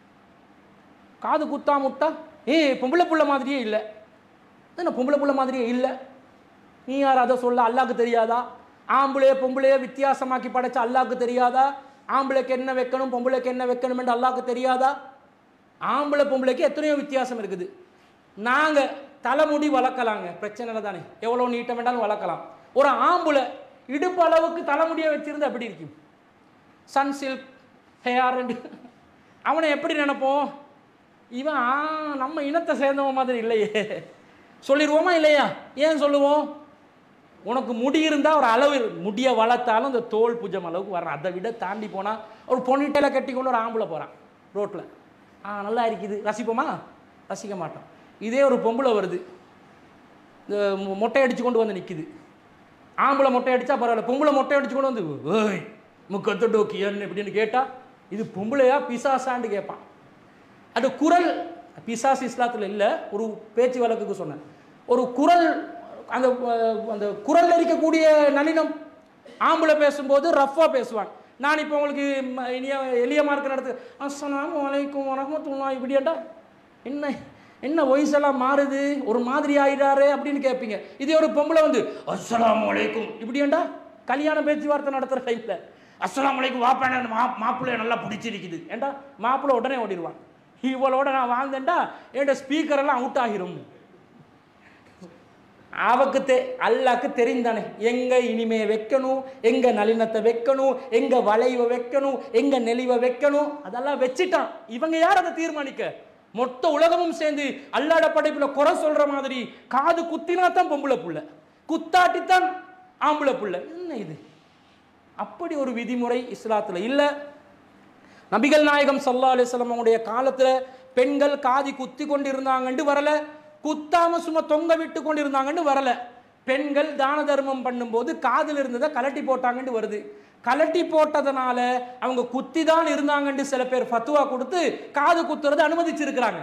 காது குத்தா முட்டா ஏய் பொம்பளை புள்ள மாதிரியே இல்லை என்ன பொம்பளை புள்ள மாதிரியே இல்லை நீ யார் அதை சொல்ல அல்லாஹ்க்கு தெரியாதா ஆம்பளைய பொம்பளைய வித்தியாசமாக்கி படைச்ச அல்லாஹ்க்கு தெரியாதா ஆம்பளைக்கு என்ன வைக்கணும் பொம்பளைக்கு என்ன வைக்கணும் என்று அல்லாஹ்க்கு தெரியாதா ஆம்பளை பொம்பளைக்கு எத்தனையோ வித்தியாசம் இருக்குது நாங்கள் தலைமுடி வளர்க்கலாங்க பிரச்சனை இல்லை தானே எவ்வளோ நீட்டம் வேண்டாலும் வளர்க்கலாம் ஒரு ஆம்பளை இடுப்பு அளவுக்கு தலைமுடியை வச்சிருந்தா எப்படி இருக்கும் சன் சில்க் ஹேர் அவனை எப்படி நினைப்போம் இவன் ஆ, நம்ம இனத்தை சேர்ந்தவன் மாதிரி இல்லையே சொல்லிடுவோமா இல்லையா ஏன் சொல்லுவோம் உனக்கு முடி இருந்தால் ஒரு அளவு இரு- முடியை வளர்த்தாலும் இந்த தோல் புஜம் அளவுக்கு வரணும் அதை விட தாண்டி போனால் ஒரு பொன்னிட்டையில் கட்டி கொண்டு ஒரு ஆம்பளை போகிறான் ரோட்டில் ஆ நல்லா இருக்குது ரசிப்போமா ரசிக்க மாட்டோம் இதே ஒரு பொம்பளை வருது இந்த மொ- மொட்டை அடிச்சு கொண்டு வந்து நிற்கிது ஆம்பளை மொட்டை அடிச்சா பரவாயில்ல பொம்பளை மொட்டை அடிச்சு கொண்டு வந்து ஓய் முக்கத்து டோக்கியன் இப்படின்னு கேட்டா இது பொம்பளையா பிசாசான்னு கேட்பான் அது குரல் பிசாஸ் இஸ்லாத்தில் இல்லை ஒரு பேச்சு வழக்குக்கு சொன்னேன் ஒரு குரல் அந்த அஹ், அந்த குரல்ல இருக்கக்கூடிய நளினம் ஆம்பளை பேசும்போது ரஃப்பாக பேசுவான் நான் இப்போ உங்களுக்கு ம- இனிய எளிய மார்க்க நடத்து அஸ்ஸலாமு அலைக்கும் வரஹ்மத்துல்லாஹி இப்படியாண்டா என்ன என்ன வயசெல்லாம் மாறுது ஒரு மாதிரி ஆயிடாரு அப்படின்னு கேட்பீங்க இதே ஒரு பொம்பளை வந்து அஸ்ஸலாமு அலைக்கும் இப்படியாண்டா கல்யாண பேச்சுவார்த்தை நடத்துகிற டைமில் அஸ்ஸலாமு அலைக்கும் வாப்பான மா மாப்பிள்ளைய நல்லா பிடிச்சிருக்குது ஏண்டா மாப்பிள்ளை உடனே ஓடிடுவான் இவளோட நான் வாழ்ந்தேன்டா என்கிட்ட ஸ்பீக்கர் எல்லாம் அவுட் ஆகிரும் அவக்கு தெ அல்லாக்கு தெரிந்தானே எங்க இனிமே வைக்கணும் எங்க நளினத்தை வைக்கணும் எங்க வளைவை வைக்கணும் எங்க நெளிவை வைக்கணும் அதெல்லாம் வச்சிட்டான் இவங்க யார் அதை தீர்மானிக்க மொத்த உலகமும் சேர்ந்து அல்லாட படைப்புல குறை சொல்ற மாதிரி காது குத்தினா தான் பொம்பளை புள்ள குத்தாட்டித்தான் ஆம்பளை புள்ள என்ன இது அப்படி ஒரு விதிமுறை இஸ்லாத்துல இல்ல நபிகள் நாயகம் சல்லா அலிஸ்லாம் அவங்களுடைய காலத்துல பெண்கள் காதி குத்தி கொண்டு இருந்தாங்கன்னு வரல குத்தாம சும்மா தொங்க விட்டு கொண்டு இருந்தாங்கன்னு வரல பெண்கள் தான தர்மம் பண்ணும்போது காதில் இருந்ததை கலட்டி போட்டாங்கன்னு வருது கலட்டி போட்டதனால அவங்க குத்தி தான் இருந்தாங்கன்னு சில பேர் ஃபத்துவா கொடுத்து காது குத்துறதை அனுமதிச்சிருக்கிறாங்க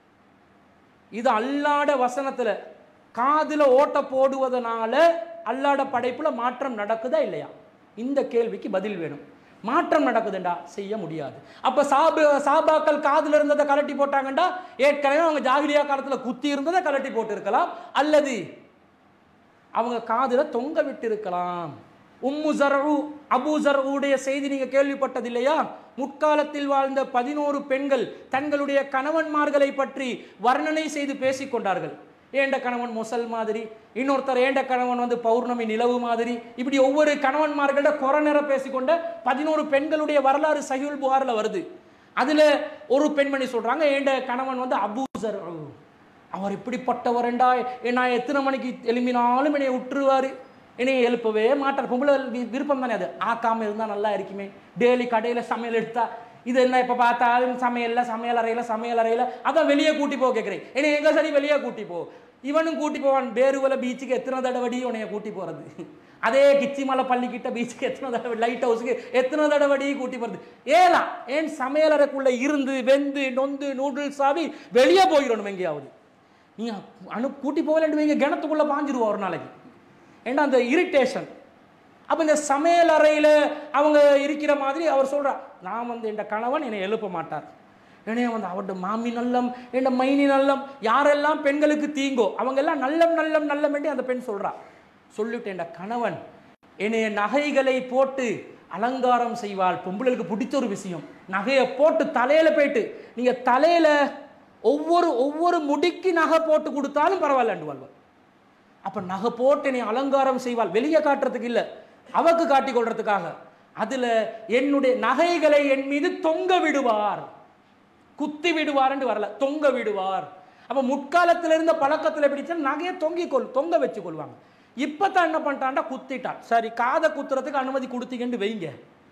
இது அல்லாட வசனத்துல காதுல ஓட்ட போடுவதனால அல்லாட படைப்புல மாற்றம் நடக்குதா இல்லையா இந்த கேள்விக்கு பதில் வேணும் மாற்றம் நடக்குதுண்டா செய்ய முடியாது அப்ப சாபு சாபாக்கள் காதுல இருந்ததை கலட்டி போட்டாங்கண்டா ஏற்கனவே அவங்க ஜாகிலியா காலத்துல குத்தி இருந்ததை கலட்டி போட்டு இருக்கலாம் அல்லது அவங்க காதுல தொங்க விட்டு இருக்கலாம் உம்மு ஜர்உ அபூ ஜர்உடைய செய்தி நீங்க கேள்விப்பட்டது இல்லையா முற்காலத்தில் வாழ்ந்த பதினோரு பெண்கள் தங்களுடைய கணவன்மார்களை பற்றி வர்ணனை செய்து பேசிக் கொண்டார்கள் ஏண்ட கணவன் முசல் மாதிரி இன்னொருத்தர் ஏண்ட கணவன் வந்து பௌர்ணமி நிலவு மாதிரி இப்படி ஒவ்வொரு கணவன்மார்களோட குறை நிற பேசிக்கொண்ட பதினோரு பெண்களுடைய வரலாறு சஹீல் புகார்ல வருது அதுல ஒரு பெண்மணி சொல்றாங்க ஏண்ட கணவன் வந்து அபூ ஜர்உ அவர் இப்படிப்பட்டவரண்டா நான் எத்தனை மணிக்கு எழுப்பினாலும் என்னை விட்டுருவாரு என்னைய எழுப்பவே மாட்டார் பொம்பளை வி- விருப்பம் தானே அது ஆக்காம இருந்தா நல்லா இருக்குமே டெய்லி கடையில சமையல் எடுத்தா இது என்ன இப்ப பார்த்தாலும் சமையல்ல சமையல் அறையில சமையல் அறையில அதான் வெளியே கூட்டி போக கேட்குறேன் என்னை எங்க சரி வெளியே கூட்டி போ இவனும் கூட்டி போவான் பேருவல பீச்சுக்கு எத்தனை தடவடி உன்னைய கூட்டி போறது அதே கிச்சிமலை பள்ளிக்கிட்ட பீச்சுக்கு எத்தனை தடவை லைட் ஹவுஸுக்கு எத்தனை தடவடி கூட்டி போறது ஏலா ஏன் சமையல் அறைக்குள்ள இருந்து வெந்து நொந்து நூடுல்ஸ் ஆவி வெளியே போயிடணும் எங்கேயாவது நீங்க அனு கூட்டி போகலன்னு வைங்க கிணத்துக்குள்ள பாஞ்சிருவா ஒரு நாளைக்கு ஏன்னா அந்த இரிட்டேஷன் அப்போ இந்த சமையல் அறையில் அவங்க இருக்கிற மாதிரி அவர் சொல்றார் நான் வந்து என் கணவன் என்னை எழுப்ப மாட்டார் என்னைய வந்து அவருடைய மாமி நல்லம் என் மைனி நல்லம் யாரெல்லாம் பெண்களுக்கு தீங்கோ அவங்க எல்லாம் நல்லம் நல்லம் நல்லம் என்று அந்த பெண் சொல்றா சொல்லிட்டு என் கணவன் என்னைய நகைகளை போட்டு அலங்காரம் செய்வாள் பொம்பளைகளுக்கு பிடிச்ச ஒரு விஷயம் நகையை போட்டு தலையில போயிட்டு நீங்க தலையில ஒவ்வொரு ஒவ்வொரு முடிக்கு நகை போட்டு கொடுத்தாலும் பரவாயில்லண்டு வாழ்வாள் அப்ப நகை போட்டு என்னை அலங்காரம் செய்வாள் வெளியே காட்டுறதுக்கு இல்ல அவக்கு காட்டிக் கொள்றதுக்காக அதுல என்னுடைய நகைகளை என் மீது தொங்க விடுவார் குத்தி விடுவார் என்று வரல தொங்க விடுவார் அப்ப முற்காலத்துல இருந்த பழக்கத்துல பிடிச்சா நகையை தொங்கிக் கொள் தொங்க வச்சு கொள்வாங்க இப்பதான் என்ன பண்ணிட்டான்டா குத்திட்டான் சரி காதை குத்துறதுக்கு அனுமதி கொடுத்தீங்கன்னு வைங்க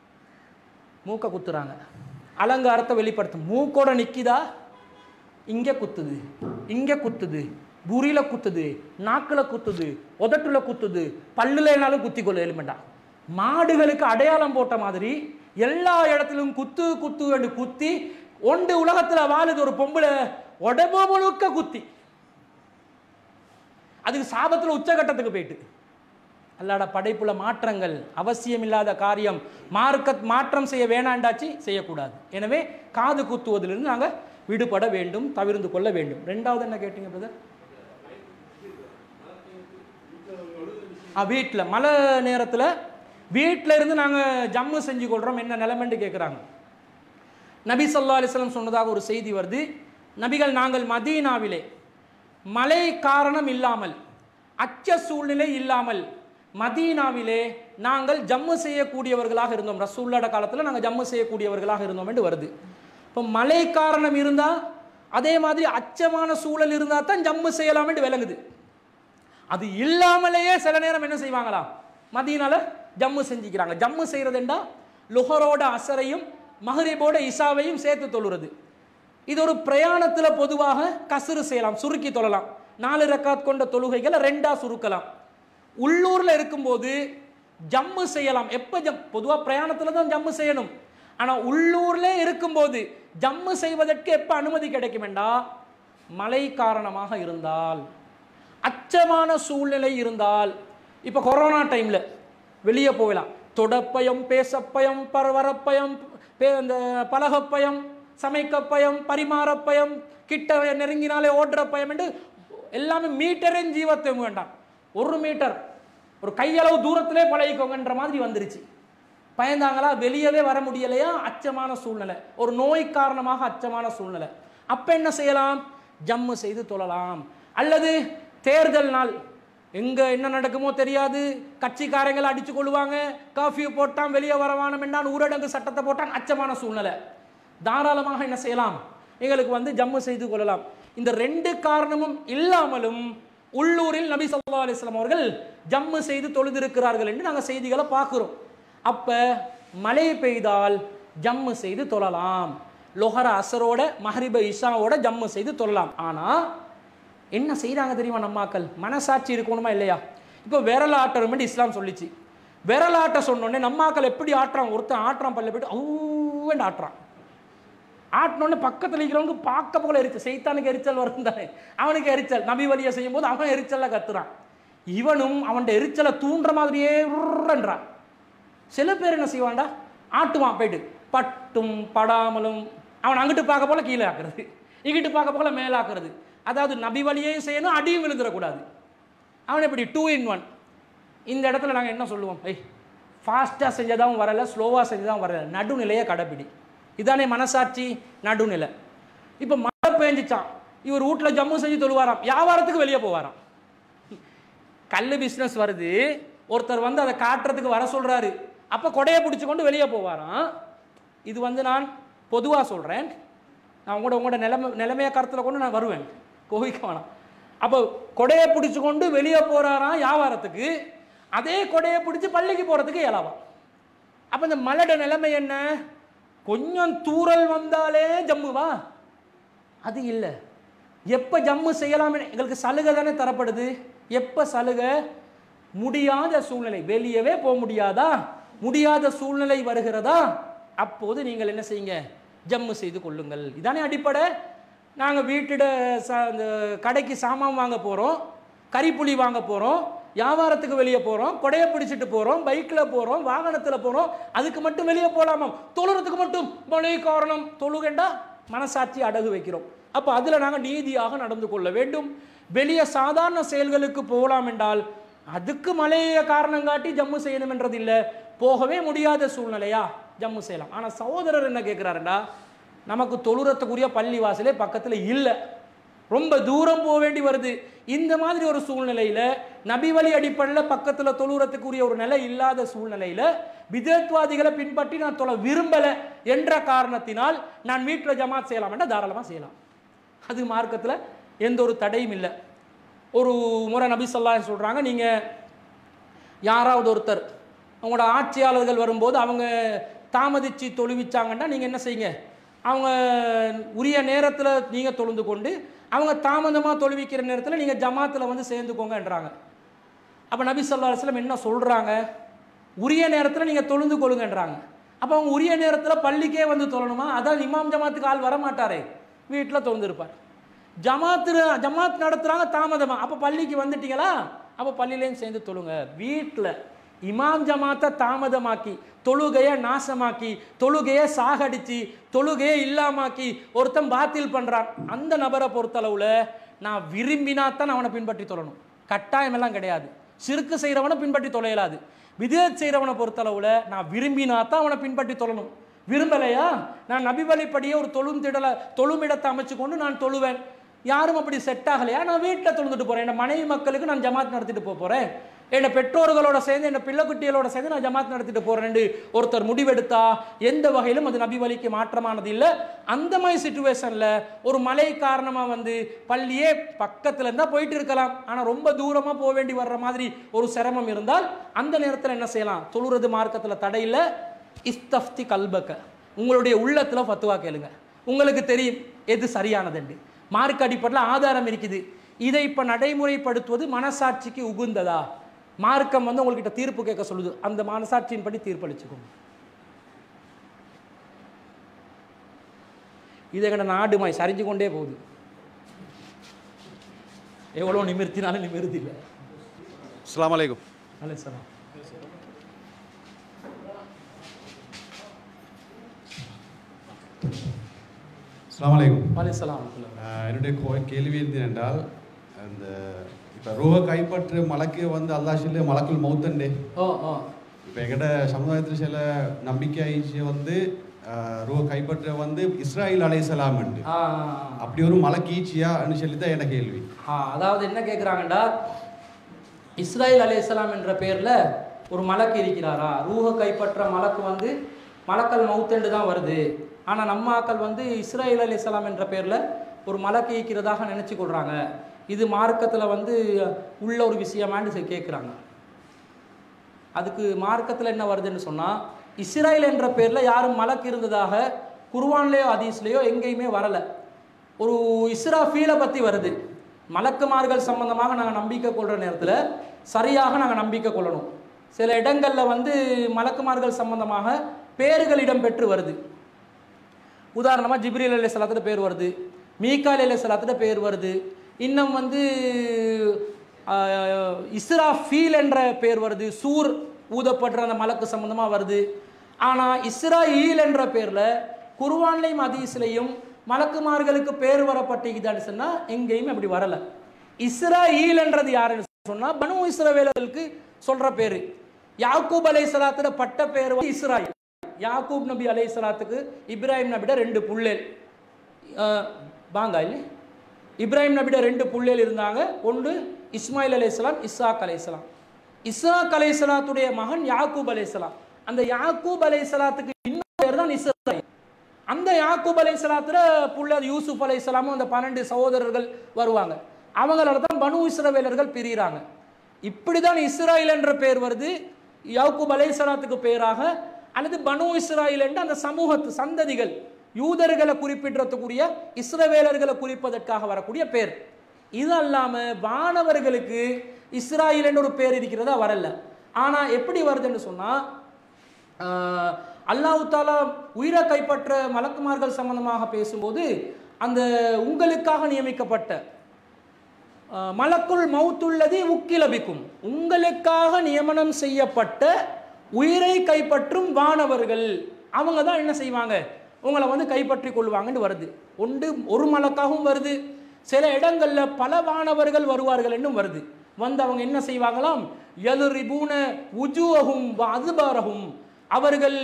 மூக்க குத்துறாங்க அலங்காரத்தை வெளிப்படுத்தும் மூக்கோட நிக்கிதா இங்க குத்துது இங்க குத்துது புரியில குத்துது நாக்குல குத்துது உதட்டுல குத்துது பல்லுலனாலும் குத்தி கொள்ள எலுமெண்டா மாடுகளுக்கு அடையாளம் போட்ட மாதிரி எல்லா இடத்திலும் குத்து குத்து என்று குத்தி ஒன்று உலகத்துல வாழுது ஒரு பொம்பளை உடம்பு முழுக்க குத்தி அதுக்கு சாபத்துல உச்சகட்டத்துக்கு போயிட்டு அல்லாட படைப்புல மாற்றங்கள் அவசியமில்லாத காரியம் மார்க்க மாற்றம் செய்ய வேணாண்டாச்சு செய்யக்கூடாது எனவே காது குத்துவதிலிருந்து நாங்க விடுபட வேண்டும் தவிர்ந்து கொள்ள வேண்டும் ரெண்டாவது என்ன கேட்டீங்க பிரதர் ஆ வீட்டில் மழை நேரத்தில் வீட்டில் இருந்து நாங்கள் ஜம்மு செஞ்சு கொள்கிறோம் என்ன நிலைமைன்னு கேட்குறாங்க நபி ஸல்லல்லாஹு அலைஹி வஸல்லம் சொன்னதாக ஒரு செய்தி வருது நபிகள் நாங்கள் மதீனாவிலே மழை காரணம் இல்லாமல் அச்ச சூழ்நிலை இல்லாமல் மதீனாவிலே நாங்கள் ஜம்மு செய்யக்கூடியவர்களாக இருந்தோம் ரசூல்லோட காலத்தில் நாங்கள் ஜம்மு செய்யக்கூடியவர்களாக இருந்தோம் என்று வருது இப்போ மழை காரணம் இருந்தால் அதே மாதிரி அச்சமான சூழல் இருந்தால் தான் ஜம்மு செய்யலாம் என்று விளங்குது அது இல்லாமலேயே சில நேரம் என்ன செய்வாங்களாம் மதீனால ஜம்மு செஞ்சுக்கிறாங்க ஜம்மு செய்யறதுண்டா லுஹரோட அசரையும் மஹரிபோட இசாவையும் சேர்த்து தொழுறது இது ஒரு பிரயாணத்துல பொதுவாக கசுறு செய்யலாம் சுருக்கி தொழலாம் நாலு ரக்காத் கொண்ட தொழுகைகளை ரெண்டா சுருக்கலாம் உள்ளூர்ல இருக்கும்போது ஜம்மு செய்யலாம் எப்ப ஜம் பொதுவா பிரயாணத்துல தான் ஜம்மு செய்யணும் ஆனா உள்ளூர்ல இருக்கும்போது ஜம்மு செய்வதற்கு எப்ப அனுமதி கிடைக்குமெண்டா மழை காரணமாக இருந்தால் அச்சமான சூழ்நிலை இருந்தால் இப்போ கொரோனா டைமில் வெளியே போகலாம் தொடப்பயம் பேசப்பயம் பரவரப்பயம் பே இந்த பலகப்பயம் சமைக்கப்பயம் பரிமாறப்பயம் கிட்ட நெருங்கினாலே ஓடுற பயம் என்று எல்லாமே மீட்டரின் ஜீவத்தை வேண்டாம் ஒரு மீட்டர் ஒரு கையளவு தூரத்திலே பழகிக்கோங்கன்ற மாதிரி வந்துருச்சு பயந்தாங்களா வெளியவே வர முடியலையா அச்சமான சூழ்நிலை ஒரு நோய் காரணமாக அச்சமான சூழ்நிலை அப்ப என்ன செய்யலாம் ஜம்மு செய்து தொழலாம் அல்லது தேர்தல் நாள் எங்க என்ன நடக்குமோ தெரியாது கட்சிக்காரங்களை அடிச்சு கொள்ளுவாங்க கர்ஃபியூ போட்டான் வெளியே வரவானம் என்றான் ஊரடங்கு சட்டத்தை போட்டான் அச்சமான சூழ்நிலை தாராளமாக என்ன செய்யலாம் எங்களுக்கு வந்து ஜம்மு செய்து கொள்ளலாம் இந்த ரெண்டு காரணமும் இல்லாமலும் உள்ளூரில் நபி ஸல்லல்லாஹு அலைஹி வஸல்லம் அவர்கள் ஜம்மு செய்து தொழுதிருக்கிறார்கள் என்று நாங்கள் செய்திகளை பார்க்கிறோம் அப்ப மழை பெய்தால் ஜம்மு செய்து தொழலாம் லொஹர அசரோட மஹரிப இஷாவோட ஜம்மு செய்து தொழலாம் ஆனா என்ன செய்றாங்க தெரியுமா நம்மாக்கள் மனசாட்சி இருக்கணுமா இல்லையா இப்போ விரல் ஆட்டணும்னு இஸ்லாம் சொல்லிச்சு விரல் ஆட்ட சொன்னோடனே நம்மாக்கள் எப்படி ஆட்டுறான் ஒருத்தன் ஆட்டுறான் பல்ல போயிட்டு அவ்வளோ ஆட்டுறான் ஆட்டினோடனே பக்கத்தில் இருக்கிறவங்க பார்க்க போல எரிச்சல் செய்தானுக்கு எரிச்சல் வரும் தானே அவனுக்கு எரிச்சல் நபி வழியை செய்யும் போது அவன் எரிச்சல்ல கத்துறான் இவனும் அவன் எரிச்சலை தூண்டுற மாதிரியே உர்றன்றான் சில பேர் என்ன செய்வான்டா ஆட்டுவான் போயிட்டு பட்டும் படாமலும் அவன் அங்கிட்டு பார்க்க போல கீழே ஆக்குறது இங்கிட்டு பார்க்க போல மேலே ஆக்குறது அதாவது நபி வழியையும் செய்யணும் அடியும் விழுந்துடக்கூடாது அவன் எப்படி டூ இன் ஒன் இந்த இடத்துல நாங்கள் என்ன சொல்லுவோம் ஐய் ஃபாஸ்ட்டாக செஞ்சதாகவும் வரல ஸ்லோவாக செஞ்சதாகவும் வரல நடுநிலையை கடைப்பிடி இதானே மனசாட்சி நடுநிலை இப்போ மழை பெஞ்சிச்சான் இவர் வீட்டில் ஜம்மு செஞ்சு தொழுவாராம் வியாபாரத்துக்கு வெளியே போவாராம் கல் பிஸ்னஸ் வருது ஒருத்தர் வந்து அதை காட்டுறதுக்கு வர சொல்றாரு அப்போ கொடையை பிடிச்சு கொண்டு வெளியே போவாராம் இது வந்து நான் பொதுவாக சொல்கிறேன் நான் உங்களோட உங்களோட நிலைமை நிலைமையை கருத்தில் கொண்டு நான் வருவேன் கோவிக்க வேணாம் அப்போ கொடையை பிடிச்சு கொண்டு வெளியே போறாராம் வியாபாரத்துக்கு அதே கொடையை பிடிச்சி பள்ளிக்கு போகிறதுக்கு இயலாவாம் அப்போ இந்த மலையோட நிலைமை என்ன கொஞ்சம் தூறல் வந்தாலே ஜம்முவா அது இல்லை எப்போ ஜம்மு செய்யலாம் எங்களுக்கு சலுகை தானே தரப்படுது எப்போ சலுகை முடியாத சூழ்நிலை வெளியவே போக முடியாதா முடியாத சூழ்நிலை வருகிறதா அப்போது நீங்கள் என்ன செய்யுங்க ஜம்மு செய்து கொள்ளுங்கள் இதானே அடிப்படை நாங்கள் வீட்டிட ச இந்த கடைக்கு சாமான் வாங்க போகிறோம் கறிப்புளி வாங்க போகிறோம் வியாபாரத்துக்கு வெளியே போகிறோம் கொடையை பிடிச்சிட்டு போகிறோம் பைக்கில் போகிறோம் வாகனத்தில் போகிறோம் அதுக்கு மட்டும் வெளியே போகலாமா தொழுறதுக்கு மட்டும் மொழி காரணம் தொழுகண்டா மனசாட்சி அடகு வைக்கிறோம் அப்போ அதில் நாங்கள் நீதியாக நடந்து கொள்ள வேண்டும் வெளியே சாதாரண செயல்களுக்கு போகலாம் என்றால் அதுக்கு மழையை காரணம் காட்டி ஜம்மு செய்யணும் என்றது இல்லை போகவே முடியாத சூழ்நிலையா ஜம்மு செய்யலாம் ஆனால் சகோதரர் என்ன கேட்குறாருண்டா நமக்கு தொழுறத்துக்குரிய பள்ளி வாசலே பக்கத்தில் இல்லை ரொம்ப தூரம் போக வேண்டி வருது இந்த மாதிரி ஒரு சூழ்நிலையில நபி வழி அடிப்படையில் பக்கத்தில் தொழுறத்துக்குரிய ஒரு நிலை இல்லாத சூழ்நிலையில விதத்வாதிகளை பின்பற்றி நான் தொலை விரும்பலை என்ற காரணத்தினால் நான் வீட்டில் ஜமாத் செய்யலாம் என்றால் தாராளமாக செய்யலாம் அது மார்க்கத்தில் எந்த ஒரு தடையும் இல்லை ஒரு முறை நபி சொல்லான்னு சொல்கிறாங்க நீங்கள் யாராவது ஒருத்தர் அவங்களோட ஆட்சியாளர்கள் வரும்போது அவங்க தாமதித்து தொழுவிச்சாங்கன்னா நீங்கள் என்ன செய்யுங்க அவங்க உரிய நேரத்தில் நீங்கள் தொழுந்து கொண்டு அவங்க தாமதமாக தொழுவிக்கிற நேரத்தில் நீங்கள் ஜமாத்தில் வந்து சேர்ந்துக்கோங்கன்றாங்க அப்போ நபி சொல்லா அலுவலம் என்ன சொல்கிறாங்க உரிய நேரத்தில் நீங்கள் தொழுந்து கொள்ளுங்கன்றாங்க அப்போ அவங்க உரிய நேரத்தில் பள்ளிக்கே வந்து தொழணுமா அதான் இமாம் ஜமாத்துக்கு ஆள் வரமாட்டாரே வீட்டில் தொழுந்திருப்பார் ஜமாத்து ஜமாத் நடத்துகிறாங்க தாமதமாக அப்போ பள்ளிக்கு வந்துட்டீங்களா அப்போ பள்ளியிலையும் சேர்ந்து தொழுங்க வீட்டில் இமாம் ஜமாத்தை தாமதமாக்கி தொழுகையை நாசமாக்கி தொழுகையை சாகடிச்சு தொழுகையை இல்லாமாக்கி ஒருத்தன் பாத்தில் பண்ணுறான் அந்த நபரை பொறுத்தளவில் நான் விரும்பினா தான் அவனை பின்பற்றி தொழணும் கட்டாயம் எல்லாம் கிடையாது சிறுக்கு செய்கிறவனை பின்பற்றி தொலையலாது விதேத் செய்கிறவனை பொறுத்தளவில் நான் விரும்பினா தான் அவனை பின்பற்றி தொழணும் விரும்பலையா நான் நபி வழிப்படியே ஒரு தொழும் திடலை தொழுமிடத்தை அமைச்சு கொண்டு நான் தொழுவேன் யாரும் அப்படி செட் ஆகலையா நான் வீட்டில் தொழுந்துட்டு போகிறேன் என் மனைவி மக்களுக்கு நான் ஜமாத் நடத்திட்டு போக போகிறேன் என் பெற்றோர்களோட சேர்ந்து என் பிள்ளைக்குட்டிகளோட சேர்ந்து நான் ஜமாத் நடத்திட்டு போகிறேன் ஒருத்தர் முடிவெடுத்தா எந்த வகையிலும் அது நபி வழிக்கு மாற்றமானது இல்லை அந்த மாதிரி சுச்சுவேஷனில் ஒரு மழை காரணமாக வந்து பள்ளியே பக்கத்தில் இருந்தால் போயிட்டு இருக்கலாம் ஆனால் ரொம்ப தூரமாக போக வேண்டி வர்ற மாதிரி ஒரு சிரமம் இருந்தால் அந்த நேரத்தில் என்ன செய்யலாம் தொழுறது மார்க்கத்தில் தடையில் இஸ்தஃப்தி கல்பக்க உங்களுடைய உள்ளத்தில் ஃபத்துவா கேளுங்க உங்களுக்கு தெரியும் எது சரியானதுண்டு மார்க் அடிப்படையில் ஆதாரம் இருக்குது இதை இப்போ நடைமுறைப்படுத்துவது மனசாட்சிக்கு உகுந்ததா மார்க்கம் வந்து உங்கள்கிட்ட தீர்ப்பு கேட்க சொல்லுது அந்த மனசாட்சியின்படி தீர்ப்பளிச்சுக்கோங்க இதை எங்கட நாடுமாய் சரிஞ்சு கொண்டே போகுது எவ்வளோ நிமிர்த்தினாலும் நிமிர்த்தி இல்லை அஸ்ஸலாமு அலைக்கும் அலே சலாம் அஸ்ஸலாமு அலைக்கும் அலே சலாம் ஆஹ் என்னுடைய கோ- கேள்வி என்ன என்றால் அந்த இப்போ ரூஹ கைப்பற்று மலக்கு வந்து அல்லாஹ் சொல்லி மலக்குள் மௌத்தண்டே ஓ ஓ இப்போ எங்கிட்ட சமுதாயத்தில் சில நம்பிக்கை ஆயிடுச்சு வந்து ஆஹ் ரூஹ கைப்பற்ற வந்து இஸ்ராயில் அலைசலாம் உண்டு ஆ அப்படி ஒரு மலக்கு ஈச்சியான்னு சொல்லி தான் என்ன கேள்வி ஆ அதாவது என்ன கேட்குறாங்கடா இஸ்ராயில் அலைஹிஸ்ஸலாம் என்ற பேரில் ஒரு மலக்கு இருக்கிறாரா ரூஹ கைப்பற்ற மலக்கு வந்து மலக்கல் மவுத்தெண்டு தான் வருது ஆனால் நம்ம ஆக்கள் வந்து இஸ்ராயில் அலைஹிஸ்ஸலாம் என்ற பேரில் ஒரு மலக்கு இருக்கிறதாக நினச்சி கொள்கிறாங்க இது மார்க்கத்தில் வந்து உள்ள ஒரு விஷயமான்னு சொல்லி கேட்குறாங்க அதுக்கு மார்க்கத்தில் என்ன வருதுன்னு சொன்னால் இஸ்ராயல் என்ற பேரில் யாரும் மலக்கு இருந்ததாக குர்வான்லேயோ ஹதீஸ்லேயோ எங்கேயுமே வரலை ஒரு இஸ்ராஃபீலை பற்றி வருது மலக்குமார்கள் சம்பந்தமாக நாங்கள் நம்பிக்கை கொள்கிற நேரத்தில் சரியாக நாங்கள் நம்பிக்கை கொள்ளணும் சில இடங்களில் வந்து மலக்குமார்கள் சம்பந்தமாக பேர்கள் இடம்பெற்று வருது உதாரணமாக ஜிப்ரீல் அலி சலாத்துல பேர் வருது மீகால் அலி சலாத்துல பேர் வருது இன்னும் வந்து ஆஹ், இஸ்ராஃபீல் என்ற பேர் வருது சூர் ஊதப்படுற அந்த மலக்கு சம்பந்தமாக வருது ஆனால் இஸ்ராயில் என்ற பேரில் குர்வான்லையும் ஹதீஸ்லையும் மலக்குமார்களுக்கு பேர் வரப்பட்டிருக்குதான்னு சொன்னால் எங்கேயும் அப்படி வரலை இஸ்ராயில் என்றது யாருன்னு சொன்னால் பனு இஸ்ரவேலர்களுக்கு சொல்கிற பேர் யாக்கூப் அலை சலாத்துல பட்ட பேர் வந்து இஸ்ராயில் யாக்கூப் நபி அலை சலாத்துக்கு இப்ராஹிம் நபிட ரெண்டு புள்ளேல் வாங்க இல்லை இப்ராஹிம் நபிட ரெண்டு புள்ளேல் இருந்தாங்க ஒன்று இஸ்மாயில் அலைஹிஸ்ஸலாம் இஸ்ஸாக் அலைஹிஸ்ஸலாம் இஸ்ஸாக் அலைஹிஸ்ஸலாத்துடைய மகன் யாக்கூப் அலைஹிஸ்ஸலாம் அந்த யாக்கூப் அலைஹிஸ்ஸலாத்துக்கு இன்னொரு பேர் தான் இஸ்ராயில் அந்த யாக்கூப் அலைஹிஸ்ஸலாத்துல புள்ள யூசுப் அலைஹிஸ்ஸலாமும் அந்த பன்னெண்டு சகோதரர்கள் வருவாங்க அவங்களால தான் பனு இஸ்ரவேலர்கள் பிரிகிறாங்க இப்படி தான் இஸ்ராயில் என்ற பேர் வருது யாக்கூப் அலைஹிஸ்ஸலாத்துக்கு பேராக அல்லது பனு இஸ்ராயில் என்ற அந்த சமூகத்து சந்ததிகள் யூதர்களை குறிப்பிடறதுக்குரிய இஸ்ரவேலர்களை குறிப்பதற்காக வரக்கூடிய பேர் இது அல்லாம வானவர்களுக்கு இஸ்ராயில் என்ற ஒரு பேர் இருக்கிறதா வரல ஆனா எப்படி வருதுன்னு சொன்னா ஆஹ், அல்லாஹ் தாலா உயிரை கைப்பற்ற மலக்குமார்கள் சம்பந்தமாக பேசும்போது அந்த உங்களுக்காக நியமிக்கப்பட்ட ஆஹ், மலக்குள் மௌத்துள்ளது உக்கிலபிக்கும் உங்களுக்காக நியமனம் செய்யப்பட்ட உயிரை கைப்பற்றும் வானவர்கள் அவங்க தான் என்ன செய்வாங்க உங்களை வந்து கைப்பற்றி கொள்வாங்கன்னு வருது ஒன்று ஒரு மலக்காகவும் வருது சில இடங்கள்ல பல வானவர்கள் வருவார்கள் என்னும் வருது வந்து அவங்க என்ன செய்வாங்களாம் எலுரிபூன உஜுவகும் அதுபாரகும் அவர்கள்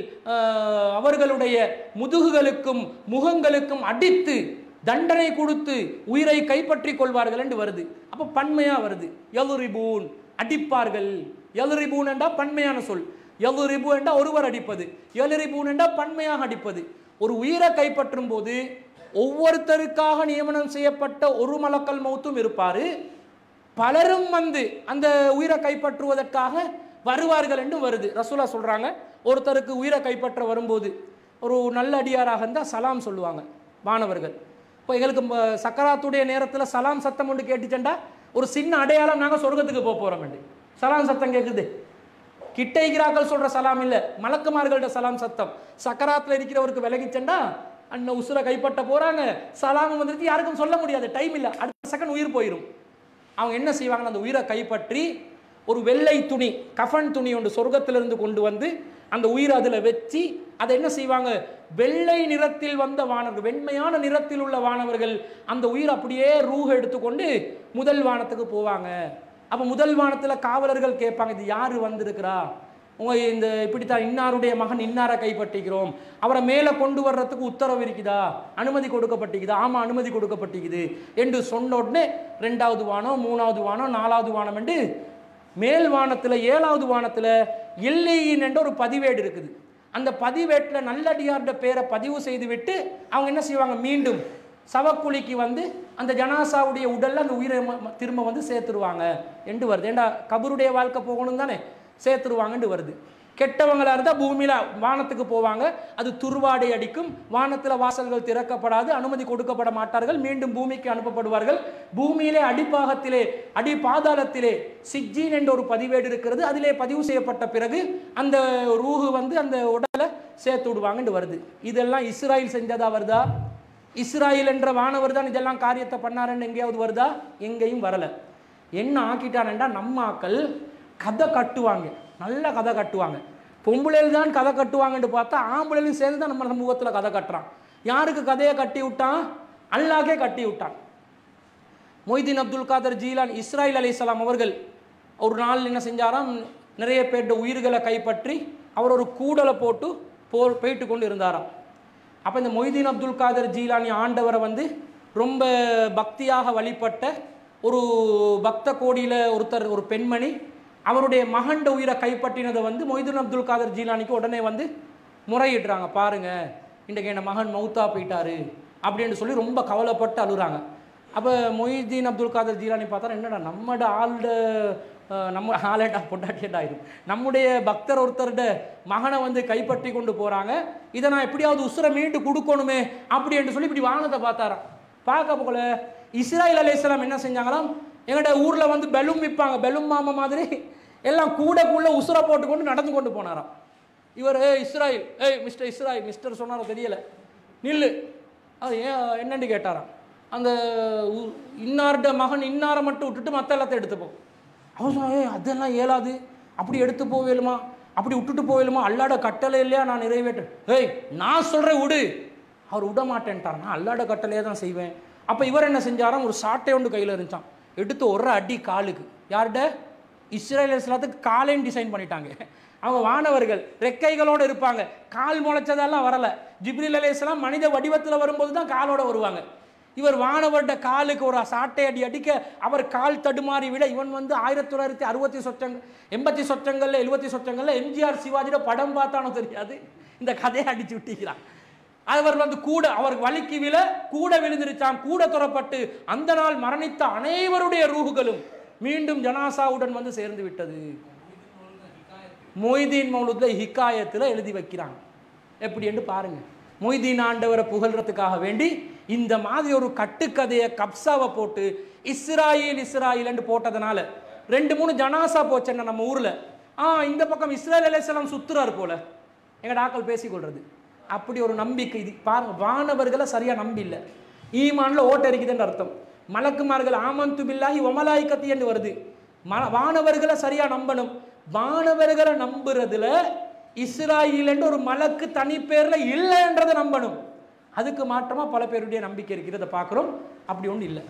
ஆஹ், அவர்களுடைய முதுகுகளுக்கும் முகங்களுக்கும் அடித்து தண்டனை கொடுத்து உயிரை கைப்பற்றி கொள்வார்கள் என்று வருது அப்போ பன்மையா வருது எலுரிபூன் அடிப்பார்கள் எலுரிபூன் என்றா பன்மையான சொல் எலுரிபு என்றா ஒருவர் அடிப்பது எலுரிபூன் என்றா பன்மையாக அடிப்பது ஒரு உயிரை கைப்பற்றும் போது ஒவ்வொருத்தருக்காக நியமனம் செய்யப்பட்ட ஒரு மலக்கல் மௌத்தும் இருப்பாரு பலரும் வந்து அந்த உயிரை கைப்பற்றுவதற்காக வருவார்கள் என்று வருது ரசூலா சொல்றாங்க ஒருத்தருக்கு உயிரை கைப்பற்ற வரும்போது ஒரு நல்ல அடியாராக இருந்தால் சலாம் சொல்லுவாங்க மாணவர்கள் இப்போ எங்களுக்கு ம- சக்கராத்துடைய நேரத்தில் சலாம் சத்தம் ஒன்று கேட்டுச்சண்டா ஒரு சின்ன அடையாளம் நாங்கள் சொர்க்கத்துக்கு போக போகிறோம் சலாம் சத்தம் கேட்குது கிட்டைகிறாக்கள் சொல்ற சலாம் இல்ல மலக்குமார்கள்ட சலாம் சத்தம் சக்கராத்துல இருக்கிறவருக்கு விலகிச்சண்டா அண்ணன் உசுரை கைப்பற்ற போறாங்க சலாம் வந்துட்டு யாருக்கும் சொல்ல முடியாது டைம் இல்ல அடுத்த செகண்ட் உயிர் போயிடும் அவங்க என்ன செய்வாங்கன்னா அந்த உயிரை கைப்பற்றி ஒரு வெள்ளை துணி கஃன் துணி ஒன்று சொர்க்கத்திலிருந்து கொண்டு வந்து அந்த உயிரை அதில் வச்சு அதை என்ன செய்வாங்க வெள்ளை நிறத்தில் வந்த வானவர்கள் வெண்மையான நிறத்தில் உள்ள வானவர்கள் அந்த உயிர் அப்படியே ரூஹ எடுத்துக்கொண்டு முதல் வானத்துக்கு போவாங்க அப்போ முதல் வானத்தில் காவலர்கள் கேட்பாங்க இது யார் வந்திருக்கிறா உங்க இந்த இப்படித்தான் இன்னாருடைய மகன் இன்னாரை கைப்பற்றிக்கிறோம் அவரை மேலே கொண்டு வர்றதுக்கு உத்தரவு இருக்குதா அனுமதி கொடுக்கப்பட்டிருக்குதா ஆமாம் அனுமதி கொடுக்கப்பட்டிருக்குது என்று சொன்ன உடனே ரெண்டாவது வானம் மூணாவது வானம் நாலாவது வானம் என்று மேல் வானத்தில் ஏழாவது வானத்தில் எல்லையின் என்ற ஒரு பதிவேடு இருக்குது அந்த பதிவேட்டில் நல்லடியார்ட பேரை பதிவு செய்து விட்டு அவங்க என்ன செய்வாங்க மீண்டும் சவக்குழிக்கு வந்து அந்த ஜனாசாவுடைய உடல்ல அந்த உயிரை ம- ம- திரும்ப வந்து சேர்த்துருவாங்க என்று வருது ஏண்டா கபருடைய வாழ்க்கை போகணும் தானே சேர்த்துருவாங்கன்னு வருது கெட்டவங்களா இருந்தால் பூமியில் வானத்துக்கு போவாங்க அது துர்வாடை அடிக்கும் வானத்தில் வாசல்கள் திறக்கப்படாது அனுமதி கொடுக்கப்பட மாட்டார்கள் மீண்டும் பூமிக்கு அனுப்பப்படுவார்கள் பூமியிலே அடிப்பாகத்திலே அடி பாதாளத்திலே சிஜ்ஜீன் என்ற ஒரு பதிவேடு இருக்கிறது அதிலே பதிவு செய்யப்பட்ட பிறகு அந்த ரூஹு வந்து அந்த உடலை சேர்த்து விடுவாங்கன்னு வருது இதெல்லாம் இஸ்ராயில் செஞ்சதா வருதா இஸ்ராயில் என்ற வானவர் தான் இதெல்லாம் காரியத்தை பண்ணாருன்னு எங்கேயாவது வருதா எங்கேயும் வரல என்ன ஆக்கிட்டானேண்டா நம்ம ஆக்கள் கதை கட்டுவாங்க நல்ல கதை கட்டுவாங்க பொம்பளையில் தான் கதை கட்டுவாங்கன்னு பார்த்தா ஆம்பளையும் சேர்ந்து தான் நம்ம சமூகத்தில் கதை கட்டுறான் யாருக்கு கதையை கட்டி விட்டான் அல்லாஹ்க்கே கட்டி விட்டான் மொய்தீன் அப்துல் காதர் ஜீலான் இஸ்ராயில் அலிஸ்லாம் அவர்கள் ஒரு நாள் என்ன செஞ்சாராம் நிறைய பேர்ட உயிர்களை கைப்பற்றி அவர் ஒரு கூடலை போட்டு போர் போயிட்டு கொண்டு இருந்தாராம் அப்போ இந்த மொய்தீன் அப்துல் காதர் ஜீலானி ஆண்டவரை வந்து ரொம்ப பக்தியாக வழிபட்ட ஒரு பக்த கோடியில் ஒருத்தர் ஒரு பெண்மணி அவருடைய மகண்ட உயிரை கைப்பற்றினதை வந்து மொய்தீன் அப்துல் காதர் ஜீலானிக்கு உடனே வந்து முறையிடுறாங்க பாருங்க இன்றைக்கு என் மகன் மௌத்தா போயிட்டாரு அப்படின்னு சொல்லி ரொம்ப கவலைப்பட்டு அழுறாங்க அப்போ மொய்தீன் அப்துல் காதர் ஜீலானி பார்த்தா என்னடா நம்மட ஆள்ட அஹ், நம்ம ஆளேட்டா பொட்டாட்டியட்டா ஆயிரும் நம்முடைய பக்தர் ஒருத்தர்ட மகனை வந்து கைப்பற்றி கொண்டு போகிறாங்க இதை நான் எப்படியாவது உசுரை மீண்டு கொடுக்கணுமே அப்படின்னு சொல்லி இப்படி வானத்தை பார்த்தாராம் பார்க்க போகல இஸ்ராயில் அலையாம் என்ன செஞ்சாங்களாம் எங்கள்ட ஊரில் வந்து பெலும் விற்பாங்க பெலும் மாமா மாதிரி எல்லாம் கூடக்குள்ள உசுரை போட்டுக்கொண்டு நடந்து கொண்டு போனாராம் இவர் ஏய் இஸ்ராயில் ஏய் மிஸ்டர் இஸ்ராயில் மிஸ்டர் சொன்னாரோ தெரியல நில்லு அது ஏன் என்னன்னு கேட்டாராம் அந்த உ- இன்னார்ட மகன் இன்னாரை மட்டும் விட்டுட்டு மற்ற எல்லாத்தையும் எடுத்துப்போம் அவர் சொன்னா ஏய் அதெல்லாம் இயலாது அப்படி எடுத்து போவேலுமா அப்படி விட்டுட்டு போவேலுமா அல்லாட கட்டளை இல்லையா நான் நிறைவேற்றேன் ஏய் நான் சொல்கிறேன் விடு அவர் விட மாட்டேன்ட்டார் நான் அல்லாட கட்டளையே தான் செய்வேன் அப்போ இவர் என்ன செஞ்சாராம் ஒரு சாட்டை ஒன்று கையில் இருந்துச்சான் எடுத்து ஒரு அடி காலுக்கு யார்கிட்ட இஸ்ரேல் இஸ்லாத்துக்கு காலையும் டிசைன் பண்ணிட்டாங்க அவங்க வானவர்கள் ரெக்கைகளோடு இருப்பாங்க கால் முளைச்சதெல்லாம் வரல ஜிப்ரில் அலையாம் மனித வடிவத்தில் வரும்போது தான் காலோட வருவாங்க இவர் வானவர்ட காலுக்கு ஒரு சாட்டை அடி அடிக்க அவர் கால் தடுமாறி விட இவன் வந்து ஆயிரத்தி தொள்ளாயிரத்தி அறுபத்தி சொச்சங்க எண்பத்தி சொச்சங்கள்ல எழுபத்தி சொச்சங்கள்ல எம்ஜிஆர் சிவாஜியோட படம் பார்த்தானோ தெரியாது இந்த கதையை அடிச்சு விட்டிக்கிறான் அவர் வந்து கூட அவர் வலிக்கு விழ கூட விழுந்திருச்சாம் கூட துறப்பட்டு அந்த நாள் மரணித்த அனைவருடைய ரூகுகளும் மீண்டும் ஜனாசாவுடன் வந்து சேர்ந்து விட்டது மொய்தீன் மௌலுத்ல ஹிக்காயத்தில் எழுதி வைக்கிறாங்க எப்படி என்று பாருங்க மொய்தீன் ஆண்டவரை புகழ்றதுக்காக வேண்டி இந்த மாதிரி ஒரு கட்டுக்கதையை கப்சாவை போட்டு இஸ்ராயில் இஸ்ராயில்னு போட்டதுனால ரெண்டு மூணு ஜனாசா போச்சேன்னா நம்ம ஊர்ல ஆ இந்த பக்கம் இஸ்ராயல் அலையாம் சுத்துறாரு போல எங்கட ஆக்கள் பேசிக்கொள்றது அப்படி ஒரு நம்பிக்கை இது பாருங்க வானவர்களை சரியா நம்பி இல்லை ஈமான்ல ஓட்ட இருக்குதுன்னு அர்த்தம் மலக்குமார்கள் ஆமந்து பில்லாஹி ஒமலாய்க்கத்தி என்று வருது ம வானவர்களை சரியா நம்பணும் வானவர்களை நம்புறதுல இஸ்ராயில்ன்ற ஒரு மலக்கு தனி பேர்ல இல்லைன்றதை நம்பணும் அதுக்கு மாற்றமா பல பேருடைய நம்பிக்கை இருக்கிறத பார்க்குறோம் அப்படி ஒன்றும் இல்லை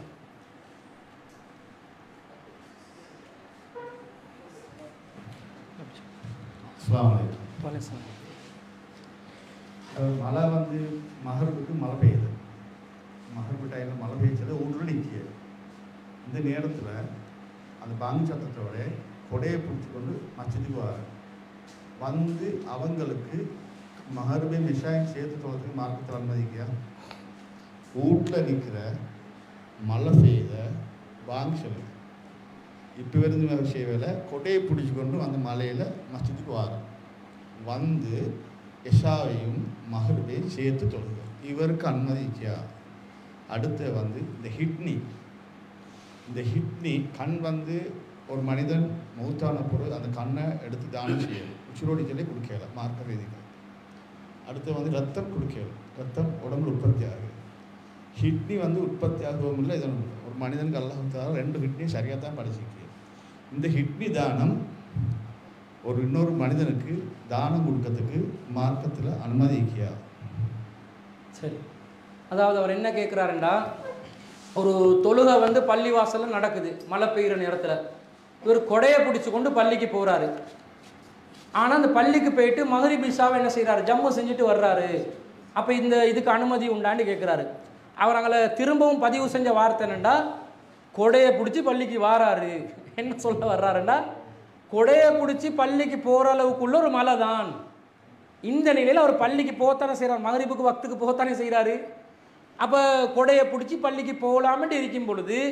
அஸ்ஸலாமு அலைக்கும் அதாவது மழை வந்து மகர்வுக்கு மழை பெய்யுது மகர்வு டைமில் மழை பெய்ச்சது ஊரில் நிற்கிய இந்த நேரத்தில் அந்த பாங்கு சத்தத்தோட கொடையை பிடிச்சி கொண்டு மச்சத்துக்கு வர வந்து அவங்களுக்கு மகர்பை மிஷாயம் சேர்த்து தொலைத்துக்கு மார்க்கத்தில் அனுமதிக்கியா வீட்டில் நிற்கிற மழை பெய்த வாங்கி சொல்லுது இப்போ இருந்து விஷய வேலை கொடையை பிடிச்சி கொண்டு அந்த மலையில் மஸ்ஜிதுக்கு வாரம் வந்து எஷாவையும் மகருடையும் சேர்த்து தொழுக இவருக்கு அனுமதிக்கியா அடுத்து வந்து இந்த ஹிட்னி இந்த ஹிட்னி கண் வந்து ஒரு மனிதன் மௌத்தான பொருள் அந்த கண்ணை எடுத்து தானம் செய்யணும் உச்சிரோடி சொல்லி கொடுக்கல மார்க்க ரீதிகள் அடுத்து வந்து ரத்தம் கொடுக்கணும் ரத்தம் உடம்புல உற்பத்தி ஆகுது கிட்னி வந்து உற்பத்தி ஆகவும் இல்லை இதனும் இல்லை ஒரு மனிதனுக்கு அல்லாஹ் ரெண்டு கிட்னியும் சரியாக தான் படிச்சிருக்கு இந்த கிட்னி தானம் ஒரு இன்னொரு மனிதனுக்கு தானம் கொடுக்கறதுக்கு மார்க்கத்தில் அனுமதிக்கியா சரி அதாவது அவர் என்ன கேட்குறாருண்டா ஒரு தொழுகை வந்து பள்ளி வாசல்ல நடக்குது மழை பெய்யுற நேரத்தில் இவர் கொடையை பிடிச்சு கொண்டு பள்ளிக்கு போகிறாரு ஆனால் அந்த பள்ளிக்கு போயிட்டு மகரிப் இஷாவை என்ன செய்கிறாரு ஜம்மு செஞ்சுட்டு வர்றாரு அப்போ இந்த இதுக்கு அனுமதி உண்டான்னு கேட்குறாரு அவர் அங்கே திரும்பவும் பதிவு செஞ்ச வார்த்தை என்னண்டா கொடையை பிடிச்சி பள்ளிக்கு வாராரு என்ன சொல்ல வர்றாருண்டா கொடையை பிடிச்சி பள்ளிக்கு போகிற அளவுக்குள்ள ஒரு மலை தான் இந்த நிலையில் அவர் பள்ளிக்கு போத்தானே செய்கிறார் மகரிப்புக்கு வக்துக்கு போத்தானே செய்கிறாரு அப்போ கொடையை பிடிச்சி பள்ளிக்கு போகலாமட்டு இருக்கும் பொழுது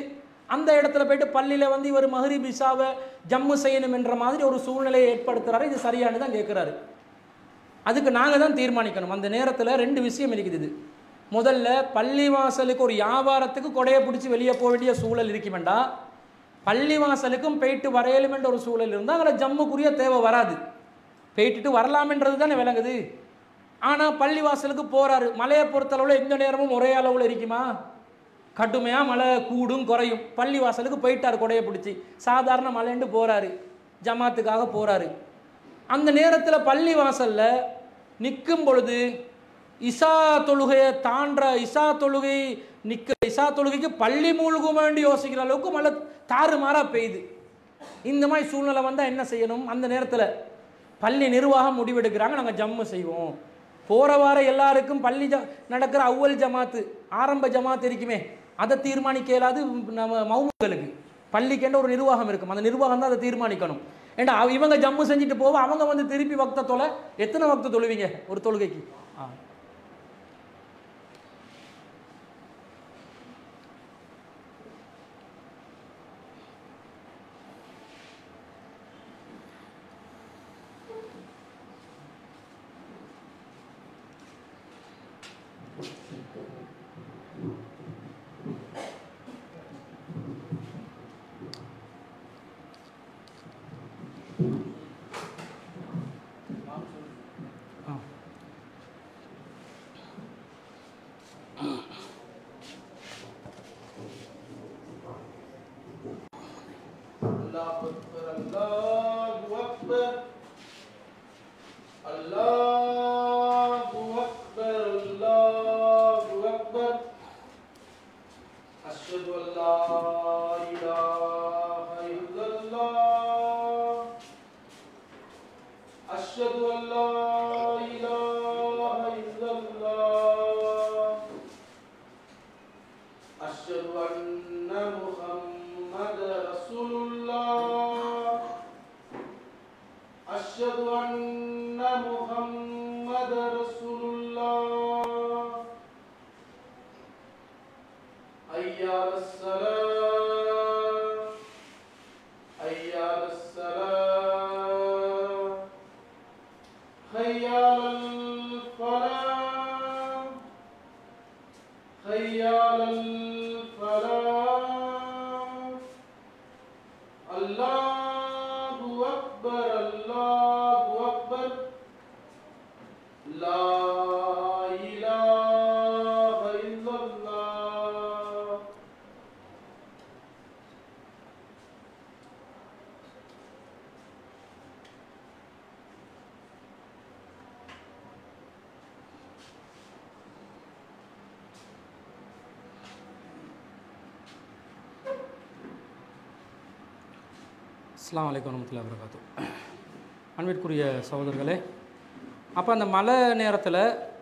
அந்த இடத்துல போயிட்டு பள்ளியில் வந்து இவர் மஹரிப் இஷாவை ஜம்மு செய்யணும் என்ற மாதிரி ஒரு சூழ்நிலையை ஏற்படுத்துறாரு இது சரியானு தான் கேட்குறாரு அதுக்கு நாங்கள் தான் தீர்மானிக்கணும் அந்த நேரத்தில் ரெண்டு விஷயம் இருக்குது இது முதல்ல பள்ளிவாசலுக்கு ஒரு வியாபாரத்துக்கு கொடையை பிடிச்சி வெளியே போக வேண்டிய சூழல் இருக்குமெண்டா பள்ளிவாசலுக்கும் போயிட்டு வரையலுமென்ற ஒரு சூழல் இருந்தால் அதில் ஜம்முக்குரிய தேவை வராது போயிட்டுட்டு வரலாமென்றது தானே விளங்குது ஆனால் பள்ளிவாசலுக்கு போகிறாரு மலையை பொறுத்தளவில் எந்த நேரமும் ஒரே அளவில் இருக்குமா கடுமையாக மழை கூடும் குறையும் பள்ளிவாசலுக்கு போயிட்டார் கொடையை பிடிச்சி சாதாரண மழைண்டு போகிறாரு ஜமாத்துக்காக போகிறாரு அந்த நேரத்தில் பள்ளிவாசலில் நிற்கும் பொழுது இசா தொழுகையை தாண்ட இசா தொழுகை நிற்க இசா தொழுகைக்கு பள்ளி மூழ்கும் வேண்டி யோசிக்கிற அளவுக்கு மழை தாறுமாறாக பெய்யுது இந்த மாதிரி சூழ்நிலை வந்தால் என்ன செய்யணும் அந்த நேரத்தில் பள்ளி நிர்வாகம் முடிவெடுக்கிறாங்க நாங்கள் ஜம்மு செய்வோம் போகிற வார எல்லாருக்கும் பள்ளி ஜ நடக்கிற அவ்வல் ஜமாத்து ஆரம்ப ஜமாத் இருக்குமே அதை தீர்மானிக்க இயலாது நம்ம மௌமுகளுக்கு பள்ளிக்கென்ற ஒரு நிர்வாகம் இருக்கும் அந்த நிர்வாகம் தான் அதை தீர்மானிக்கணும் ஏண்டா அவ- இவங்க ஜம்மு செஞ்சுட்டு போவோம் அவங்க வந்து திருப்பி வக்த தொலை எத்தனை வக்த தொழுவீங்க ஒரு தொழுகைக்கு ஆ الله أكبر الله أكبر الله أكبر الله أكبر أشهد أن لا إله إلا الله أشهد أن لا إله إلا الله أشهد أن محمد رسول الله أشهد أن محمد رسول الله حي على السلام حي على السلام حي على الفلاح حي على الفلاح الله أكبر الله أكبر لا إله إلا الله அஸ்ஸலாமு அலைக்கும் வரமத்துல்லாஹி வரகாத்து அன்பிற்குரிய சகோதரர்களே அப்போ அந்த மழை நேரத்தில்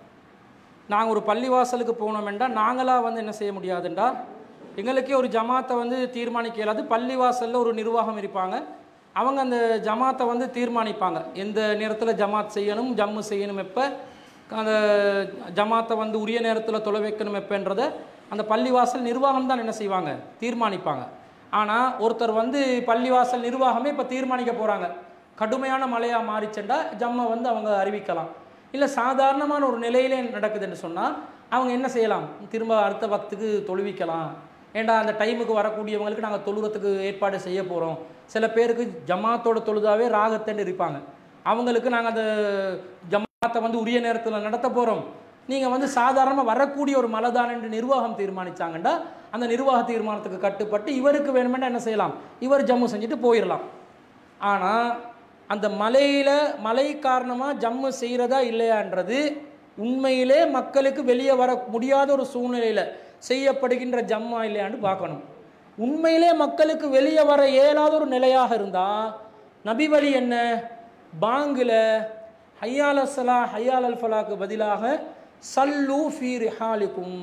நாங்கள் ஒரு பள்ளிவாசலுக்கு போனோமெண்டா நாங்களாக வந்து என்ன செய்ய முடியாதுண்டா எங்களுக்கே ஒரு ஜமாத்தை வந்து தீர்மானிக்க இயலாது பள்ளிவாசலில் ஒரு நிர்வாகம் இருப்பாங்க அவங்க அந்த ஜமாத்தை வந்து தீர்மானிப்பாங்க எந்த நேரத்தில் ஜமாத் செய்யணும் ஜம்மு செய்யணும் எப்போ அந்த ஜமாத்தை வந்து உரிய நேரத்தில் தொலை வைக்கணும் எப்பன்றதை அந்த பள்ளிவாசல் நிர்வாகம் தான் என்ன செய்வாங்க தீர்மானிப்பாங்க ஆனால் ஒருத்தர் வந்து பள்ளிவாசல் நிர்வாகமே இப்போ தீர்மானிக்க போகிறாங்க கடுமையான மழையாக மாறிச்செண்டா ஜம்மை வந்து அவங்க அறிவிக்கலாம் இல்லை சாதாரணமான ஒரு நிலையிலே நடக்குதுன்னு சொன்னால் அவங்க என்ன செய்யலாம் திரும்ப அடுத்த பக்துக்கு தொழுவிக்கலாம் ஏண்டா அந்த டைமுக்கு வரக்கூடியவங்களுக்கு நாங்கள் தொழுறதுக்கு ஏற்பாடு செய்ய போகிறோம் சில பேருக்கு ஜமாத்தோட தொழுதாவே ராகத்தன்னு இருப்பாங்க அவங்களுக்கு நாங்கள் அந்த ஜமாத்தை வந்து உரிய நேரத்தில் நடத்த போகிறோம் நீங்கள் வந்து சாதாரணமாக வரக்கூடிய ஒரு மலைதான் என்று நிர்வாகம் தீர்மானிச்சாங்கண்டா அந்த நிர்வாக தீர்மானத்துக்கு கட்டுப்பட்டு இவருக்கு வேணுமெண்டா என்ன செய்யலாம் இவர் ஜம்மு செஞ்சுட்டு போயிடலாம் ஆனால் அந்த மலையில் மலை காரணமாக ஜம்மு செய்கிறதா இல்லையான்றது உண்மையிலே மக்களுக்கு வெளியே வர முடியாத ஒரு சூழ்நிலையில் செய்யப்படுகின்ற ஜம்மா இல்லையான்னு பார்க்கணும் உண்மையிலே மக்களுக்கு வெளியே வர இயலாத ஒரு நிலையாக இருந்தால் நபி வழி என்ன பாங்கில் ஹையால் அஸ்ஸலா ஹையால் அல் ஃபலாக்கு பதிலாக சல்லு ஃபி ரிஹாலிக்கும்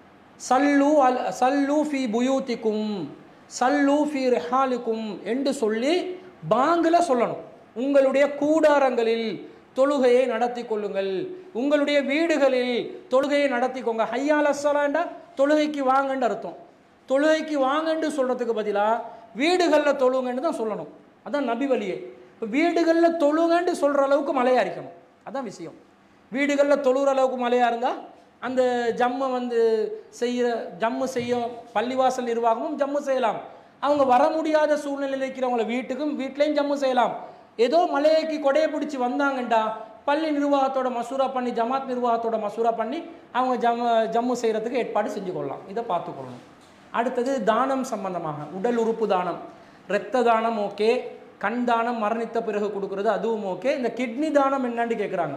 சல்லு அல் சல்லு ஃபி புயூத்திக்கும் சல்லு ஃபி ரிஹாலிக்கும் என்று சொல்லி பாங்கில் சொல்லணும் உங்களுடைய கூடாரங்களில் தொழுகையை நடத்தி கொள்ளுங்கள் உங்களுடைய வீடுகளில் தொழுகையை நடத்திக்கோங்க ஹையால் அஸ்ஸலாண்டா தொழுகைக்கு வாங்கன்னு அர்த்தம் தொழுகைக்கு வாங்கன்னு சொல்கிறதுக்கு பதிலாக வீடுகளில் தொழுங்கன்னு தான் சொல்லணும் அதான் நபி வழியே இப்போ வீடுகளில் தொழுங்கன்னு சொல்கிற அளவுக்கு மழையாக இருக்கணும் அதான் விஷயம் வீடுகளில் தொழுகிற அளவுக்கு மழையாக இருந்தால் அந்த ஜம்மை வந்து செய்கிற ஜம்மு செய்ய பள்ளிவாசல் நிர்வாகமும் ஜம்மு செய்யலாம் அவங்க வர முடியாத சூழ்நிலையில் இருக்கிறவங்கள வீட்டுக்கும் வீட்லேயும் ஜம்மு செய்யலாம் ஏதோ மலையைக்கு கொடையை பிடிச்சி வந்தாங்கண்டா பள்ளி நிர்வாகத்தோட மசூரா பண்ணி ஜமாத் நிர்வாகத்தோட மசூரா பண்ணி அவங்க ஜம்மு ஜம்மு செய்கிறதுக்கு ஏற்பாடு செஞ்சு கொள்ளலாம் இதை பார்த்துக்கொள்ளணும் அடுத்தது தானம் சம்பந்தமாக உடல் உறுப்பு தானம் இரத்த தானம் ஓகே கண் தானம் மரணித்த பிறகு கொடுக்கறது அதுவும் ஓகே இந்த கிட்னி தானம் என்னன்னு கேட்குறாங்க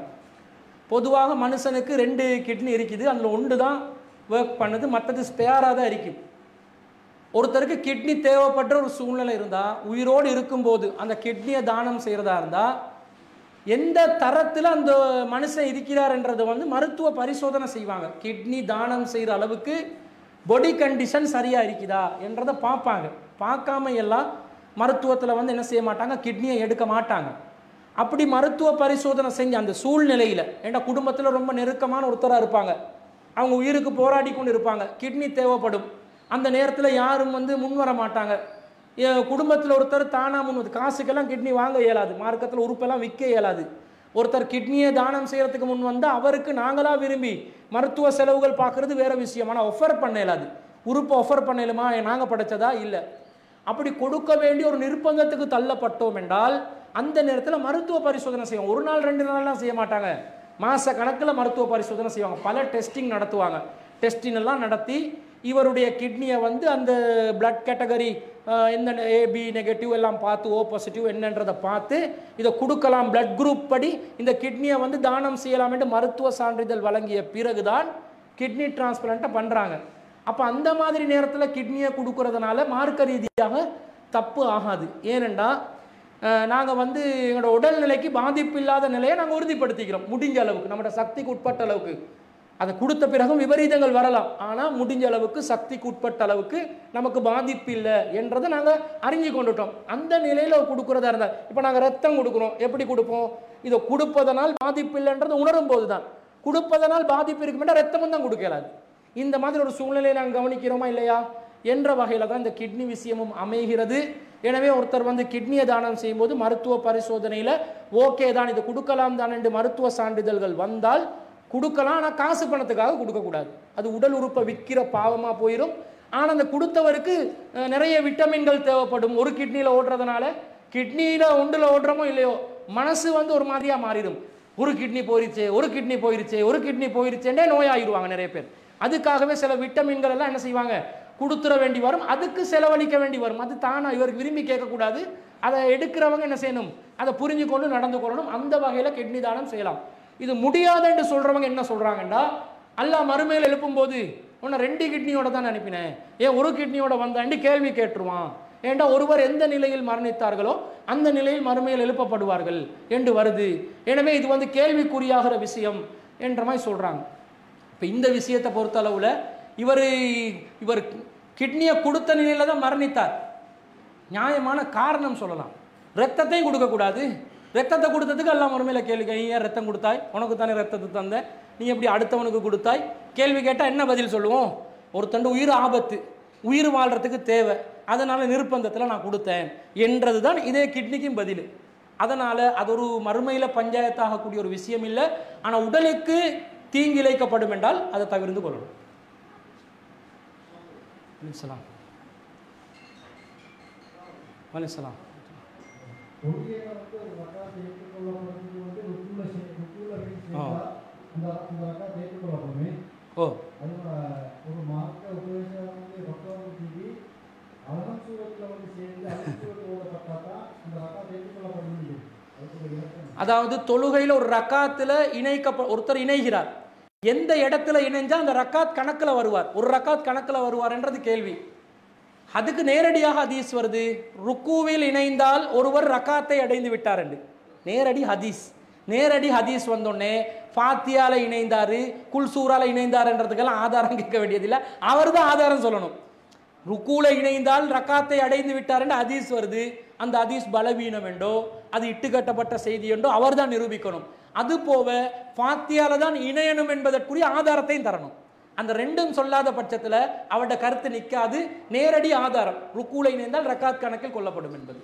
பொதுவாக மனுஷனுக்கு ரெண்டு கிட்னி இருக்குது அதில் ஒன்று தான் ஒர்க் பண்ணுது மற்றது ஸ்பேராக தான் இருக்கும் ஒருத்தருக்கு கிட்னி தேவைப்பட்ட ஒரு சூழ்நிலை இருந்தால் உயிரோடு இருக்கும்போது அந்த கிட்னியை தானம் செய்கிறதா இருந்தால் எந்த தரத்தில் அந்த மனுஷன் இருக்கிறார்ன்றதை வந்து மருத்துவ பரிசோதனை செய்வாங்க கிட்னி தானம் செய்கிற அளவுக்கு பொடி கண்டிஷன் சரியாக இருக்குதா என்றதை பார்ப்பாங்க பார்க்காம எல்லாம் மருத்துவத்தில் வந்து என்ன செய்ய மாட்டாங்க கிட்னியை எடுக்க மாட்டாங்க அப்படி மருத்துவ பரிசோதனை செஞ்ச அந்த சூழ்நிலையில் ஏன்னா குடும்பத்தில் ரொம்ப நெருக்கமான ஒருத்தராக இருப்பாங்க அவங்க உயிருக்கு போராடி கொண்டு இருப்பாங்க கிட்னி தேவைப்படும் அந்த நேரத்தில் யாரும் வந்து முன் வர மாட்டாங்க குடும்பத்தில் ஒருத்தர் தானா முன் வந்து காசுக்கெல்லாம் கிட்னி வாங்க இயலாது மார்க்கத்தில் உறுப்பெல்லாம் விற்க இயலாது ஒருத்தர் கிட்னியை தானம் செய்கிறதுக்கு முன் வந்தால் அவருக்கு நாங்களாக விரும்பி மருத்துவ செலவுகள் பார்க்குறது வேற விஷயம் ஆனால் ஒஃபர் பண்ண இயலாது உறுப்பை ஒஃபர் பண்ணலுமா நாங்கள் படைச்சதா இல்லை அப்படி கொடுக்க வேண்டிய ஒரு நிர்பந்தத்துக்கு தள்ளப்பட்டோம் என்றால் அந்த நேரத்தில் மருத்துவ பரிசோதனை செய்வோம் ஒரு நாள் ரெண்டு நாள்லாம் செய்ய மாட்டாங்க மாத கணக்கில் மருத்துவ பரிசோதனை செய்வாங்க பல டெஸ்டிங் நடத்துவாங்க டெஸ்டிங் எல்லாம் நடத்தி இவருடைய கிட்னியை வந்து அந்த பிளட் கேட்டகரி எந்த ஏபி நெகட்டிவ் எல்லாம் பார்த்து ஓ பாசிட்டிவ் என்னன்றதை பார்த்து இதை கொடுக்கலாம் பிளட் குரூப் படி இந்த கிட்னியை வந்து தானம் செய்யலாம் என்று மருத்துவ சான்றிதழ் வழங்கிய பிறகுதான் கிட்னி டிரான்ஸ்பிளான்ட்டை பண்ணுறாங்க அப்போ அந்த மாதிரி நேரத்தில் கிட்னியை கொடுக்கறதுனால மார்க்க ரீதியாக தப்பு ஆகாது ஏனெண்டா நாங்கள் வந்து எங்களோட உடல்நிலைக்கு பாதிப்பு இல்லாத நிலையை நாங்கள் உறுதிப்படுத்திக்கிறோம் முடிஞ்ச அளவுக்கு நம்மளோட சக்திக்கு உட்பட்ட அளவுக்கு அதை கொடுத்த பிறகும் விபரீதங்கள் வரலாம் ஆனால் முடிஞ்ச அளவுக்கு சக்திக்கு உட்பட்ட அளவுக்கு நமக்கு பாதிப்பு இல்லை என்றதை நாங்கள் அறிஞ்சு கொண்டுட்டோம் அந்த நிலையில் கொடுக்குறதா இருந்தால் இப்போ நாங்கள் ரத்தம் கொடுக்குறோம் எப்படி கொடுப்போம் இதை கொடுப்பதனால் பாதிப்பு இல்லைன்றதை உணரும் போது தான் கொடுப்பதனால் பாதிப்பு இருக்குமெண்டா ரத்தமும் தான் கொடுக்கலாது இந்த மாதிரி ஒரு சூழ்நிலையை நாங்கள் கவனிக்கிறோமா இல்லையா என்ற வகையில் தான் இந்த கிட்னி விஷயமும் அமைகிறது எனவே ஒருத்தர் வந்து கிட்னியை தானம் செய்யும்போது மருத்துவ பரிசோதனையில் ஓகே தான் இது கொடுக்கலாம் தான் என்று மருத்துவ சான்றிதழ்கள் வந்தால் கொடுக்கலாம் ஆனால் காசு பணத்துக்காக கொடுக்கக்கூடாது அது உடல் உறுப்பை விற்கிற பாவமாக போயிடும் ஆனால் அந்த கொடுத்தவருக்கு அஹ், நிறைய விட்டமின்கள் தேவைப்படும் ஒரு கிட்னியில் ஓடுறதுனால கிட்னியில் ஒன்றில் ஓடுறோமோ இல்லையோ மனசு வந்து ஒரு மாதிரியாக மாறிடும் ஒரு கிட்னி போயிருச்சே ஒரு கிட்னி போயிருச்சே ஒரு கிட்னி போயிருச்சேன்னே நோயாகிடுவாங்க நிறைய பேர் அதுக்காகவே சில விட்டமின்கள் எல்லாம் என்ன செய்வாங்க கொடுத்துட வேண்டி வரும் அதுக்கு செலவழிக்க வேண்டி வரும் அது தானா இவருக்கு விரும்பி கேட்கக்கூடாது அதை எடுக்கிறவங்க என்ன செய்யணும் அதை புரிஞ்சு கொண்டு நடந்து கொள்ளணும் அந்த வகையில் கிட்னி தானம் செய்யலாம் இது முடியாதுன்னு சொல்கிறவங்க என்ன சொல்கிறாங்கண்டா அல்லாஹ் மறுமையில் எழுப்பும்போது உன்னை ரெண்டு கிட்னியோட தான் அனுப்பினேன் ஏன் ஒரு கிட்னியோட வந்தாண்டி கேள்வி கேட்டுருவான் ஏண்டா ஒருவர் எந்த நிலையில் மரணித்தார்களோ அந்த நிலையில் மறுமையில் எழுப்பப்படுவார்கள் என்று வருது எனவே இது வந்து கேள்விக்குறியாகிற விஷயம் என்ற மாதிரி சொல்கிறாங்க இப்போ இந்த விஷயத்தை பொறுத்தளவில் இவர் இவர் கிட்னியை கொடுத்த நிலையில் தான் மரணித்தார் நியாயமான காரணம் சொல்லலாம் ரத்தத்தையும் கொடுக்கக்கூடாது ரத்தத்தை கொடுத்ததுக்கு எல்லாம் ஒரு மேலே கேள்வி கேட்க, நீ ஏன் ரத்தம் கொடுத்தாய் உனக்கு தானே ரத்தத்தை தந்த நீ எப்படி அடுத்தவனுக்கு கொடுத்தாய் கேள்வி கேட்டால் என்ன பதில் சொல்லுவோம் ஒருத்தண்டு உயிர் ஆபத்து உயிர் வாழ்கிறதுக்கு தேவை அதனால் நிர்பந்தத்தில் நான் கொடுத்தேன் என்றது தான் இதே கிட்னிக்கும் பதில் அதனால் அது ஒரு மறுமையில் பஞ்சாயத்தாகக்கூடிய ஒரு விஷயம் இல்லை ஆனால் உடலுக்கு தீங்கு இழைக்கப்படும் என்றால் அதை தவிர்த்து கொள்ளணும் அலைஹிஸ்ஸலாம் அலைஹிஸ்ஸலாம் தொழுகையில வந்து ஒரு ரக்காத் ஏற்றுக்கொள்ளப்படுறது வந்து ருக்குல செய்- ருக்குல வச்சு ஆ. செஞ்சா அந்த அந்த ரக்காத் ஏற்றுக்கொள்ளப்படுமே ஓ அதோட ஒரு மார்க்க உபதேசம் வந்து பக்தவங்க தீவி அழகம் சூரத்தில் வந்து சேர்ந்து அழகு சூரத்தில் ஓதப்பட்டா தான் அந்த ரக்காத் ஏற்றுக்கொள்ளப்பட முடியும் அதுக்கு ஒரு இலக்கணம் அதாவது தொழுகையில் ஒரு ரக்காத்தில் இணைக்க ஒருத்தர் இணைகிறார் எந்த இடத்துல இணைஞ்சா அந்த ரக்காத் கணக்கில் வருவார் ஒரு ரக்காத் கணக்கில் வருவார்ன்றது கேள்வி அதுக்கு நேரடியாக ஹதீஸ் வருது ருக்குவில் இணைந்தால் ஒருவர் ரக்காத்தை அடைந்து விட்டார் என்று நேரடி ஹதீஸ் நேரடி ஹதீஸ் வந்தோடனே ஃபாத்தியால இணைந்தாரு குல்சூரால இணைந்தாருன்றதுக்கெல்லாம் ஆதாரம் கேட்க வேண்டியதில்லை அவர் தான் ஆதாரம் சொல்லணும் ருக்கூல இணைந்தால் ரக்காத்தை அடைந்து விட்டார் என்று ஹதீஸ் வருது அந்த ஹதீஸ் பலவீனம் என்றோ அது இட்டுக்கட்டப்பட்ட செய்தி என்றோ அவர்தான் நிரூபிக்கணும் அது போக ஃபாத்தியால தான் இணையணும் என்பதற்குரிய ஆதாரத்தையும் தரணும் அந்த ரெண்டும் சொல்லாத பட்சத்தில் அவருடைய கருத்து நிற்காது நேரடி ஆதாரம் ருக்கூலை நேர்ந்தால் ரக்காத் கணக்கில் கொள்ளப்படும் என்பது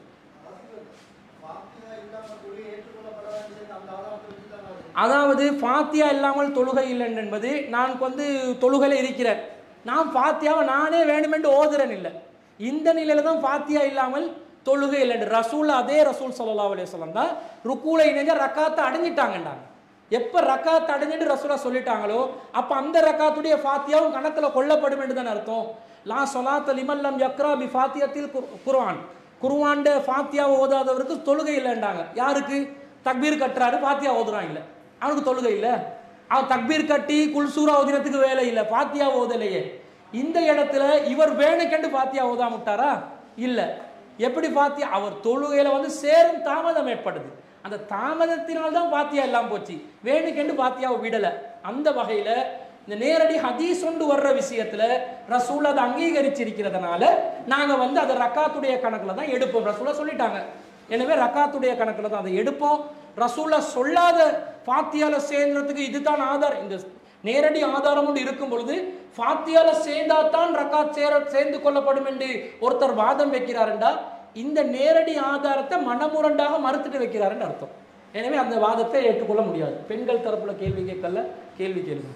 அதாவது ஃபாத்தியா இல்லாமல் தொழுகை இல்லை என்பது நான் வந்து தொழுகையில் இருக்கிறேன் நான் ஃபாத்தியாவை நானே வேணுமென்று ஓதுறேன் இல்லை இந்த நிலையில தான் ஃபாத்தியா இல்லாமல் தொழுகை இல்லை ரசூல் அதே ரசூல் ஸல்லல்லாஹு அலைஹி வஸல்லம் தான் ருக்கூலை இணைஞ்ச ரக்காத்தை அடைஞ்சிட்டாங்கண்டாங்க எப்போ ரக்காத் அடைஞ்சிட்டு ரசூலா சொல்லிட்டாங்களோ அப்போ அந்த ரக்காத்துடைய ஃபாத்தியாவும் கணக்கில் கொல்லப்படும் என்று தானே அர்த்தம் லா சொலாத்த லிமல்லம் யக்ரா பி ஃபாத்தியத்தில் குர்ஆன் குர்ஆன்ட ஃபாத்தியாவை ஓதாதவருக்கு தொழுகை இல்லைன்றாங்க யாருக்கு தக்பீர் கட்டுறாரு ஃபாத்தியா ஓதுறான் இல்லை அவனுக்கு தொழுகை இல்லை அவன் தக்பீர் கட்டி குல்சூரா ஓதினத்துக்கு வேலை இல்லை ஃபாத்தியா ஓதலையே இந்த இடத்துல இவர் வேணுக்கெண்டு ஃபாத்தியா ஓதாம விட்டாரா இல்லை எப்படி ஃபாத்தியா அவர் தொழுகையில வந்து சேரும் தாமதம் ஏற்படுது அந்த தாமதத்தினால் தான் பாத்தியா எல்லாம் போச்சு வேணுக்கெண்டு பாத்தியாவை விடல அந்த வகையில இந்த நேரடி ஹதீஸ் கொண்டு வர்ற விஷயத்துல ரசூல் அதை அங்கீகரிச்சிருக்கிறதுனால நாங்க வந்து அதை ரக்காத்துடைய கணக்குல தான் எடுப்போம் ரசூலா சொல்லிட்டாங்க எனவே ரக்காத்துடைய கணக்குல தான் அதை எடுப்போம் ரசூலா சொல்லாத ஃபாத்தியால சேர்ந்ததுக்கு இதுதான் ஆதாரம் இந்த நேரடி ஆதாரம் ஒன்று இருக்கும் பொழுது ஃபாத்தியால சேர்ந்தாதான் ரக்காத் சேர சேர்ந்து கொள்ளப்படும் என்று ஒருத்தர் வாதம் வைக்கிறாருண்டா இந்த நேரடி ஆதாரத்தை மனமுரண்டாக மறுத்துட்டு வைக்கிறாருன்னு அர்த்தம் எனவே அந்த வாதத்தை ஏற்றுக்கொள்ள முடியாது பெண்கள் தரப்புல கேள்வி கேட்கல கேள்வி கேளுங்க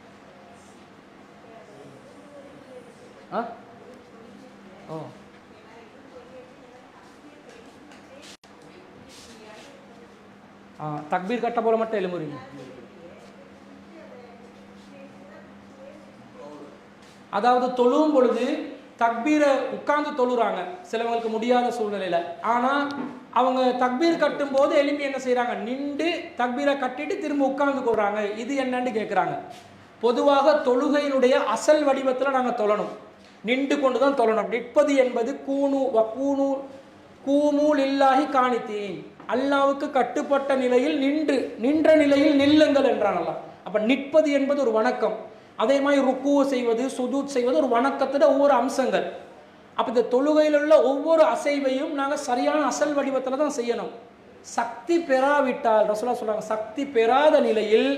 ஆ ஓ ஆ தக்பீர் கட்ட போல மட்டும் எழுமுறீங்க அதாவது தொழுவும் பொழுது தக்பீரை உட்கார்ந்து தொழுறாங்க சிலவங்களுக்கு முடியாத சூழ்நிலையில ஆனா அவங்க தக்பீர் கட்டும் போது எலும்பி என்ன செய்றாங்க நின்று தக்பீரை கட்டிட்டு திரும்ப உட்கார்ந்து கொள்றாங்க இது என்னன்னு கேட்குறாங்க பொதுவாக தொழுகையினுடைய அசல் வடிவத்துல நாங்க தொழணும் நின்று கொண்டு தான் தொழணும் நிற்பது என்பது கூணு வக்கூணு கூமூல் இல்லாஹி காணித்தேன் அல்லாவுக்கு கட்டுப்பட்ட நிலையில் நின்று நின்ற நிலையில் நில்லுங்கள் என்றான் அல்லாஹ் அப்ப நிற்பது என்பது ஒரு வணக்கம் அதே மாதிரி ருக்குவ செய்வது சுதூத் செய்வது ஒரு வணக்கத்தோட ஒவ்வொரு அம்சங்கள் அப்ப இந்த தொழுகையில் உள்ள ஒவ்வொரு அசைவையும் நாங்க சரியான அசல் வடிவத்துல தான் செய்யணும் சக்தி பெறாவிட்டால் ரசூலா சொல்றாங்க சக்தி பெறாத நிலையில்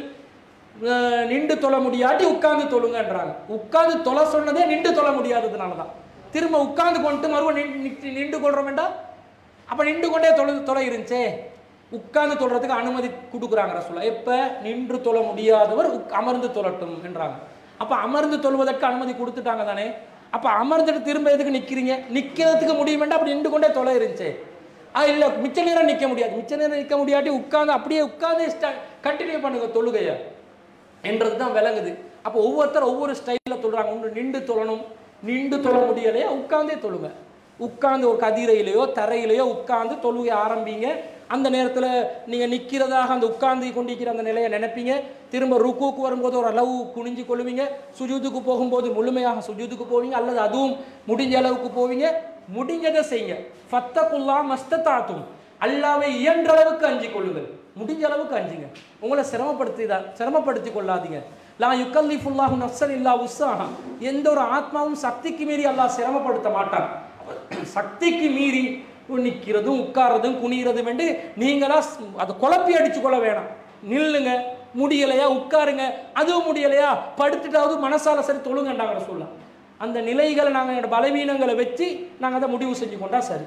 அஹ், நின்று தொழ முடியாட்டி உட்கார்ந்து தொழுங்கன்றாங்க உட்கார்ந்து தொலை சொன்னதே நின்று தொழ முடியாததுனால தான் திரும்ப உட்கார்ந்து கொண்டு மறுபடியும் நின்- நின்- நின்று கொள்றோம் வேண்டாம் அப்ப நின்று கொண்டே தொலை தொலை இருந்துச்சே உட்கார்ந்து தொழுறதுக்கு அனுமதி கொடுக்குறாங்க ரசூலா எப்ப நின்று தொழ முடியாதவர் உக்- அமர்ந்து தொழட்டும் என்றாங்க அப்ப அமர்ந்து தொழுவதற்கு அனுமதி கொடுத்துட்டாங்க தானே அப்ப அமர்ந்துட்டு திரும்ப எதுக்கு நிக்கிறீங்க நிக்கிறதுக்கு முடியும் வேண்டாம் அப்படி நின்று கொண்டே தொலை இருந்துச்சே ஆ இல்ல மிச்ச நேரம் நிக்க முடியாது மிச்ச நேரம் நிக்க முடியாட்டி உட்கார்ந்து அப்படியே உட்கார்ந்து கண்டினியூ பண்ணுங்க தொழுகைய என்றது தான் விளங்குது அப்போ ஒவ்வொருத்தர் ஒவ்வொரு ஸ்டைலில் தொழுறாங்க ஒன்று நின்று தொழணும் நின்று தொழ முடியலையா உட்கார்ந்தே தொழுங்க உட்கார்ந்து ஒரு கதிரையிலையோ தரையிலையோ உட்கார்ந்து தொழுகை ஆரம்பிங்க அந்த நேரத்தில் நீங்கள் நிற்கிறதாக அந்த உட்கார்ந்து கொண்டிருக்கிற அந்த நிலையை நினைப்பீங்க திரும்ப ருக்குக்கு வரும்போது ஒரு அளவு குனிஞ்சு கொள்ளுவீங்க சுஜூதுக்கு போகும்போது முழுமையாக சுஜூதுக்கு போவீங்க அல்லது அதுவும் முடிஞ்ச அளவுக்கு போவீங்க முடிஞ்சதை செய்யுங்க ஃபத்தகுல்லா மஸ்தத்தாத்தும் அல்லாவை இயன்ற அளவுக்கு அஞ்சிக் கொள்ளுங்கள் முடிஞ்ச அளவுக்கு அஞ்சுங்க உங்களை சிரமப்படுத்தி சிரமப்படுத்தி கொள்ளாதீங்க லா யுக்கல்லிஃபுல்லாஹு நஃப்ஸன் இல்லா உஸ்ஸாஹா எந்த ஒரு ஆத்மாவும் சக்திக்கு மீறி அல்லாஹ் சிரமப்படுத்த மாட்டான் சக்திக்கு மீறி நிற்கிறதும் உட்கார்றதும் குனிகிறதும் என்று நீங்களா ஸ்- அதை குழப்பி அடிச்சு கொள்ள வேணாம் நில்லுங்க முடியலையா உட்காருங்க அதுவும் முடியலையா படுத்துட்டாவது மனசால சரி தொழுங்கண்டாங்க சொல்லலாம் அந்த நிலைகளை நாங்கள் எங்களோட பலவீனங்களை வச்சு நாங்கள் அதை முடிவு செஞ்சு கொண்டா சரி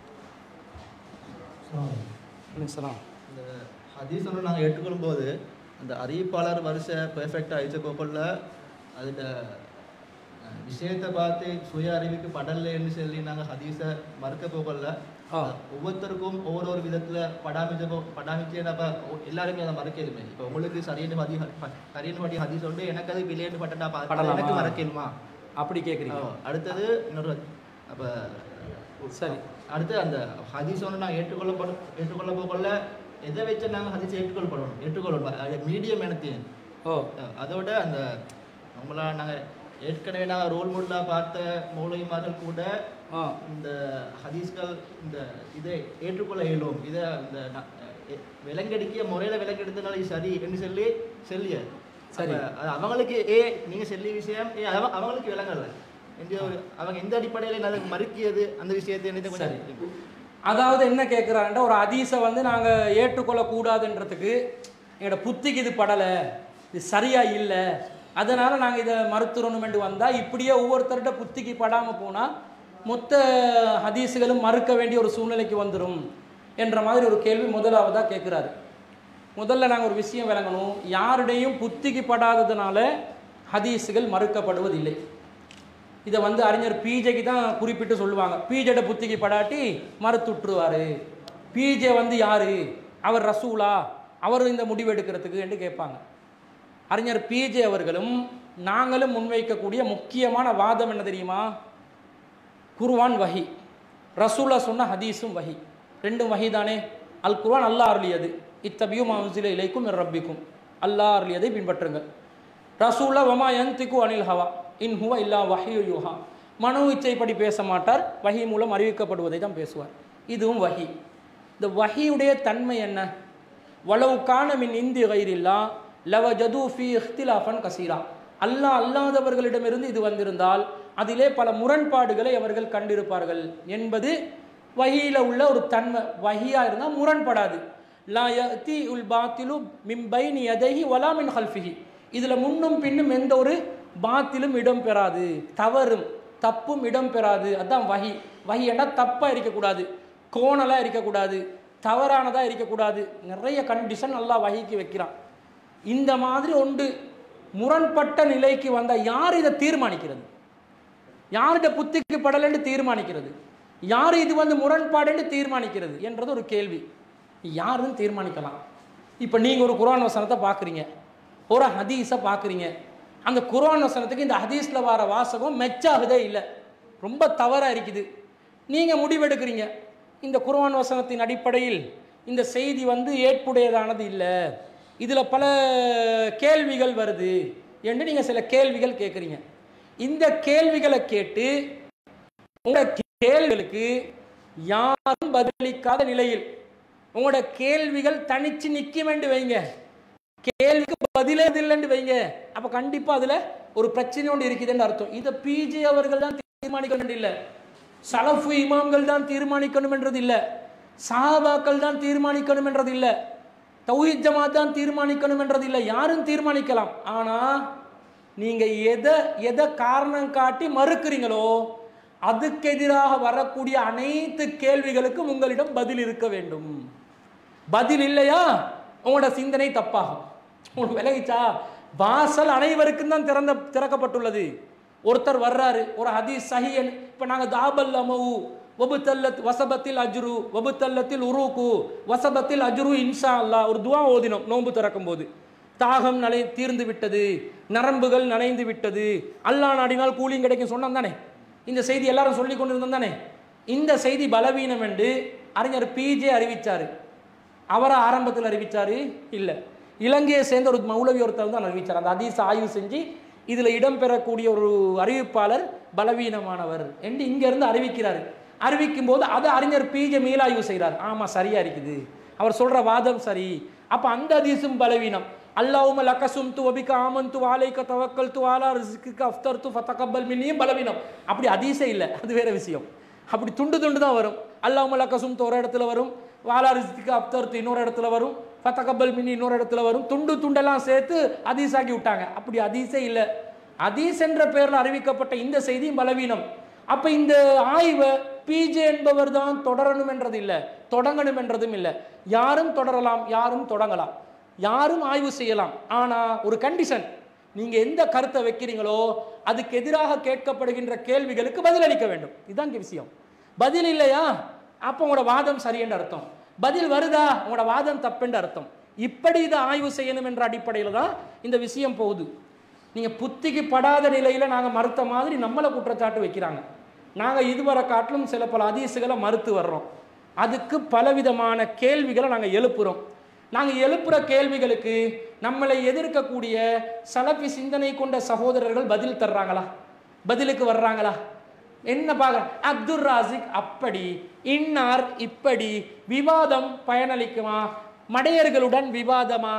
சலாம் இந்த ஹதீஸ் ஒன்று நாங்கள் ஏற்றுக்கொள்ளும் போது அந்த அறிவிப்பாளர் வரிசை பெர்ஃபெக்டாக அழிச்சக்கோக்குள்ள அதில் விஷயத்தை பார்த்து சுய அறிவுக்கு படலைன்னு சொல்லி நாங்கள் ஹதீஸை மறுக்க போகல ஆ. ஒவ்வொருத்தருக்கும் ஒவ்வொரு ஒரு விதத்தில் படாமிச்ச படாமிச்சேன்னு அப்போ எல்லாருமே அதை மறக்கலுமே இப்போ உங்களுக்கு சரியான ஹதி சரியான படி ஹதீஸ் உண்டு எனக்கு அது விளையாண்டு பட்டா பா- படலாமா? எனக்கு மறக்கலுமா அப்படி கேட்குறீங்க ஆ, அடுத்தது இன்னொரு அப்போ சரி அடுத்து அந்த ஹதீஸ் ஒன்று நான் ஏற்றுக்கொள்ளப்படும் ஏற்றுக்கொள்ள போகல எதை வச்சு நாங்கள் ஹதீஸ் ஏற்றுக்கொள்ளப்படணும் ஏற்றுக்கொள்ளணும் அது மீடியம் எனத்தேன் ஓ அதோட அந்த நம்மளா நாங்கள் ஏற்கனவே நாங்கள் ரோல் மாடலாக பார்த்த மௌலவிமார்கள் கூட ஆ இந்த ஹதீஸ்கள் இந்த இதை ஏற்றுக்கொள்ள இயலும் இதை இந்த ந- எ- விலங்கடிக்கிய முறையில் விலங்கெடுத்தனால இது சரி என்று சொல்லி சொல்லிய சரி. அப்ப அது அவங்களுக்கு ஏ நீங்கள் சொல்லிய விஷயம் ஏ அவ- அவங்களுக்கு விளங்கல எந்த ஒரு அவங்க எந்த அடிப்படையில் அதை மறுக்கியது அந்த விஷயத்தை என்னது சரி. கொஞ்சம் அதாவது என்ன கேட்குறாங்கன்னா ஒரு ஹதீஸை வந்து நாங்கள் ஏற்றுக்கொள்ளக்கூடாதுன்றதுக்கு எங்களோட புத்திக்கு இது படலை இது சரியா இல்லை அதனால் நாங்கள் இதை மறுத்துறணுமென்று வந்தால் இப்படியே ஒவ்வொருத்தர்கிட்ட புத்திக்கு படாமல் போனால் மொத்த ஹதீஸுகளும் மறுக்க வேண்டிய ஒரு சூழ்நிலைக்கு வந்துடும் என்ற மாதிரி ஒரு கேள்வி முதலாவதாக கேட்குறாரு முதல்ல நாங்கள் ஒரு விஷயம் விளங்கணும் யாருடையும் புத்திக்கு படாததுனால ஹதீஸுகள் மறுக்கப்படுவதில்லை இதை வந்து அறிஞர் பீஜைக்கு தான் குறிப்பிட்டு சொல்லுவாங்க பீஜட புத்திக்கு படாட்டி மறுத்துட்டுருவார் பீஜே வந்து யாரு அவர் ரசூலா அவர் இந்த முடிவு எடுக்கிறதுக்கு என்று கேட்பாங்க அறிஞர் பிஜே அவர்களும் நாங்களும் முன்வைக்கக்கூடிய முக்கியமான வாதம் என்ன தெரியுமா குர்வான் வஹி ரசூலா சொன்ன ஹதீஸும் வஹி ரெண்டும் வஹி தானே அல் குர்ஆன் அல்லாஹ் அருளியது இத்தபியும் அவுசில இலைக்கும் ரப்பிக்கும் அல்லாஹ் அருளியதை பின்பற்றுங்கள் ரசூலா வமா யந்திக்கு அனில் ஹவா இன் ஹுவ இல்லா வஹியு யுஹா மனோ இச்சைப்படி பேச மாட்டார் வஹி மூலம் அறிவிக்கப்படுவதை தான் பேசுவார் இதுவும் வஹி இந்த வஹியுடைய தன்மை என்ன வலவு காண மின் இந்தி கைரில்லா லவ ஜது ஃபி இஹ்திலாஃபன் கசீரா அல்லாஹ் அல்லாதவர்களிடமிருந்து இது வந்திருந்தால் அதிலே பல முரண்பாடுகளை அவர்கள் கண்டிருப்பார்கள் என்பது வஹியில் உள்ள ஒரு தன்மை வஹியா இருந்தால் முரண்படாது லா யதி உல் பாத்திலு மின் பைனி யதைஹி வலா மின் ஹல்ஃபிஹி இதில் முன்னும் பின்னும் எந்த ஒரு பாத்திலும் இடம் பெறாது தவறும் தப்பும் இடம் பெறாது அதான் வஹி வஹி என்ன தப்பாக இருக்கக்கூடாது கோணலாக இருக்கக்கூடாது தவறானதாக இருக்கக்கூடாது நிறைய கண்டிஷன் நல்லா வகிக்கு வைக்கிறான் இந்த மாதிரி ஒன்று முரண்பட்ட நிலைக்கு வந்தால் யார் இதை தீர்மானிக்கிறது யார்கிட்ட புத்திக்கு படலைன்னு தீர்மானிக்கிறது யார் இது வந்து முரண்பாடுன்னு தீர்மானிக்கிறது என்றது ஒரு கேள்வி யாருன்னு தீர்மானிக்கலாம் இப்போ நீங்கள் ஒரு குரான் வசனத்தை பார்க்குறீங்க ஒரு ஹதீஸை பார்க்குறீங்க அந்த குரான் வசனத்துக்கு இந்த ஹதீஸில் வர வாசகம் மெச்சாகுதே இல்லை ரொம்ப தவறாக இருக்குது நீங்கள் முடிவெடுக்கிறீங்க இந்த குர்ஆன் வசனத்தின் அடிப்படையில் இந்த செய்தி வந்து ஏற்புடையதானது இல்லை இதில் பல கேள்விகள் வருது என்று நீங்கள் சில கேள்விகள் கேட்குறீங்க இந்த கேள்விகளை கேட்டு உங்களோட கேள்விகளுக்கு யாரும் பதிலளிக்காத நிலையில் உங்களோட கேள்விகள் தனிச்சு நிற்கும் என்று வைங்க கேள்விக்கு பதிலே இல்லைன்னு வைங்க அப்ப கண்டிப்பா அதுல ஒரு பிரச்சனை ஒன்று இருக்குதுன்னு அர்த்தம் இதை பிஜே அவர்கள் தான் தீர்மானிக்க வேண்டியதில்லை சலஃபு இமாம்கள் தான் தீர்மானிக்கணும் என்றது இல்லை சாபாக்கள் தான் தீர்மானிக்கணும் என்றது இல்லை தௌஹீத் ஜமாத் தான் தீர்மானிக்கணும் என்றது இல்லை யாரும் தீர்மானிக்கலாம் ஆனா நீங்க எதை எதை காரணம் காட்டி மறுக்கிறீங்களோ அதுக்கு எதிராக வரக்கூடிய அனைத்து கேள்விகளுக்கும் உங்களிடம் பதில் இருக்க வேண்டும் பதில் இல்லையா உங்களோட சிந்தனை தப்பாகும் உங்களுக்கு விலகிச்சா வாசல் அனைவருக்கும் தான் திறந்த திறக்கப்பட்டுள்ளது ஒருத்தர் வர்றாரு ஒரு ஹதீஸ் சஹியன் இப்போ நாங்கள் தாபல் அமவு வபுத்தல்லத் வசபத்தில் அஜ்ரு வபுத்தல்லத்தில் உருகு வசபத்தில் அஜ்ரு இன்ஷா அல்லாஹ் ஒரு துவா ஓதினோம் நோன்பு திறக்கும் போது தாகம் நலை தீர்ந்து விட்டது நரம்புகள் நனைந்து விட்டது அல்லாஹ் நாடினால் கூலியும் கிடைக்கும் சொன்னோம் தானே இந்த செய்தி எல்லாரும் சொல்லி கொண்டிருந்தோம் தானே இந்த செய்தி பலவீனம் என்று அறிஞர் பிஜே அறிவிச்சாரு அவரை ஆரம்பத்தில் அறிவிச்சாரு இல்லை இலங்கையை சேர்ந்த ஒரு மௌலவி ஒருத்தர் தான் அறிவிச்சார் அந்த ஹதீஸ் ஆய்வு செஞ்சு இதில் இடம்பெறக்கூடிய ஒரு அறிவிப்பாளர் பலவீனமானவர் என்று இங்கேருந்து அறிவிக்கிறார் அறிவிக்கும் போது அதை அறிஞர் பிஜே மீளாய்வு செய்கிறார் ஆமாம் சரியா இருக்குது அவர் சொல்ற வாதம் சரி அப்போ அந்த ஹதீஸும் பலவீனம் அல்லாஹும லக்கசும் து வபிக ஆமன் து வாலைக்க தவக்கல் து வாலா ரிஸ்க்கு அஃப்தர் து ஃபத்தகப்பல் மின்னியும் பலவீனம் அப்படி ஹதீஸே இல்லை அது வேற விஷயம் அப்படி துண்டு துண்டு தான் வரும் அல்லாஹும லக்கசும் ஒரு இடத்துல வரும் வாலா ரிஸ்க்கு அப்தர் இன்னொரு இடத்துல வரும் ஃபத்தகப்பல் மின்னி இன்னொரு இடத்துல வரும் துண்டு துண்டெல்லாம் சேர்த்து அதீஸாக்கி விட்டாங்க அப்படி அதீஸே இல்லை அதீஸ் என்ற பெயரில் அறிவிக்கப்பட்ட இந்த செய்தியும் பலவீனம் அப்ப இந்த ஆய்வை பிஜே என்பவர் தான் தொடரணும் என்றது இல்லை தொடங்கணும் என்றதும் இல்லை யாரும் தொடரலாம் யாரும் தொடங்கலாம் யாரும் ஆய்வு செய்யலாம் ஆனா ஒரு கண்டிஷன் நீங்க எந்த கருத்தை வைக்கிறீங்களோ அதுக்கு எதிராக கேட்கப்படுகின்ற கேள்விகளுக்கு பதிலளிக்க வேண்டும் இதுதான் இங்க விஷயம் பதில் இல்லையா அப்போ உங்களோட வாதம் சரி என்று அர்த்தம் பதில் வருதா உங்களோட வாதம் தப்புன்னு அர்த்தம் இப்படி இதை ஆய்வு செய்யணும் என்ற அடிப்படையில் தான் இந்த விஷயம் போகுது நீங்க புத்திக்கு படாத நிலையில நாங்க மறுத்த மாதிரி நம்மளை குற்றச்சாட்டு வைக்கிறாங்க நாங்க இதுவரை காட்டிலும் சில பல அதிசுகளை மறுத்து வர்றோம் அதுக்கு பலவிதமான கேள்விகளை நாங்க எழுப்புறோம் நாங்க எழுப்புற கேள்விகளுக்கு நம்மளை எதிர்க்கக்கூடிய சலபி சிந்தனை கொண்ட சகோதரர்கள் பதில் தர்றாங்களா பதிலுக்கு வர்றாங்களா என்ன பார்க்க அப்துல் ராசிக் அப்படி இன்னார் இப்படி விவாதம் பயனளிக்குமா மடையர்களுடன் விவாதமா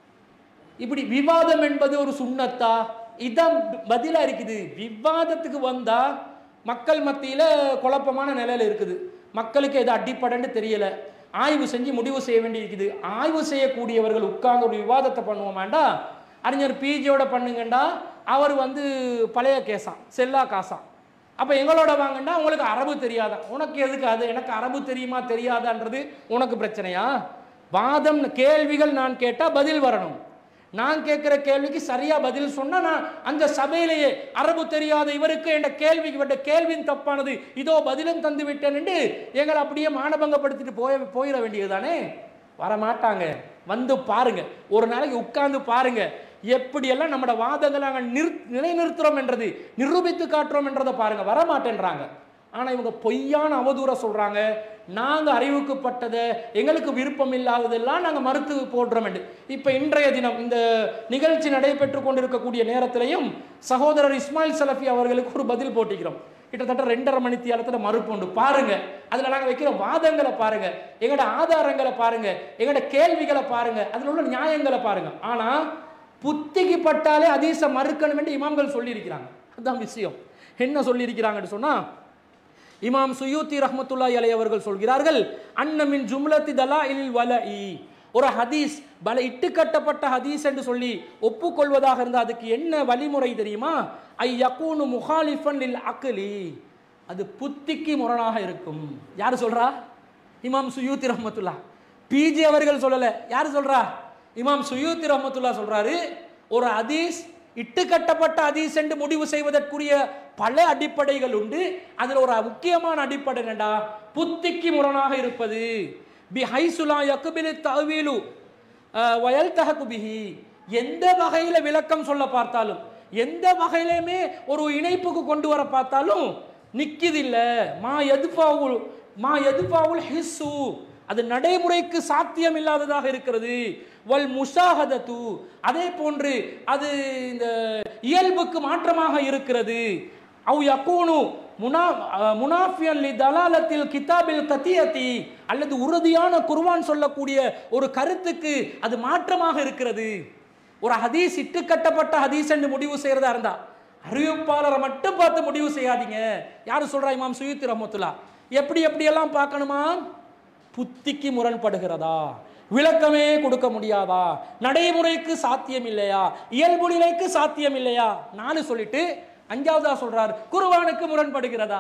இப்படி விவாதம் என்பது ஒரு சுண்ணத்தா இதான் பதிலா இருக்குது விவாதத்துக்கு வந்தா மக்கள் மத்தியில குழப்பமான நிலையில இருக்குது மக்களுக்கு எது அடிப்படைன்னு தெரியல ஆய்வு செஞ்சு முடிவு செய்ய வேண்டி இருக்குது ஆய்வு செய்யக்கூடியவர்கள் உட்கார்ந்து ஒரு விவாதத்தை பண்ணுவோமாண்டா அறிஞர் பிஜியோட பண்ணுங்கண்டா அவர் வந்து பழைய கேஸாம் செல்லா காசாம் அப்போ எங்களோட வாங்கண்டா உங்களுக்கு அரபு தெரியாதா உனக்கு எதுக்கு அது எனக்கு அரபு தெரியுமா தெரியாதான்றது உனக்கு பிரச்சனையா வாதம் கேள்விகள் நான் கேட்டால் பதில் வரணும் நான் கேட்குற கேள்விக்கு சரியா பதில் சொன்னா நான் அந்த சபையிலேயே அரபு தெரியாத இவருக்கு என்ற கேள்விக்கு விட்ட கேள்வியும் தப்பானது இதோ பதிலும் தந்து விட்டேன் என்று எங்களை அப்படியே மானபங்கப்படுத்திட்டு போய போயிட வேண்டியதுதானே வரமாட்டாங்க வந்து பாருங்க ஒரு நாளைக்கு உட்கார்ந்து பாருங்க எப்படியெல்லாம் நம்மட வாதங்களை நாங்கள் நிறு நிலைநிறுத்துறோம் என்றது நிரூபித்து காட்டுறோம் என்றதை பாருங்க வரமாட்டேன்றாங்க ஆனா இவங்க பொய்யான அவதூற சொல்றாங்க நாங்க அறிவுக்குப்பட்டதை எங்களுக்கு விருப்பம் இல்லாததெல்லாம் நாங்க மறுத்து போடுறோம் என்று இப்ப இன்றைய தினம் இந்த நிகழ்ச்சி நடைபெற்று கொண்டிருக்கக்கூடிய நேரத்திலையும் சகோதரர் இஸ்மாயில் சலஃபி அவர்களுக்கு ஒரு பதில் போட்டிக்கிறோம் கிட்டத்தட்ட ரெண்டரை மணி தியாலத்துல மறுப்புண்டு பாருங்க அதுல நாங்க வைக்கிற வாதங்களை பாருங்க எங்களோட ஆதாரங்களை பாருங்க எங்களோட கேள்விகளை பாருங்க அதுல உள்ள நியாயங்களை பாருங்க ஆனா புத்திக்கு பட்டாலே அதீச மறுக்கணும் என்று இமாம்கள் சொல்லியிருக்கிறாங்க அதுதான் விஷயம் என்ன சொல்லியிருக்கிறாங்கன்னு சொன்னா இமாம் சுயூத்தி ரஹ்மத்துல்லாஹி அலை அவர்கள் சொல்கிறார்கள் அன்னமின் ஜும்லத்தி தலா இல் வல ஒரு ஹதீஸ் பல இட்டு கட்டப்பட்ட ஹதீஸ் என்று சொல்லி ஒப்புக்கொள்வதாக இருந்தால் அதுக்கு என்ன வழிமுறை தெரியுமா ஐ யக்கூனு முஹாலிஃபன் லில் அக்லி அது புத்திக்கு முரணாக இருக்கும் யார் சொல்றா இமாம் சுயூத்தி ரஹ்மத்துல்லா பிஜி அவர்கள் சொல்லல யார் சொல்றா இமாம் சுயூத்தி ரஹ்மத்துல்லா சொல்றாரு ஒரு ஹதீஸ் இட்டு கட்டப்பட்ட ஹதீஸ் என்று முடிவு செய்வதற்குரிய பல அடிப்படைகள் உண்டு அதுல ஒரு முக்கியமான அடிப்படை என்னடா புத்திக்கு முரணாக இருப்பது பி ஹைசுலா யக்குபிலி தவீலு வயல் தககுபிஹி எந்த வகையில விளக்கம் சொல்ல பார்த்தாலும் எந்த வகையிலுமே ஒரு இணைப்புக்கு கொண்டு வர பார்த்தாலும் நிக்கிதில்ல மா எதுபாவுல் மா எதுபாவுல் ஹிஸ்ஸு அது நடைமுறைக்கு சாத்தியம் இல்லாததாக இருக்கிறது வல் முஷாஹதத்து அதே போன்று அது இந்த இயல்புக்கு மாற்றமாக இருக்கிறது அவ் யக்கூனு முனா முனாஃபியன் லி தலாலத்தில் கிதாபில் கத்தியத்தி அல்லது உறுதியான குர்வான் சொல்லக்கூடிய ஒரு கருத்துக்கு அது மாற்றமாக இருக்கிறது ஒரு ஹதீஸ் இட்டு கட்டப்பட்ட ஹதீஸ் என்று முடிவு செய்யறதா இருந்தா அறிவிப்பாளரை மட்டும் பார்த்து முடிவு செய்யாதீங்க யாரு சொல்றா இமாம் சுயுத்தி ரஹமத்துல்லா எப்படி எப்படியெல்லாம் பார்க்கணுமா புத்திக்கு முரண்படுகிறதா விளக்கமே கொடுக்க முடியாதா நடைமுறைக்கு சாத்தியம் இல்லையா இயல்பு நிலைக்கு சாத்தியம் இல்லையா நாலு சொல்லிட்டு அஞ்சாவதா சொல்றார் குருவானுக்கு முரண்படுகிறதா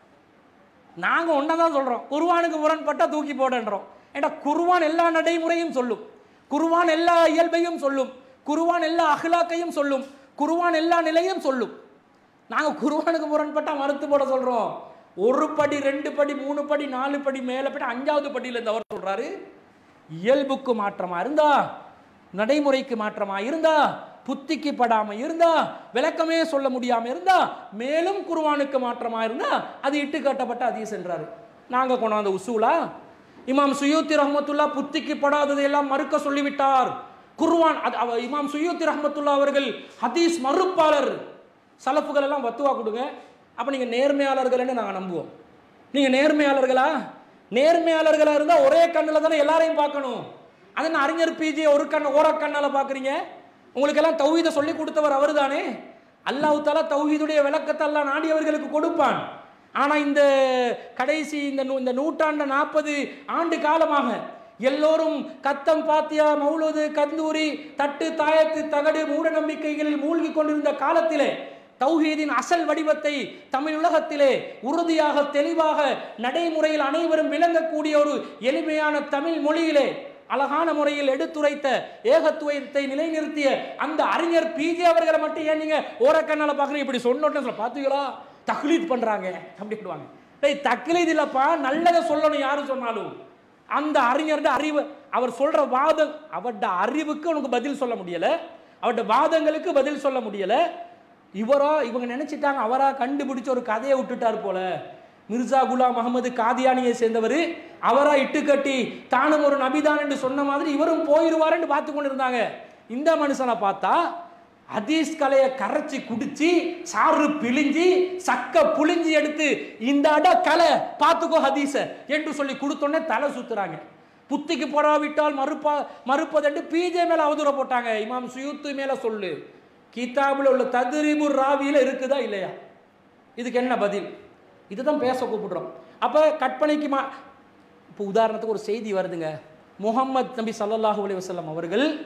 நாங்க ஒன்னதான் சொல்றோம் குருவானுக்கு முரண்பட்டா தூக்கி போடன்றோம் ஏண்டா குருவான் எல்லா நடைமுறையும் சொல்லும் குருவான் எல்லா இயல்பையும் சொல்லும் குருவான் எல்லா அஹ்லாக்கையும் சொல்லும் குருவான் எல்லா நிலையும் சொல்லும் நாங்க குருவானுக்கு முரண்பட்டா மறுத்து போட சொல்றோம் ஒரு படி ரெண்டு படி மூணு படி நாலு படி மேல போய் அஞ்சாவது படியில இந்த அவர் சொல்றாரு இயல்புக்கு மாற்றமா இருந்தா நடைமுறைக்கு மாற்றமா இருந்தா புத்திக்கு படாம இருந்தா விளக்கமே சொல்ல முடியாம இருந்தா மேலும் குருவானுக்கு மாற்றமா இருந்தா அது இட்டு காட்டப்பட்ட அதீஸ் என்றாரு நாங்க கொண்டாந்த உசூலா இமாம் சுயூத்தி ரஹமத்துல்லா புத்திக்கு படாததை எல்லாம் மறுக்க சொல்லிவிட்டார் குர்வான் அது அவ இமாம் சுயூத்தி ரஹமத்துல்லா அவர்கள் ஹதீஸ் மறுப்பாளர் சலப்புகள் எல்லாம் வத்துவா கொடுங்க அப்ப நீங்க நேர்மையாளர்கள்னு நாங்க நம்புவோம் நீங்க நேர்மையாளர்களா நேர்மையாளர்களா இருந்தா ஒரே கண்ணுல தானே எல்லாரையும் பார்க்கணும் அது என்ன அறிஞர் பிஜி ஒரு கண் ஓர கண்ணால பாக்குறீங்க உங்களுக்கு எல்லாம் தௌஹீத சொல்லி கொடுத்தவர் அவர்தானே அல்லாஹ் தாலா தௌஹீதுடைய விளக்கத்தை எல்லாம் நாடியவர்களுக்கு கொடுப்பான் ஆனா இந்த கடைசி இந்த நூ- இந்த நூற்றாண்டு நாற்பது ஆண்டு காலமாக எல்லோரும் கத்தம் பாத்தியா மௌலுது கந்தூரி தட்டு தாயத்து தகடு மூட நம்பிக்கைகளில் மூழ்கி கொண்டிருந்த காலத்திலே தௌஹீதின் அசல் வடிவத்தை தமிழ் உலகத்திலே உறுதியாக தெளிவாக நடைமுறையில் அனைவரும் விளங்கக்கூடிய ஒரு எளிமையான தமிழ் மொழியிலே அழகான முறையில் எடுத்துரைத்த ஏகத்துவத்தை நிலைநிறுத்திய அந்த அறிஞர் பிஜே அவர்களை மட்டும் ஏன் நீங்க ஓரக்கண்ணால பாக்குறீங்க இப்படி சொன்னோன்னு சொல்ல பாத்தீங்களா தக்லீத் பண்றாங்க அப்படின்னுவாங்க டேய் தக்லீத் இல்லப்பா நல்லதை சொல்லணும் யாரு சொன்னாலும் அந்த அறிஞர்ட அறிவு அவர் சொல்ற வாதம் அவர்ட அறிவுக்கு உனக்கு பதில் சொல்ல முடியல அவர்ட வாதங்களுக்கு பதில் சொல்ல முடியல இவரோ இவங்க நினைச்சிட்டாங்க அவரா கண்டுபிடிச்ச ஒரு கதையை விட்டுட்டார் போல மிர்சா குலாம் அகமது காதியானியை சேர்ந்தவர் அவரா இட்டு கட்டி தானும் ஒரு நபிதான் என்று சொன்ன மாதிரி இவரும் போயிடுவாருன்னு பார்த்து கொண்டு இருந்தாங்க இந்த மனுஷனை பார்த்தா ஹதீஸ் கலையை கரைச்சி குடிச்சு சாறு பிழிஞ்சி சக்க புழிஞ்சி எடுத்து இந்த அட கலை பார்த்துக்கோ ஹதீஸ என்று சொல்லி கொடுத்தோன்னே தலை சுத்துறாங்க புத்திக்கு போராவிட்டால் மறுப்பா மறுப்பதென்று பிஜே மேல அவதூற போட்டாங்க இமாம் சுயூத்து மேல சொல்லு கிதாபுல உள்ள ததுரிபு ராவியில இருக்குதா இல்லையா இதுக்கு என்ன பதில் இதுதான் பேச கூப்பிடுறோம் அப்ப கற்பனைக்கு மா இப்போ உதாரணத்துக்கு ஒரு செய்தி வருதுங்க முகம்மது நபி ஸல்லல்லாஹு அலைஹி வஸல்லம் அவர்கள்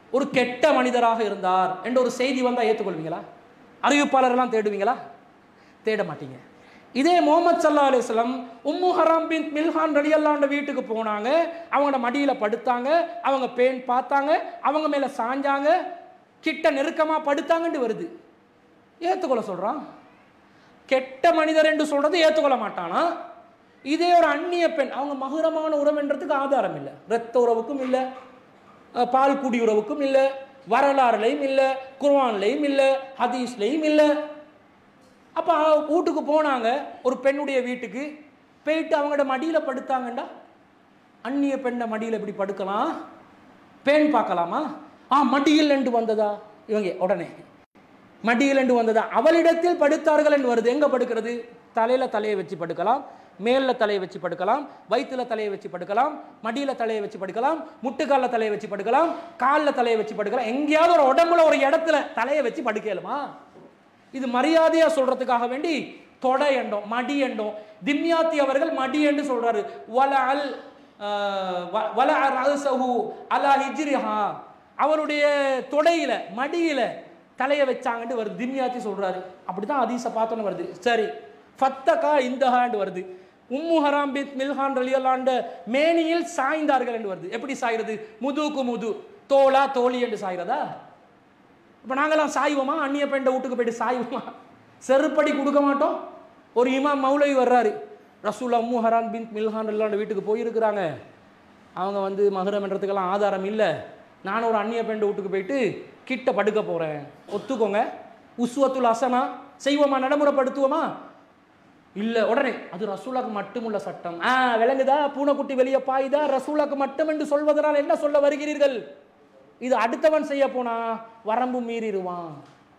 ஒரு கெட்ட மனிதராக இருந்தார் என்ற ஒரு செய்தி வந்தால் ஏற்றுக்கொள்வீங்களா அறிவிப்பாளரெல்லாம் தேடுவீங்களா தேட மாட்டீங்க இதே முகமது சல்லா அலிஸ்லம் உம்மு ஹராம் பின் மில்ஹான் ரலியல்லாண்ட வீட்டுக்கு போனாங்க அவங்களோட மடியில் படுத்தாங்க அவங்க பேன் பார்த்தாங்க அவங்க மேலே சாஞ்சாங்க கிட்ட நெருக்கமாக படுத்தாங்கன்னு வருது ஏற்றுக்கொள்ள சொல்கிறான் கெட்ட மனிதர் என்று சொல்றது ஏற்றுக்கொள்ள மாட்டானா இதே ஒரு அந்நிய பெண் அவங்க மகுரமான உறவுன்றதுக்கு ஆதாரம் இல்லை இரத்த உறவுக்கும் இல்லை அஹ், பால் குடி உறவுக்கும் இல்லை வரலாறுலையும் இல்லை குர்ஆன்லையும் இல்லை ஹதீஸ்லையும் இல்லை அப்போ வீட்டுக்கு போனாங்க ஒரு பெண்ணுடைய வீட்டுக்கு போயிட்டு அவங்களோட மடியில் படுத்தாங்கண்டா அந்நிய பெண்ணை மடியில் இப்படி படுக்கலாம் பெண் பார்க்கலாமா ஆ மடியில் என்று வந்ததா இவங்க உடனே மடியில் என்று வந்ததா அவளிடத்தில் படுத்தார்கள் என்று வருது எங்க படுக்கிறது தலையில தலையை வச்சு படுக்கலாம் மேல்ல தலையை வச்சு படுக்கலாம் வயிற்றுல தலையை வச்சு படுக்கலாம் மடியில தலையை வச்சு படுக்கலாம் முட்டுக்கால தலையை வச்சு படுக்கலாம் காலில் தலையை வச்சு படுக்கலாம் எங்கேயாவது ஒரு உடம்புல ஒரு இடத்துல தலையை வச்சு படுக்கலுமா இது மரியாதையா சொல்றதுக்காக வேண்டி தொடை எண்டோம் மடி எண்டோம் திம்யாத்தி அவர்கள் மடி என்று சொல்றாரு வல அல் ஆஹ், வ- வல ரஅஸஹு அலா ஹிஜ்ரிஹா அவருடைய தொடையில மடியில தலையை வச்சாங்கன்னு வருது திம்யாத்தி சொல்றாரு அப்படிதான் அதீச பார்த்தோன்னு வருது சரி ஃபத்தகா இந்தஹாண்டு வருது உம்மு ஹராம் பின் மில்ஹான் ரலியல்லாண்ட மேனியில் சாய்ந்தார்கள் என்று வருது எப்படி சாய்றது முதுக்கு முது தோளா தோழி என்று சாய்றதா இப்போ நாங்களாம் சாய்வோமா அந்நிய பெண்ட வீட்டுக்கு போயிட்டு சாய்வோமா செருப்படி கொடுக்க மாட்டோம் ஒரு இமாம் மௌலவி வர்றாரு ரசூல் அம்மு ஹரான் பின் மில்ஹான் இல்லாண்ட வீட்டுக்கு போயிருக்கிறாங்க அவங்க வந்து மகரம்ன்றதுக்கெல்லாம் ஆதாரம் இல்லை நான் ஒரு அந்நிய பெண்ட வீட்டுக்கு போயிட்டு கிட்ட படுக்க போகிறேன் ஒத்துக்கோங்க உஸ்வத்துல் அசனா செய்வோமா நடைமுறைப்படுத்துவோமா இல்லை உடனே அது ரசூலாக்கு மட்டுமுள்ள சட்டம் ஆ விளங்குதா பூனைக்குட்டி வெளியே பாயுதா ரசூலாக்கு மட்டும் என்று சொல்வதனால் என்ன சொல்ல வருகிறீர்கள் இது அடுத்தவன் செய்ய போனா வரம்பு மீறிடுவான்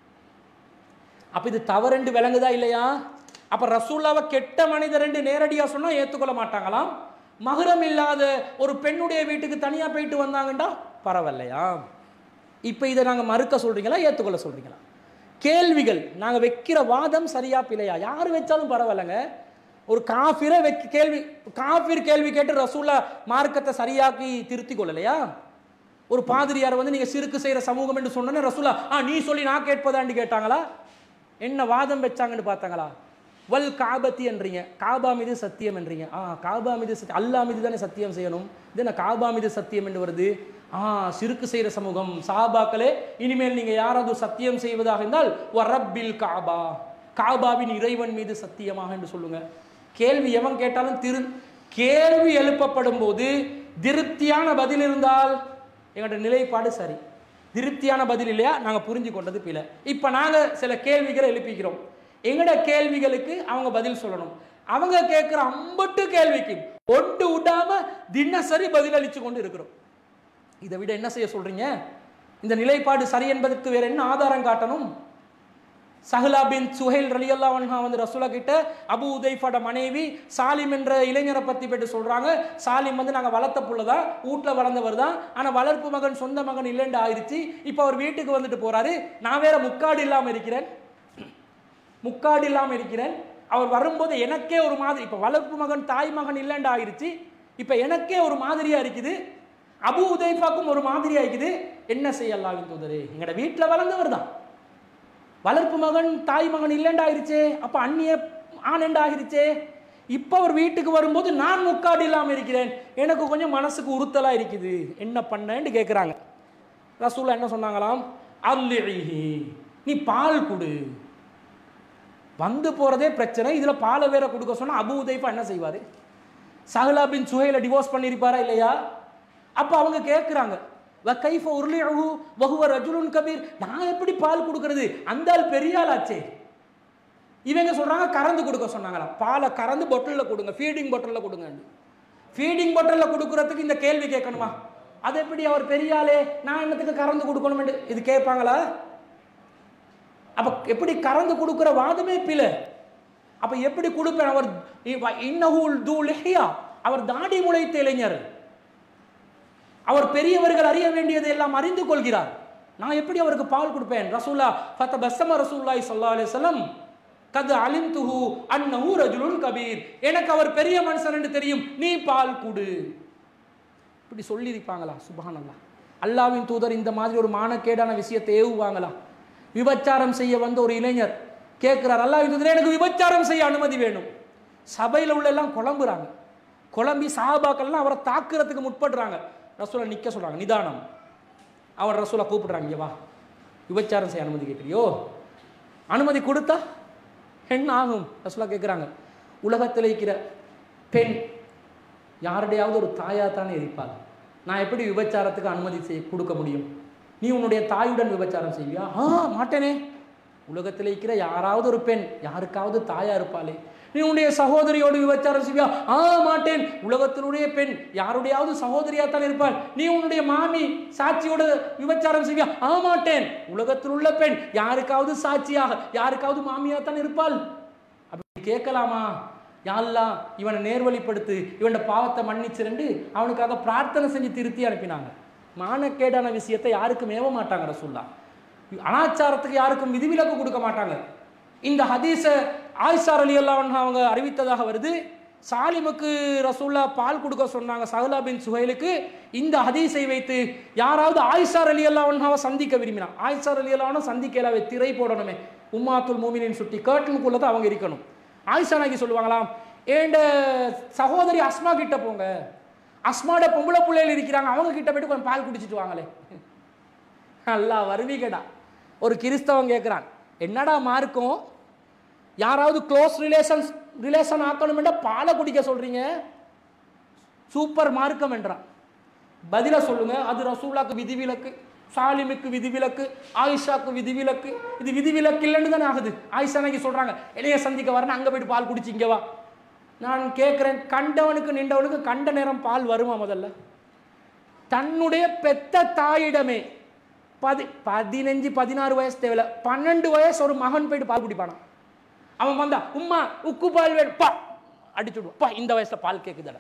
அப்ப இது தவறுண்டு விளங்குதா இல்லையா அப்ப ரசூல்லாவை கெட்ட மனிதர் என்று நேரடியா சொன்னா ஏத்துக்கொள்ள மாட்டாங்களாம் மகுரம் இல்லாத ஒரு பெண்ணுடைய வீட்டுக்கு தனியா போயிட்டு வந்தாங்கண்டா பரவாயில்லையா இப்ப இதை நாங்க மறுக்க சொல்றீங்களா ஏத்துக்கொள்ள சொல்றீங்களா கேள்விகள் நாங்க வைக்கிற வாதம் சரியா பிழையா யார் வச்சாலும் பரவாயில்லைங்க ஒரு காஃபிரை வைக்க கேள்வி காஃபிர் கேள்வி கேட்டு ரசூல்லா மார்க்கத்தை சரியாக்கி திருத்தி கொள்ளலையா ஒரு பாதிரியார் வந்து நீங்க சிறுக்கு செய்யற சமூகம் என்று சொன்னோன்னே ரசூலா ஆ நீ சொல்லி நான் கேட்பதாண்டி கேட்டாங்களா என்ன வாதம் வச்சாங்கன்னு பார்த்தாங்களா வல் காபத்தி என்றீங்க காபா மீது சத்தியம் என்றீங்க ஆ காபா மீது சத்தியம் அல்லா மீது தானே சத்தியம் செய்யணும் இது என்ன காபா மீது சத்தியம் என்று வருது ஆ சிறுக்கு செய்கிற சமூகம் சாபாக்களே இனிமேல் நீங்க யாராவது சத்தியம் செய்வதாக இருந்தால் வரப்பில் காபா காபாவின் இறைவன் மீது சத்தியமாக என்று சொல்லுங்க கேள்வி எவன் கேட்டாலும் திரு கேள்வி எழுப்பப்படும் போது திருப்தியான பதில் இருந்தால் எங்களோட நிலைப்பாடு சரி திருப்தியான பதில் இல்லையா நாங்கள் புரிஞ்சு கொண்டது பிழை இப்போ நாங்கள் சில கேள்விகளை எழுப்பிக்கிறோம் எங்களோட கேள்விகளுக்கு அவங்க பதில் சொல்லணும் அவங்க கேட்குற அம்பட்டு கேள்விக்கு ஒட்டு விடாம தினசரி பதில் அளித்து கொண்டு இருக்கிறோம் இதை விட என்ன செய்ய சொல்றீங்க இந்த நிலைப்பாடு சரி என்பதற்கு வேற என்ன ஆதாரம் காட்டணும் சஹலா பின் சுஹைல் ரலியல்லா அன்ஹா வந்து ரசூலா கிட்ட அபு உதைஃபாட மனைவி சாலிம் என்ற இளைஞரை பத்தி போயிட்டு சொல்றாங்க சாலிம் வந்து நாங்க வளர்த்த புள்ளதான் வீட்டுல வளர்ந்தவர் தான் ஆனா வளர்ப்பு மகன் சொந்த மகன் இல்லைன்னு ஆயிருச்சு இப்போ அவர் வீட்டுக்கு வந்துட்டு போறாரு நான் வேற முக்காடு இல்லாம இருக்கிறேன் முக்காடு இல்லாம இருக்கிறேன் அவர் வரும்போது எனக்கே ஒரு மாதிரி இப்ப வளர்ப்பு மகன் தாய் மகன் இல்லைன்னு ஆயிருச்சு இப்ப எனக்கே ஒரு மாதிரியா இருக்குது அபு உதைஃபாக்கும் ஒரு மாதிரியா இருக்குது என்ன செய்யலாம் தூதரே எங்கட வீட்டுல வளர்ந்தவர் தான் வளர்ப்பு மகன் தாய் மகன் இல்லைண்டா ஆயிருச்சே அப்ப அந்நிய ஆனண்டா ஆயிருச்சே இப்போ அவர் வீட்டுக்கு வரும்போது நான் முக்காடு இல்லாமல் இருக்கிறேன் எனக்கு கொஞ்சம் மனசுக்கு உறுத்தலா இருக்குது என்ன பண்ணேன்னு கேட்குறாங்க ரசூலா என்ன சொன்னாங்களாம் அல்லிஹி நீ பால் கொடு வந்து போறதே பிரச்சனை இதுல பாலை வேற கொடுக்க சொன்னா அபு உதைஃபா என்ன செய்வாரு சஹலா பின் சுஹைல டிவோர்ஸ் பண்ணியிருப்பாரா இல்லையா அப்ப அவங்க கேட்குறாங்க வ கைஃப உருளியஹு வஹுவ ரஜுலுன் கபீர் நான் எப்படி பால் கொடுக்கறது அந்த ஆள் பெரிய ஆள் ஆச்சே இவங்க சொல்றாங்க கறந்து கொடுக்க சொன்னாங்களாம் பாலை கறந்து பொட்டலில் கொடுங்க ஃபீடிங் பொட்டலில் கொடுங்க ஃபீடிங் பொட்டலில் கொடுக்கறதுக்கு இந்த கேள்வி கேட்கணுமா அது எப்படி அவர் பெரிய ஆளே நான் என்னத்துக்கு கறந்து கொடுக்கணும் இது கேட்பாங்களா அப்ப எப்படி கறந்து கொடுக்கிற வாதமே பிழை அப்ப எப்படி கொடுப்பேன் அவர் இன்னஹூல் தூலிஹியா அவர் தாடி முளைத்த இளைஞர் அவர் பெரியவர்கள் அறிய வேண்டியதை எல்லாம் அறிந்து கொள்கிறார் நான் எப்படி அவருக்கு பால் கொடுப்பேன் ரசூலா ஃபத்த பஸ்ஸம ரசூல்லாய் சல்லா அலிசல்லம் கது அலிம் துஹு அன்னஹு ரஜுலுன் கபீர் எனக்கு அவர் பெரிய மனுஷன் என்று தெரியும் நீ பால் குடு இப்படி சொல்லியிருப்பாங்களா சுபஹானல்லா அல்லாவின் தூதர் இந்த மாதிரி ஒரு மானக்கேடான விஷயத்தை ஏவுவாங்களா விபச்சாரம் செய்ய வந்த ஒரு இளைஞர் கேட்கிறார் அல்லாவின் தூதரே எனக்கு விபச்சாரம் செய்ய அனுமதி வேணும் சபையில் உள்ள எல்லாம் குழம்புறாங்க குழம்பி சாபாக்கள்லாம் அவரை தாக்குறதுக்கு முற்படுறாங்க ரசூலை நிற்க சொல்றாங்க நிதானம் அவர் ரசூலை கூப்பிடுறாங்க இங்க வா விபச்சாரம் செய்ய அனுமதி கேட்குறியோ அனுமதி கொடுத்தா என்ன ஆகும் ரசூலா கேட்குறாங்க உலகத்தில் இருக்கிற பெண் யாருடையாவது ஒரு தாயாக தானே இருப்பாள் நான் எப்படி விபச்சாரத்துக்கு அனுமதி செய்ய கொடுக்க முடியும் நீ உன்னுடைய தாயுடன் விபச்சாரம் செய்வியா ஆ மாட்டேனே உலகத்தில் இருக்கிற யாராவது ஒரு பெண் யாருக்காவது தாயா இருப்பாளே நீ உன்னுடைய சகோதரியோடு விபச்சாரம் செய்வியா ஆ மாட்டேன் உலகத்தினுடைய பெண் யாருடையாவது சகோதரியா தான் இருப்பாள் நீ உன்னுடைய மாமி சாட்சியோடு விபச்சாரம் செய்வியா ஆ மாட்டேன் உலகத்தில் உள்ள பெண் யாருக்காவது சாட்சியாக யாருக்காவது மாமியா தான் இருப்பாள் அப்படி கேட்கலாமா யாழ்லா இவனை நேர்வழிப்படுத்து இவனோட பாவத்தை மன்னிச்சிரண்டு அவனுக்காக பிரார்த்தனை செஞ்சு திருத்தி அனுப்பினாங்க மானக்கேடான விஷயத்தை யாருக்கும் ஏவ மாட்டாங்க ரசூல்லா அனாச்சாரத்துக்கு யாருக்கும் விதிவிலக்கு கொடுக்க மாட்டாங்க இந்த ஹதீஸ ஆயிஷார் அலி அல்லாஹ் அவங்க அறிவித்ததாக வருது சாலிமுக்கு ரசூல்லா பால் கொடுக்க சொன்னாங்க சஹலா பின் சுஹைலுக்கு இந்த ஹதீஸை வைத்து யாராவது ஆயிஷார் அலி அல்லாஹாவை சந்திக்க விரும்பினா ஆயிஷார் அலி அல்லாஹ் சந்திக்கலாவே திரை போடணுமே உம்மாத்துல் மூமினின் சுட்டி கேட்டனுக்குள்ள தான் அவங்க இருக்கணும் ஆயிஷா நாய்க்கு சொல்லுவாங்களாம் ஏண்ட சகோதரி அஸ்மா கிட்ட போங்க அஸ்மாட பொம்பளை பிள்ளைகள் இருக்கிறாங்க அவங்க கிட்ட போயிட்டு கொஞ்சம் பால் குடிச்சிட்டு வாங்களே நல்லா வருவீங்கடா ஒரு கிறிஸ்தவன் கேட்குறான் என்னடா மார்க்கும் யாராவது க்ளோஸ் ரிலேஷன்ஸ் ரிலேஷன் ஆக்கணுமெண்டா பாலை குடிக்க சொல்றீங்க சூப்பர் மார்க்கம் என்றான் பதில சொல்லுங்க அது ரசூலாக்கு விதிவிலக்கு சாலிமுக்கு விதிவிலக்கு ஆயிஷாக்கு விதிவிலக்கு இது விதிவிலக்கு இல்லைன்னு தானே ஆகுது ஆயிஷா நாய்க்கு சொல்றாங்க இளைய சந்திக்க வரணும் அங்க போயிட்டு பால் குடிச்சு இங்க வா நான் கேட்குறேன் கண்டவனுக்கு நின்றவனுக்கு கண்ட நேரம் பால் வருமா முதல்ல தன்னுடைய பெத்த தாயிடமே பதி பதினஞ்சு பதினாறு வயசு தேவையில்ல பன்னெண்டு வயசு ஒரு மகன் போயிட்டு பால் குடிப்பானா அவன் வந்தா உம்மா உக்கு பால் வேணும் பா அடிச்சுடுவான் பா இந்த வயசுல பால் கேக்குதடா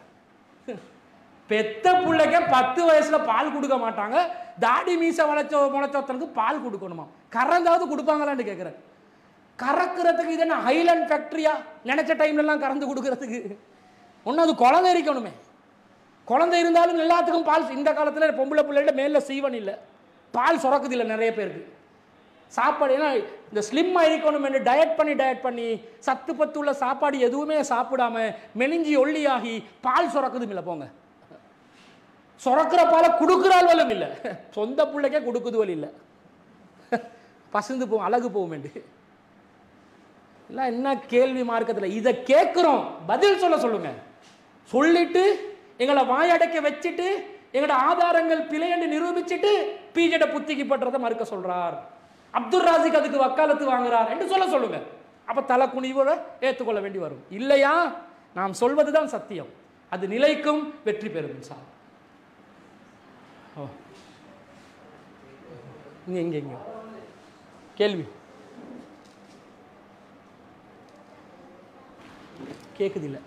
பெத்த பிள்ளைக்கே பத்து வயசுல பால் கொடுக்க மாட்டாங்க தாடி மீச வளைச்ச முளைச்சவத்தனுக்கு பால் கொடுக்கணுமா கறந்தாவது கொடுப்பாங்களான்னு கேட்குறேன் கறக்கிறதுக்கு இது என்ன ஹைலண்ட் ஃபேக்ட்ரியா நினைச்ச டைம்ல எல்லாம் கறந்து கொடுக்கறதுக்கு ஒன்றும் அது குழந்தை இருக்கணுமே குழந்தை இருந்தாலும் எல்லாத்துக்கும் பால் இந்த காலத்தில் பொம்பளை பிள்ளைகிட்ட மேல சீவன் இல்லை பால் சுரக்குது இல்லை நிறைய பேருக்கு சாப்பாடு ஏன்னா இந்த ஸ்லிம் இருக்கணும் என்று டயட் பண்ணி டயட் பண்ணி சத்து பத்து உள்ள சாப்பாடு எதுவுமே சாப்பிடாம மெலிஞ்சி ஒல்லியாகி பால் சுரக்குதும் இல்லை போங்க சுரக்கிற பாலை கொடுக்குறாள் வலும் இல்லை சொந்த பிள்ளைக்கே கொடுக்குது வழி இல்லை பசுந்து போகும் அழகு போகும் வேண்டு எல்லாம் என்ன கேள்வி மார்க்கத்தில் இதை கேட்குறோம் பதில் சொல்ல சொல்லுங்க சொல்லிட்டு எங்களை வாயடைக்க வச்சுட்டு எங்களோட ஆதாரங்கள் பிழை என்று நிரூபிச்சுட்டு பிஜேட புத்திக்கு பற்றதை மறுக்க சொல்றார் அப்துல் ராசிக் அதுக்கு வக்காலத்து வாங்குறார் என்று சொல்ல சொல்லுங்க அப்ப தலை குனிவோட ஏற்றுக்கொள்ள வேண்டி வரும் இல்லையா நாம் சொல்வதுதான் சத்தியம் அது நிலைக்கும் வெற்றி பெறும் சார் ஓ இங்க இங்க இங்க கேள்வி கேக்குது இல்ல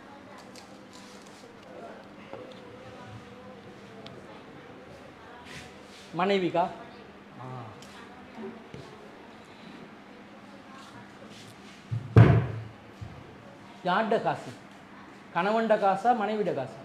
மனைவிக்கா ஆ. யார்ட காசு கணவன்ட காசா மனைவிட காசா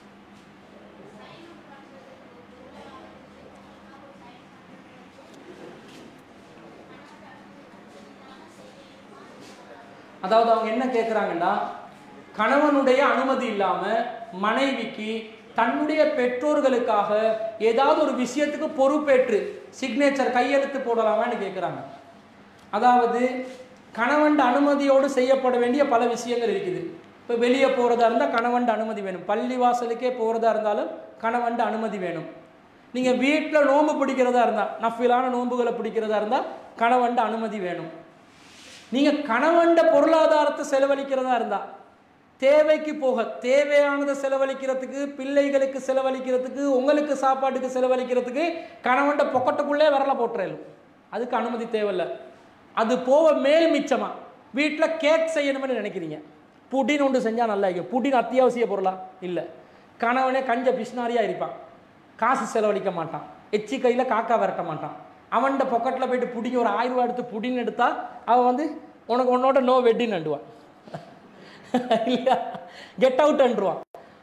அதாவது அவங்க என்ன கேட்குறாங்கன்னா கணவனுடைய அனுமதி இல்லாம மனைவிக்கு தன்னுடைய பெற்றோர்களுக்காக ஏதாவது ஒரு விஷயத்துக்கு பொறுப்பேற்று சிக்னேச்சர் கையெழுத்து போடலாமான்னு கேட்குறாங்க அதாவது கணவன் அனுமதியோடு செய்யப்பட வேண்டிய பல விஷயங்கள் இருக்குது இப்போ வெளியே போகிறதா இருந்தால் கணவன் அனுமதி வேணும் பள்ளி வாசலுக்கே போகிறதா இருந்தாலும் கணவன் அனுமதி வேணும் நீங்கள் வீட்டில் நோன்பு பிடிக்கிறதா இருந்தால் நஃபிலான நோன்புகளை பிடிக்கிறதா இருந்தால் கணவன் அனுமதி வேணும் நீங்கள் கணவன்ட பொருளாதாரத்தை செலவழிக்கிறதா இருந்தா தேவைக்கு போக தேவையானதை செலவழிக்கிறதுக்கு பிள்ளைகளுக்கு செலவழிக்கிறதுக்கு உங்களுக்கு சாப்பாட்டுக்கு செலவழிக்கிறதுக்கு கணவன்ட பொக்கட்டுக்குள்ளே விரல போட்டுறலும் அதுக்கு அனுமதி தேவையில்ல அது போக மேல் மிச்சமா வீட்டில் கேக் செய்யணும்னு நினைக்கிறீங்க புடின் ஒன்று செஞ்சால் நல்லா இருக்கும் புடின் அத்தியாவசிய பொருளா இல்லை கணவனே கஞ்ச பிஸ்னாரியா இருப்பான் காசு செலவழிக்க மாட்டான் எச்சி கையில் காக்கா விரட்ட மாட்டான் அவன்கிட்ட பொக்கெட்டில் போயிட்டு புடிங்க ஒரு ஆயிரம் ரூபாய் எடுத்து புடின்னு எடுத்தா அவன் வந்து உனக்கு உன்னோட நோ வெட்டின்னு அண்டுவான் இல்லையா கெட் அவுட் அண்டுவான்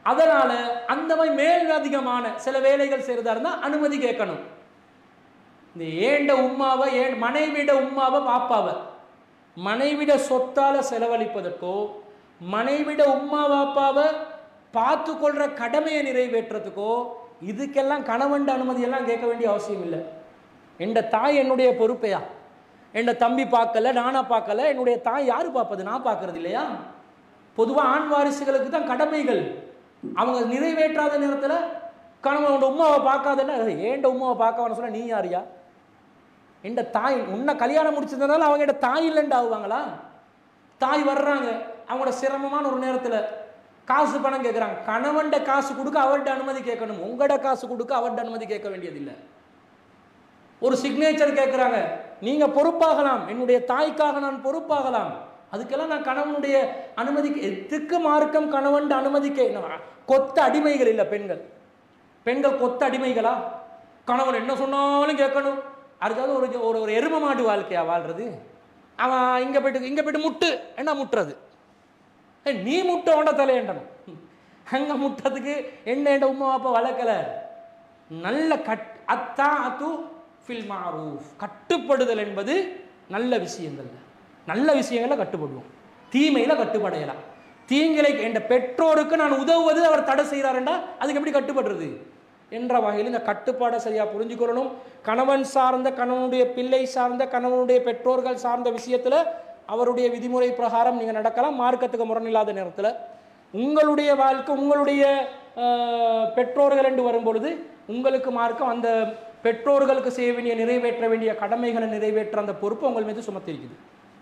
அதனால அந்த மாதிரி மேல் அதிகமான சில வேலைகள் செய்யறதா இருந்தா அனுமதி கேட்கணும் இந்த ஏண்ட உம்மாவை ஏன் மனைவிட உம்மாவை பாப்பாவை மனைவிட சொத்தால செலவழிப்பதற்கோ மனைவிட உம்மா பாப்பாவை பார்த்து கொள்ற கடமையை நிறைவேற்றுறதுக்கோ இதுக்கெல்லாம் கணவன் அனுமதி எல்லாம் கேட்க வேண்டிய அவசியம் இல்லை என்ற தாய் என்னுடைய பொறுப்பையா என்ற தம்பி பார்க்கல நானா பார்க்கல என்னுடைய தாய் யாரு பார்ப்பது நான் பார்க்கறது இல்லையா பொதுவாக ஆண் வாரிசுகளுக்கு தான் கடமைகள் அவங்க நிறைவேற்றாத நேரத்தில் கணவனோட உமாவை பார்க்காதன்னா ஏண்ட உமாவை பார்க்க சொன்னா நீ யாரியா என்ற தாய் உன்னை கல்யாணம் முடிச்சதுனால அவங்க என் தாய் இல்லைண்டு ஆகுவாங்களா தாய் வர்றாங்க அவங்களோட சிரமமான ஒரு நேரத்தில் காசு பணம் கேட்குறாங்க கணவன்ட காசு கொடுக்க அவர்கிட்ட அனுமதி கேட்கணும் உங்களோட காசு கொடுக்க அவர்கிட்ட அனுமதி கேட்க வேண்டியதில்லை ஒரு சிக்னேச்சர் கேட்குறாங்க நீங்க பொறுப்பாகலாம் என்னுடைய தாய்க்காக நான் பொறுப்பாகலாம் அதுக்கெல்லாம் நான் கணவனுடைய அனுமதி எதுக்கு மார்க்கம் கணவன் அனுமதிக்க கொத்த அடிமைகள் இல்லை பெண்கள் பெண்கள் கொத்த அடிமைகளா கணவன் என்ன சொன்னாலும் கேட்கணும் அதுக்காவது ஒரு ஒரு ஒரு எரும மாடு வாழ்க்கையா வாழ்றது அவன் இங்க போயிட்டு இங்க போயிட்டு முட்டு என்ன முட்டுறது ஏய், நீ முட்டை உண்ட தலையண்டணும் அங்க முட்டதுக்கு என்ன என்ற உமா அப்பா வளர்க்கல நல்ல கட் அத்தா அத்து ஃபில் மாரூஃப் கட்டுப்படுதல் என்பது நல்ல விஷயங்கள் நல்ல விஷயங்களை கட்டுப்படுவோம் தீமையில கட்டுப்படையலாம் தீங்களை என்ற பெற்றோருக்கு நான் உதவுவது அவர் தடை செய்கிறாருண்டா அதுக்கு எப்படி கட்டுப்படுறது என்ற வகையில் இந்த கட்டுப்பாடை சரியா புரிஞ்சுக்கொள்ளணும் கணவன் சார்ந்த கணவனுடைய பிள்ளை சார்ந்த கணவனுடைய பெற்றோர்கள் சார்ந்த விஷயத்துல அவருடைய விதிமுறை பிரகாரம் நீங்க நடக்கலாம் மார்க்கத்துக்கு முரணில்லாத நேரத்துல உங்களுடைய வாழ்க்கை உங்களுடைய அஹ், பெற்றோர்கள் என்று வரும்பொழுது உங்களுக்கு மார்க்கம் அந்த பெற்றோர்களுக்கு செய்ய வேண்டிய நிறைவேற்ற வேண்டிய கடமைகளை நிறைவேற்ற அந்த பொறுப்பு உங்கள் மீது சுமத்திருக்குது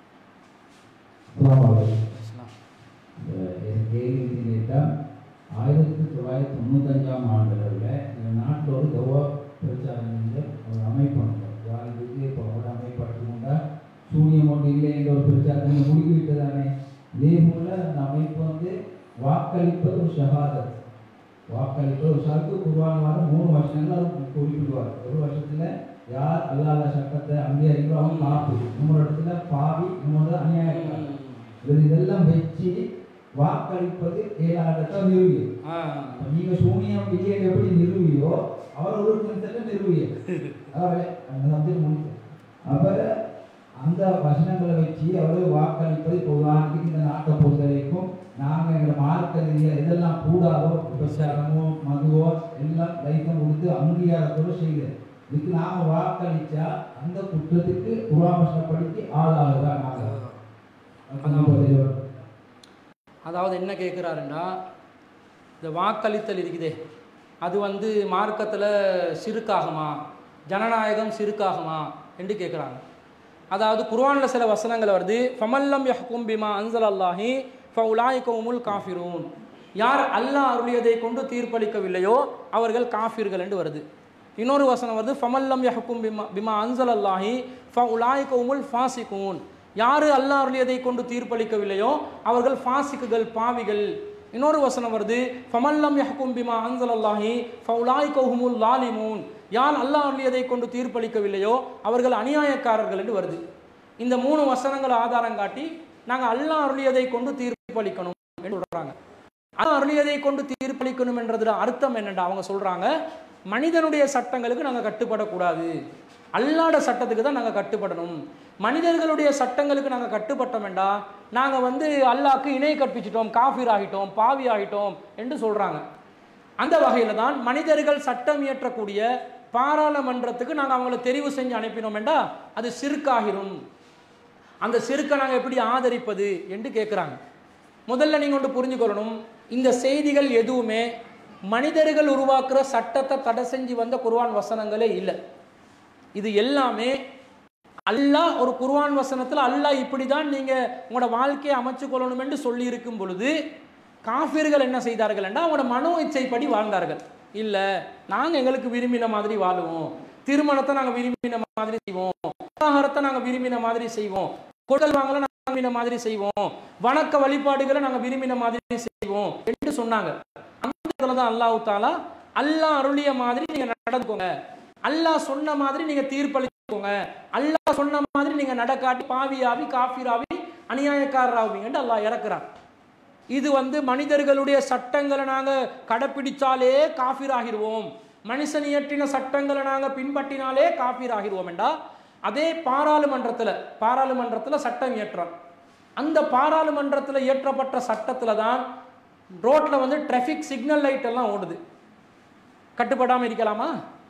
என் கேள்வி கேட்டால் ஆயிரத்தி தொள்ளாயிரத்தி தொண்ணூத்தஞ்சாம் ஆண்டுகளில் இந்த நாட்டில் ஒரு கௌரவ பிரச்சாரம் செஞ்ச ஒரு அமைப்பு உண்டு. யாருக்கு இப்போ ஒரு அமைப்பு கொண்டா சூனியம் ஒன்று இல்லை என்ற ஒரு பிரச்சாரத்தை முடிக்கி விட்டதானே இதே போல அந்த அமைப்பு வந்து வாக்களிப்பது ஒரு ஷஹாதத் வாக்களிப்பது ஒரு ஷரத்து குர்வான் வாரம் மூணு வருஷங்கள் அது குறிப்பிடுவார் ஒரு வருஷத்துல யார் அல்லாத சட்டத்தை அங்கீகரிக்கிறோ அவங்க காப்பு இன்னொரு இடத்துல பாவி இன்னொரு அநியாயம் இவர் இதெல்லாம் வச்சு வாக்களிப்பது ஏழாயிரத்தை நிறுவியது அப்ப நீங்க சூனியம் விஜயை எப்படி நிறுவியோ அவர் ஒரு நிமிஷத்துல நிறுவிய அவர் அந்த வந்து முடிச்சு அப்ப அந்த வசனங்களை வச்சு அவர் வாக்களிப்பது இப்போ உதாரணத்துக்கு இந்த நாட்டை பொறுத்த வரைக்கும் நாங்கள் எங்களை மார்க்க ரீதியா இதெல்லாம் கூடாதோ விபச்சாரமோ மதுவோ எல்லாம் லைசன் கொடுத்து அங்கீகாரத்தோடு செய்யுது இதுக்கு நாம வாக்களிச்சா அந்த குற்றத்துக்கு உருவாமசப்படுத்தி ஆளாகுதா நாங்கள் அதான். அதாவது என்ன கேட்குறாருன்னா இந்த வாக்களித்தல் இருக்குதே அது வந்து மார்க்கத்தில் சிறுக்காகுமா ஜனநாயகம் சிறுக்காகுமா என்று கேட்குறாங்க அதாவது குர்ஆனில் சில வசனங்கள் வருது ஃபமல்லம் யஹ்கும் பிமா அன்சல் அல்லாஹி ஃபவுலாய்கவுமுல் காஃபிரூன் யார் அல்லாஹ் அருளியதை கொண்டு தீர்ப்பளிக்கவில்லையோ அவர்கள் காஃபிர்கள் என்று வருது இன்னொரு வசனம் வருது ஃபமல்லம் யஹ்கும் பிமா பிமா அன்சல் அல்லாஹி ஃபவுலாய்கவுமுல் ஃபாசிகூன் யாரு அல்லாஹ் அருளியதை கொண்டு தீர்ப்பளிக்கவில்லையோ அவர்கள் ஃபாசிக்குகள் பாவிகள் இன்னொரு வசனம் வருது ஃபமல்லம் யஹ்கும் பிமா அன்சல் அல்லாஹி ஃபவுலாய்கவுமுல் லாலிமூன் யார் அல்லாஹ் அருளியதை கொண்டு தீர்ப்பளிக்கவில்லையோ அவர்கள் அநியாயக்காரர்கள் என்று வருது இந்த மூணு வசனங்கள் ஆதாரம் காட்டி நாங்கள் அல்லாஹ் அருளியதை கொண்டு தீர்ப்பளிக்கணும் என்று சொல்றாங்க அல்லாஹ் அருளியதை கொண்டு தீர்ப்பளிக்கணும் என்றதுல அர்த்தம் என்னடா அவங்க சொல்றாங்க மனிதனுடைய சட்டங்களுக்கு நாங்கள் கட்டுப்படக்கூடாது அல்லாட சட்டத்துக்கு தான் நாங்கள் கட்டுப்படணும் மனிதர்களுடைய சட்டங்களுக்கு நாங்கள் கட்டுப்பட்டோம்டா நாங்கள் வந்து அல்லாஹ்க்கு இணை கற்பிச்சிட்டோம் காஃபிர் ஆகிட்டோம் பாவி ஆகிட்டோம் என்று சொல்றாங்க அந்த வகையில் தான் மனிதர்கள் சட்டம் இயற்றக்கூடிய பாராளுமன்றத்துக்கு நாங்கள் அவங்கள தெரிவு செஞ்சு அனுப்பினோம்டா அது சிறுக்காகிரும் அந்த சிறுக்கை நாங்கள் எப்படி ஆதரிப்பது என்று கேட்குறாங்க முதல்ல நீங்கள் ஒன்று புரிஞ்சுக்கொள்ளணும் இந்த செய்திகள் எதுவுமே மனிதர்கள் உருவாக்குற சட்டத்தை தடை செஞ்சு வந்த குர்ஆன் வசனங்களே இல்லை இது எல்லாமே அல்லாஹ் ஒரு குர்ஆன் வசனத்தில் அல்லாஹ் இப்படி தான் நீங்கள் உங்களோட வாழ்க்கையை அமைச்சு கொள்ளணும் என்று சொல்லி இருக்கும் பொழுது காஃபிர்கள் என்ன செய்தார்கள் என்றால் அவங்களோட மனோ இச்சைப்படி வாழ்ந்தார்கள் இல்லை நாங்கள் எங்களுக்கு விரும்பின மாதிரி வாழுவோம் திருமணத்தை நாங்கள் விரும்பின மாதிரி செய்வோம் விவாகரத்தை நாங்கள் விரும்பின மாதிரி செய்வோம் கொடுக்கல் வாங்கல நாங்கள் விரும்பின மாதிரி செய்வோம் வணக்க வழிபாடுகளை நாங்கள் விரும்பின மாதிரி செய்வோம் என்று சொன்னாங்க அந்த இடத்துல தான் அல்லாஹ் தாலா அல்லாஹ் அருளிய மாதிரி நீங்க நடந்துக்கோங்க அல்லாஹ் சொன்ன மாதிரி நீங்க தீர்ப்பளிச்சுக்கோங்க அல்லாஹ் சொன்ன மாதிரி நீங்க நடக்காட்டி பாவியாவி காஃபிராவி அநியாயக்காரராவீங்கன்னு அல்லாஹ் இறக்குறான் இது வந்து மனிதர்களுடைய சட்டங்களை நாங்கள் கடைப்பிடிச்சாலே காஃபிர் ஆகிருவோம் மனுஷன் இயற்றின சட்டங்களை நாங்கள் பின்பற்றினாலே காஃபிர் ஆகிருவோம் என்றா அதே பாராளுமன்றத்தில் பாராளுமன்றத்தில் சட்டம் இயற்றான் அந்த பாராளுமன்றத்தில் இயற்றப்பட்ட சட்டத்தில் தான் ரோட்டில் வந்து டிராஃபிக் சிக்னல் லைட் எல்லாம் ஓடுது கட்டுப்படாமல் இருக்கலாமா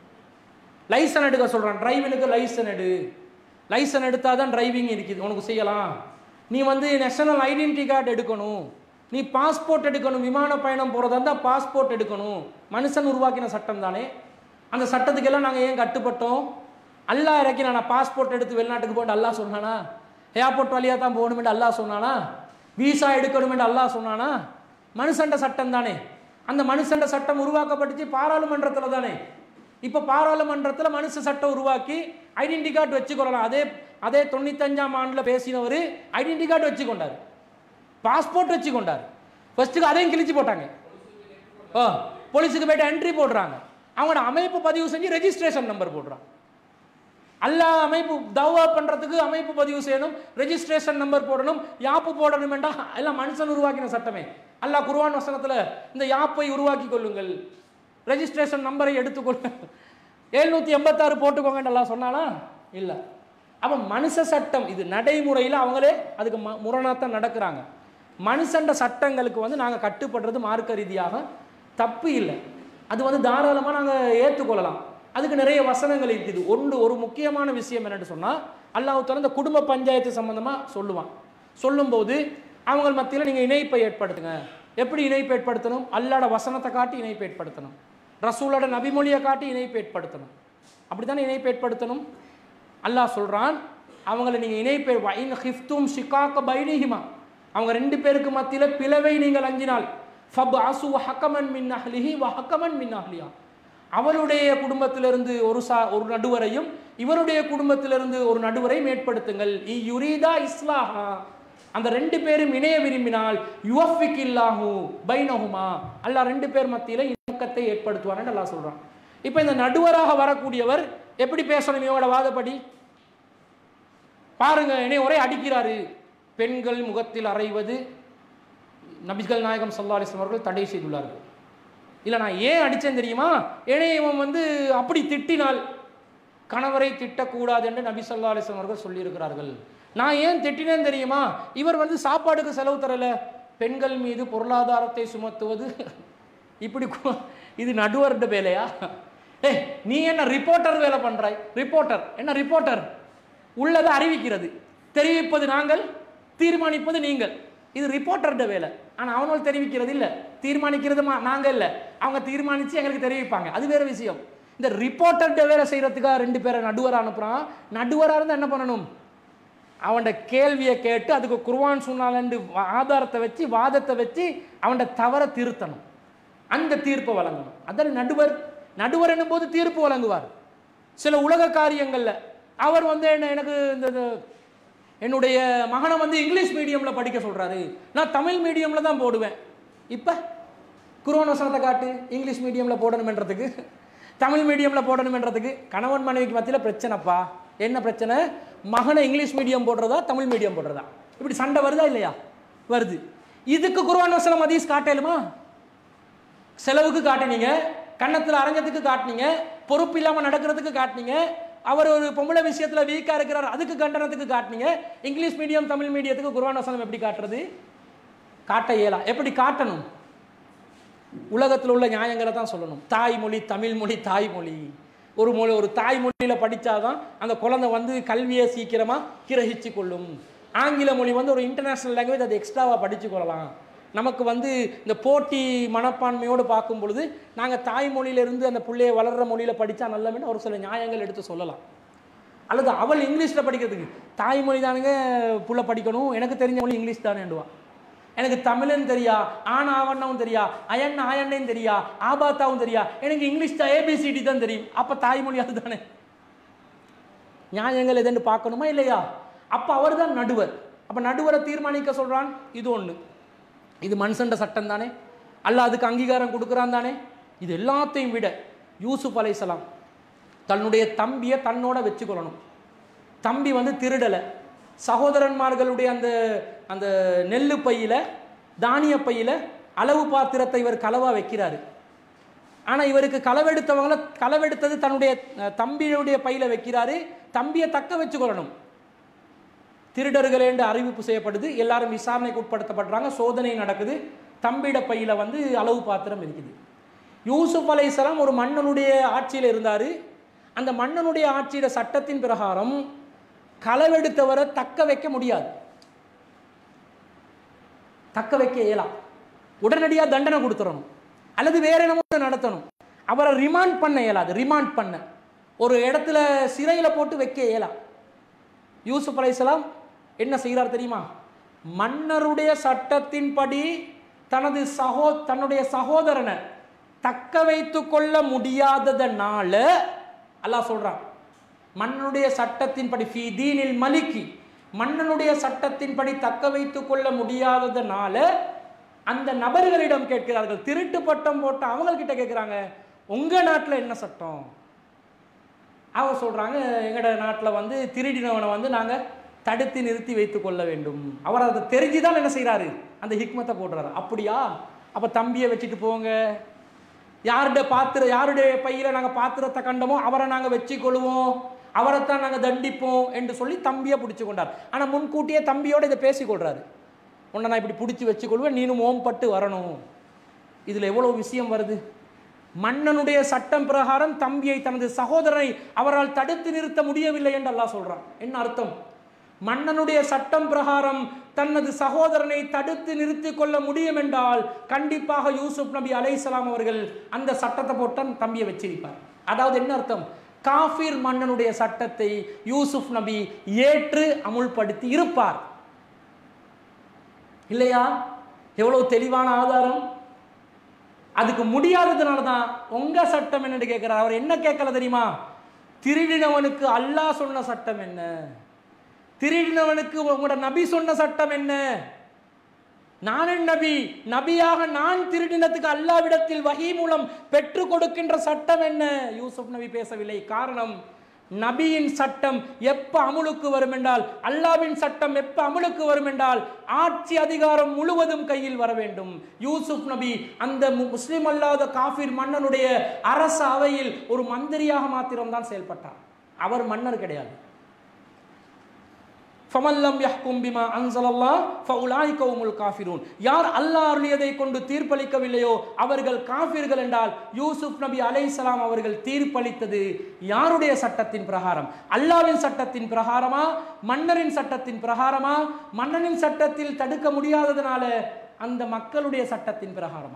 லைசன் எடுக்க சொல்கிறான் டிரைவினுக்கு லைசன் எடு லைசன் எடுத்தால் தான் டிரைவிங் இருக்குது உனக்கு செய்யலாம் நீ வந்து நேஷனல் ஐடென்டி கார்டு எடுக்கணும் நீ பாஸ்போர்ட் எடுக்கணும் விமான பயணம் போகிறதா இருந்தால் பாஸ்போர்ட் எடுக்கணும் மனுஷன் உருவாக்கின சட்டம் தானே அந்த சட்டத்துக்கெல்லாம் நாங்கள் ஏன் கட்டுப்பட்டோம் அல்லாஹ் இறக்கி நான் பாஸ்போர்ட் எடுத்து வெளிநாட்டுக்கு போட்டு அல்லாஹ் சொன்னானா ஏர்போர்ட் வழியாக தான் போகணுமென்று அல்லாஹ் சொன்னானா வீசா எடுக்கணுமென்று அல்லாஹ் சொன்னானா மனுஷண்ட சட்டம் தானே அந்த மனுஷண்ட சட்டம் உருவாக்கப்பட்டுச்சு பாராளுமன்றத்தில் தானே இப்போ பாராளுமன்றத்தில் மனுஷ சட்டம் உருவாக்கி ஐடென்டி கார்டு வச்சுக்கொள்ளலாம் அதே அதே தொண்ணூத்தஞ்சாம் ஆண்டில் பேசினவர் ஐடென்டி கார்டு வச்சுக்கொண்டார் பாஸ்போர்ட் வச்சுக்கொண்டார் ஃபர்ஸ்ட்டுக்கு அதையும் கிழிச்சு போட்டாங்க ஓ போலீஸுக்கு போயிட்டு என்ட்ரி போடுறாங்க அவங்களோட அமைப்பு பதிவு செஞ்சு ரெஜிஸ்ட்ரேஷன் நம்பர் போடுறாங்க அல்லா அமைப்பு தவா பண்ணுறதுக்கு அமைப்பு பதிவு செய்யணும் ரெஜிஸ்ட்ரேஷன் நம்பர் போடணும் யாப்பு போடணும் வேண்டாம் எல்லாம் மனுஷன் உருவாக்கின சட்டமே அல்லாஹ் குர்ஆன் வசனத்தில் இந்த யாப்பை உருவாக்கி கொள்ளுங்கள் ரெஜிஸ்ட்ரேஷன் நம்பரை எடுத்துக்கொள்ளுங்கள் எழுநூற்றி எண்பத்தாறு போட்டுக்கோங்கன்னு எல்லாம் சொன்னானா இல்லை அப்போ மனுஷ சட்டம் இது நடைமுறையில் அவங்களே அதுக்கு ம முரணாத்தான் நடக்கிறாங்க மனுஷண்ட சட்டங்களுக்கு வந்து நாங்கள் கட்டுப்படுறது மார்க்க ரீதியாக தப்பு இல்லை அது வந்து தாராளமாக நாங்கள் ஏற்றுக்கொள்ளலாம் அதுக்கு நிறைய வசனங்கள் இருக்குது ஒன்று ஒரு முக்கியமான விஷயம் என்னன்னு சொன்னால் அல்லாஹ் இந்த குடும்ப பஞ்சாயத்து சம்பந்தமாக சொல்லுவான் சொல்லும்போது அவங்க மத்தியில் நீங்கள் இணைப்பை ஏற்படுத்துங்க எப்படி இணைப்பு ஏற்படுத்தணும் அல்லாட வசனத்தை காட்டி இணைப்பு ஏற்படுத்தணும் ரசூலோட நபிமொழியை காட்டி இணைப்பு ஏற்படுத்தணும் அப்படி தானே இணைப்பு ஏற்படுத்தணும் அல்லாஹ் சொல்கிறான் அவங்கள நீங்கள் இணைப்பை வைன் ஹிஃப்தும் ஷிகாக்க பைனிஹிமா அவங்க ரெண்டு பேருக்கு மத்தியில் பிளவை நீங்கள் அஞ்சினால் ஃபப் அசு ஹக்கமன் மின் அஹ்லிஹி வ ஹக்கமன் மின் அஹ்லியா அவளுடைய குடும்பத்திலிருந்து ஒரு சா ஒரு நடுவரையும் இவருடைய குடும்பத்திலிருந்து ஒரு நடுவரையும் ஏற்படுத்துங்கள் இ யுரீதா இஸ்லாஹா அந்த ரெண்டு பேரும் இணைய விரும்பினால் யுவஃபிக் இல்லாஹு பைனஹுமா அல்லாஹ் ரெண்டு பேர் மத்தியில் இணக்கத்தை ஏற்படுத்துவான்னு அல்லாஹ் சொல்றான் இப்போ இந்த நடுவராக வரக்கூடியவர் எப்படி பேசணும் இவங்களோட வாதப்படி பாருங்க என்னை ஒரே அடிக்கிறாரு பெண்கள் முகத்தில் அறைவது நபிகள் நாயகம் சல்லா அலிஸ்லாம் அவர்கள் தடை செய்துள்ளார்கள் இல்லை நான் ஏன் அடித்தேன் தெரியுமா ஏனே இவன் வந்து அப்படி திட்டினால் கணவரை திட்டக்கூடாது என்று நபி சொல்லா அலிஸ்லாம் அவர்கள் சொல்லியிருக்கிறார்கள் நான் ஏன் திட்டினேன் தெரியுமா இவர் வந்து சாப்பாடுக்கு செலவு தரல பெண்கள் மீது பொருளாதாரத்தை சுமத்துவது இப்படி கு- இது நடுவர்ட வேலையா ஏய் நீ என்ன ரிப்போர்ட்டர் வேலை பண்றாய் ரிப்போர்ட்டர் என்ன ரிப்போர்ட்டர் உள்ளதை அறிவிக்கிறது தெரிவிப்பது நாங்கள் தீர்மானிப்பது நீங்கள் இது ரிப்போர்ட்டர்ட வேலை ஆனால் அவனால் தெரிவிக்கிறது இல்லை தீர்மானிக்கிறது மா- நாங்க இல்லை அவங்க தீர்மானித்து எங்களுக்கு தெரிவிப்பாங்க அது வேற விஷயம் இந்த ரிப்போர்ட்டர்ட வேலை செய்யறதுக்காக ரெண்டு பேரை நடுவராக அனுப்புறான் நடுவராக இருந்தால் என்ன பண்ணணும் அவன்ட கேள்வியை கேட்டு அதுக்கு குர்வான் சொன்னாலண்டு ஆதாரத்தை வச்சு வாதத்தை வச்சு அவன்ட தவறை திருத்தணும் அந்த தீர்ப்பை வழங்கணும் அதான் நடுவர் நடுவர் என்னும்போது தீர்ப்பு வழங்குவார் சில உலக காரியங்களில் அவர் வந்து என்ன எனக்கு இந்த இந்த என்னுடைய மகனை வந்து இங்கிலீஷ் மீடியமில் படிக்க சொல்கிறாரு நான் தமிழ் மீடியமில் தான் போடுவேன் இப்போ குரோன் வசனத்தை காட்டு இங்கிலீஷ் மீடியமில் போடணுமென்றதுக்கு தமிழ் மீடியமில் போடணுமென்றதுக்கு கணவன் மனைவிக்கு மத்தியில் பிரச்சனைப்பா என்ன பிரச்சனை மகனை இங்கிலீஷ் மீடியம் போடுறதா தமிழ் மீடியம் போடுறதா இப்படி சண்டை வருதா இல்லையா வருது இதுக்கு குர்ஆன் வசனம் ஹதீஸ் காட்டலுமா செலவுக்கு காட்டினீங்க கன்னத்தில் அரைஞ்சதுக்கு காட்டினீங்க பொறுப்பு இல்லாமல் நடக்கிறதுக்கு காட்டினீங்க அவர் ஒரு பொம்பளை விஷயத்தில் வீக்காக இருக்கிறார் அதுக்கு கண்டனத்துக்கு காட்டினீங்க இங்கிலீஷ் மீடியம் தமிழ் மீடியத்துக்கு குர்ஆன் வசனம் எப்படி காட்டுறது காட்ட இயலா எப்படி காட்டணும் உலகத்தில் உள்ள நியாயங்களை தான் சொல்லணும் தாய்மொழி தமிழ் மொழி தாய்மொழி ஒரு மொழி ஒரு தாய்மொழியில் படித்தாதான் அந்த குழந்தை வந்து கல்வியை சீக்கிரமாக கிரகிச்சு கொள்ளும் ஆங்கில மொழி வந்து ஒரு இன்டர்நேஷ்னல் லாங்குவேஜ் அதை எக்ஸ்ட்ராவாக படித்து கொள்ளலாம் நமக்கு வந்து இந்த போட்டி மனப்பான்மையோடு பார்க்கும் பொழுது நாங்கள் தாய்மொழியிலிருந்து அந்த பிள்ளைய வளர்கிற மொழியில் படித்தா நல்லமென்னு ஒரு சில நியாயங்கள் எடுத்து சொல்லலாம் அல்லது அவள் இங்கிலீஷில் படிக்கிறதுக்கு தாய்மொழி தானுங்க புள்ள படிக்கணும் எனக்கு தெரிஞ்ச மொழி இங்கிலீஷ் தானேண்டுவா எனக்கு தமிழன் தெரியா ஆனா ஆவண்ணவும் தெரியா அயன் ஆயண்ணையும் தெரியா ஆபாத்தாவும் தெரியா எனக்கு இங்கிலீஷ் தான் ஏபிசிடி தான் தெரியும் அப்போ தாய்மொழி அதுதானே நியாயங்கள் எதுன்னு பார்க்கணுமா இல்லையா அப்போ அவர் தான் நடுவர் அப்போ நடுவரை தீர்மானிக்க சொல்கிறான் இது ஒன்று இது மனுஷண்ட சட்டம் தானே அல்ல அதுக்கு அங்கீகாரம் கொடுக்குறான் தானே இது எல்லாத்தையும் விட யூசுப் அலைசலாம் தன்னுடைய தம்பியை தன்னோட வச்சுக்கொள்ளணும் தம்பி வந்து திருடலை சகோதரன்மார்களுடைய அந்த அந்த நெல்லு பையில் தானிய பையில அளவு பாத்திரத்தை இவர் களவா வைக்கிறாரு ஆனா இவருக்கு களவெடுத்தவங்கள களவெடுத்தது தன்னுடைய அஹ், தம்பியுடைய பையில வைக்கிறாரு தம்பியை தக்க வச்சுக்கொள்ளணும் திருடர்கள் என்று அறிவிப்பு செய்யப்படுது எல்லாரும் விசாரணைக்கு உட்படுத்தப்படுறாங்க சோதனை நடக்குது தம்பிட பையில வந்து அளவு பாத்திரம் இருக்குது யூசுப் அலைஹிஸ்ஸலாம் ஒரு மன்னனுடைய ஆட்சியில் இருந்தார் அந்த மன்னனுடைய ஆட்சியில சட்டத்தின் பிரகாரம் களவெடுத்தவரை தக்க வைக்க முடியாது தக்க வைக்க இயலாம் உடனடியாக தண்டனை கொடுத்துடணும் அல்லது வேற என்னமோ நடத்தணும் அவரை ரிமாண்ட் பண்ண இயலாது ரிமாண்ட் பண்ண ஒரு இடத்துல சிறையில் போட்டு வைக்க இயலாம் யூசுப் அலைஹிஸ்ஸலாம் என்ன செய்கிறார் தெரியுமா மன்னருடைய சட்டத்தின்படி தனது சகோ தன்னுடைய சகோதரனை தக்க வைத்து கொள்ள முடியாததனால அல்லாஹ் சொல்றான் மன்னனுடைய சட்டத்தின்படி ஃபீ தீனில் மலிக்கி மன்னனுடைய சட்டத்தின்படி தக்க வைத்துக் கொள்ள முடியாததனால அந்த நபர்களிடம் கேட்கிறார்கள் திருட்டு பட்டம் போட்ட அவங்க கிட்ட கேட்குறாங்க உங்க நாட்டில் என்ன சட்டம் அவங்க சொல்றாங்க எங்கட நாட்டில் வந்து திருடினவனை வந்து நாங்க தடுத்து நிறுத்தி வைத்துக் கொள்ள வேண்டும் அவர் அதை தெரிஞ்சுதான் என்ன செய்றாரு அந்த ஹிக்மத்தை போடுறாரு அப்படியா அப்ப தம்பியை வச்சுட்டு போங்க யாருடைய பாத்திர யாருடைய பையில நாங்க பாத்திரத்தை கண்டோமோ அவரை நாங்க வச்சு கொள்வோம் அவரைத்தான் நாங்க தண்டிப்போம் என்று சொல்லி தம்பியை பிடிச்சு கொண்டார் ஆனா முன்கூட்டியே தம்பியோட இதை பேசி கொள்றாரு உன்னை நான் இப்படி பிடிச்சி வச்சு கொள்வேன் நீனும் ஓம்பட்டு வரணும் இதுல எவ்வளவு விஷயம் வருது மன்னனுடைய சட்டம் பிரகாரம் தம்பியை தனது சகோதரனை அவரால் தடுத்து நிறுத்த முடியவில்லை என்று அல்லாஹ் சொல்றான் என்ன அர்த்தம் மன்னனுடைய சட்டம் பிரகாரம் தனது சகோதரனை தடுத்து நிறுத்திக் கொள்ள முடியும் என்றால் கண்டிப்பாக யூசுப் நபி அலைஹிஸ்ஸலாம் அவர்கள் அந்த சட்டத்தை போட்டு தம்பியை வச்சிருப்பார் அதாவது என்ன அர்த்தம் காஃபிர் மன்னனுடைய சட்டத்தை யூசுப் நபி ஏற்று அமுல்படுத்தி இருப்பார் இல்லையா எவ்வளவு தெளிவான ஆதாரம் அதுக்கு முடியாததுனால தான் உங்க சட்டம் என்னன்னு கேட்கிறார் அவர் என்ன கேட்கல தெரியுமா திருடினவனுக்கு அல்லாஹ் சொன்ன சட்டம் என்ன திருடினவனுக்கு உங்களோட நபி சொன்ன சட்டம் என்ன நானும் நபி நபியாக நான் திருடினத்துக்கு அல்லாவிடத்தில் வகை மூலம் பெற்றுக் கொடுக்கின்ற சட்டம் என்ன யூசுப் நபி பேசவில்லை காரணம் நபியின் சட்டம் எப்ப அமுலுக்கு வரும் என்றால் அல்லாவின் சட்டம் எப்ப அமுலுக்கு வரும் என்றால் ஆட்சி அதிகாரம் முழுவதும் கையில் வர வேண்டும் யூசுப் நபி அந்த மு- முஸ்லிம் அல்லாத காஃபிர் மன்னனுடைய அரச அவையில் ஒரு மந்திரியாக மாத்திரம்தான் செயல்பட்டார் அவர் மன்னர் கிடையாது ஃபமல்லம் யஹ்கும் பிமா அன்சலல்லாஹ் ஃபஉலாயிக ஹுமுல் காஃபிரூன் யார் அல்லாஹ் அருளியதை கொண்டு தீர்ப்பளிக்கவில்லையோ அவர்கள் காஃபிர்கள் என்றால் யூசுப் நபி அலைஹிஸ்ஸலாம் அவர்கள் தீர்ப்பளித்தது யாருடைய சட்டத்தின் பிரகாரம் அல்லாஹ்வின் சட்டத்தின் பிரகாரமா மன்னரின் சட்டத்தின் பிரகாரமா மன்னனின் சட்டத்தில் தடுக்க முடியாததனால அந்த மக்களுடைய சட்டத்தின் பிரகாரமா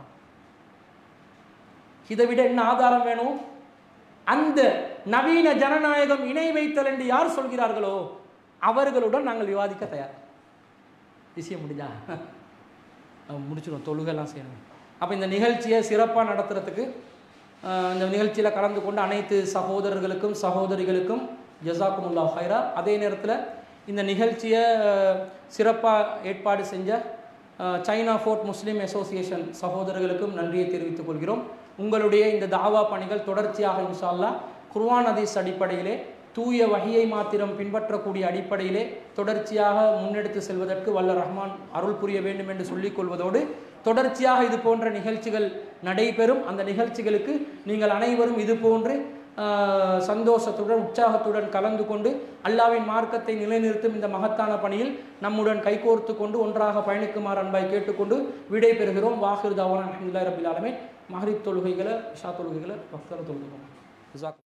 இதை விட என்ன ஆதாரம் வேணும் அந்த நவீன ஜனநாயகம் இணை வைத்தல் என்று யார் சொல்கிறார்களோ அவர்களுடன் நாங்கள் விவாதிக்க தயார் விஷயம் முடிஞ்சா அஹ் முடிச்சிடும் தொழுகெல்லாம் செய்யணும் அப்போ இந்த நிகழ்ச்சியை சிறப்பாக நடத்துறதுக்கு அஹ், இந்த நிகழ்ச்சியில் கலந்து கொண்ட அனைத்து சகோதரர்களுக்கும் சகோதரிகளுக்கும் ஜசாக்குமுல்லா ஹைரா அதே நேரத்தில் இந்த நிகழ்ச்சியை சிறப்பாக ஏற்பாடு செஞ்ச அஹ், சைனா ஃபோர்ட் முஸ்லீம் அசோசியேஷன் சகோதரர்களுக்கும் நன்றியை தெரிவித்துக் கொள்கிறோம் உங்களுடைய இந்த தாவா பணிகள் தொடர்ச்சியாக இன்ஷா அல்லாஹ் குர்ஆன் ஹதீஸ் அடிப்படையிலே தூய வகையை மாத்திரம் பின்பற்றக்கூடிய அடிப்படையிலே தொடர்ச்சியாக முன்னெடுத்து செல்வதற்கு வல்ல ரஹ்மான் அருள் புரிய வேண்டும் என்று சொல்லிக் கொள்வதோடு தொடர்ச்சியாக இது போன்ற நிகழ்ச்சிகள் நடைபெறும் அந்த நிகழ்ச்சிகளுக்கு நீங்கள் அனைவரும் இது போன்று ஆஹ், சந்தோஷத்துடன் உற்சாகத்துடன் கலந்து கொண்டு அல்லாவின் மார்க்கத்தை நிலைநிறுத்தும் இந்த மகத்தான பணியில் நம்முடன் கைகோர்த்து கொண்டு ஒன்றாக பயணிக்குமாறு அன்பாய் கேட்டுக்கொண்டு விடை பெறுகிறோம் வாஹிர் தாவான் அஹமதுல்லா ரபில் ஆலமே மஹரிப் தொழுகைகளை இஷா தொழுகைகளை பக்தர தொழுகிறோம்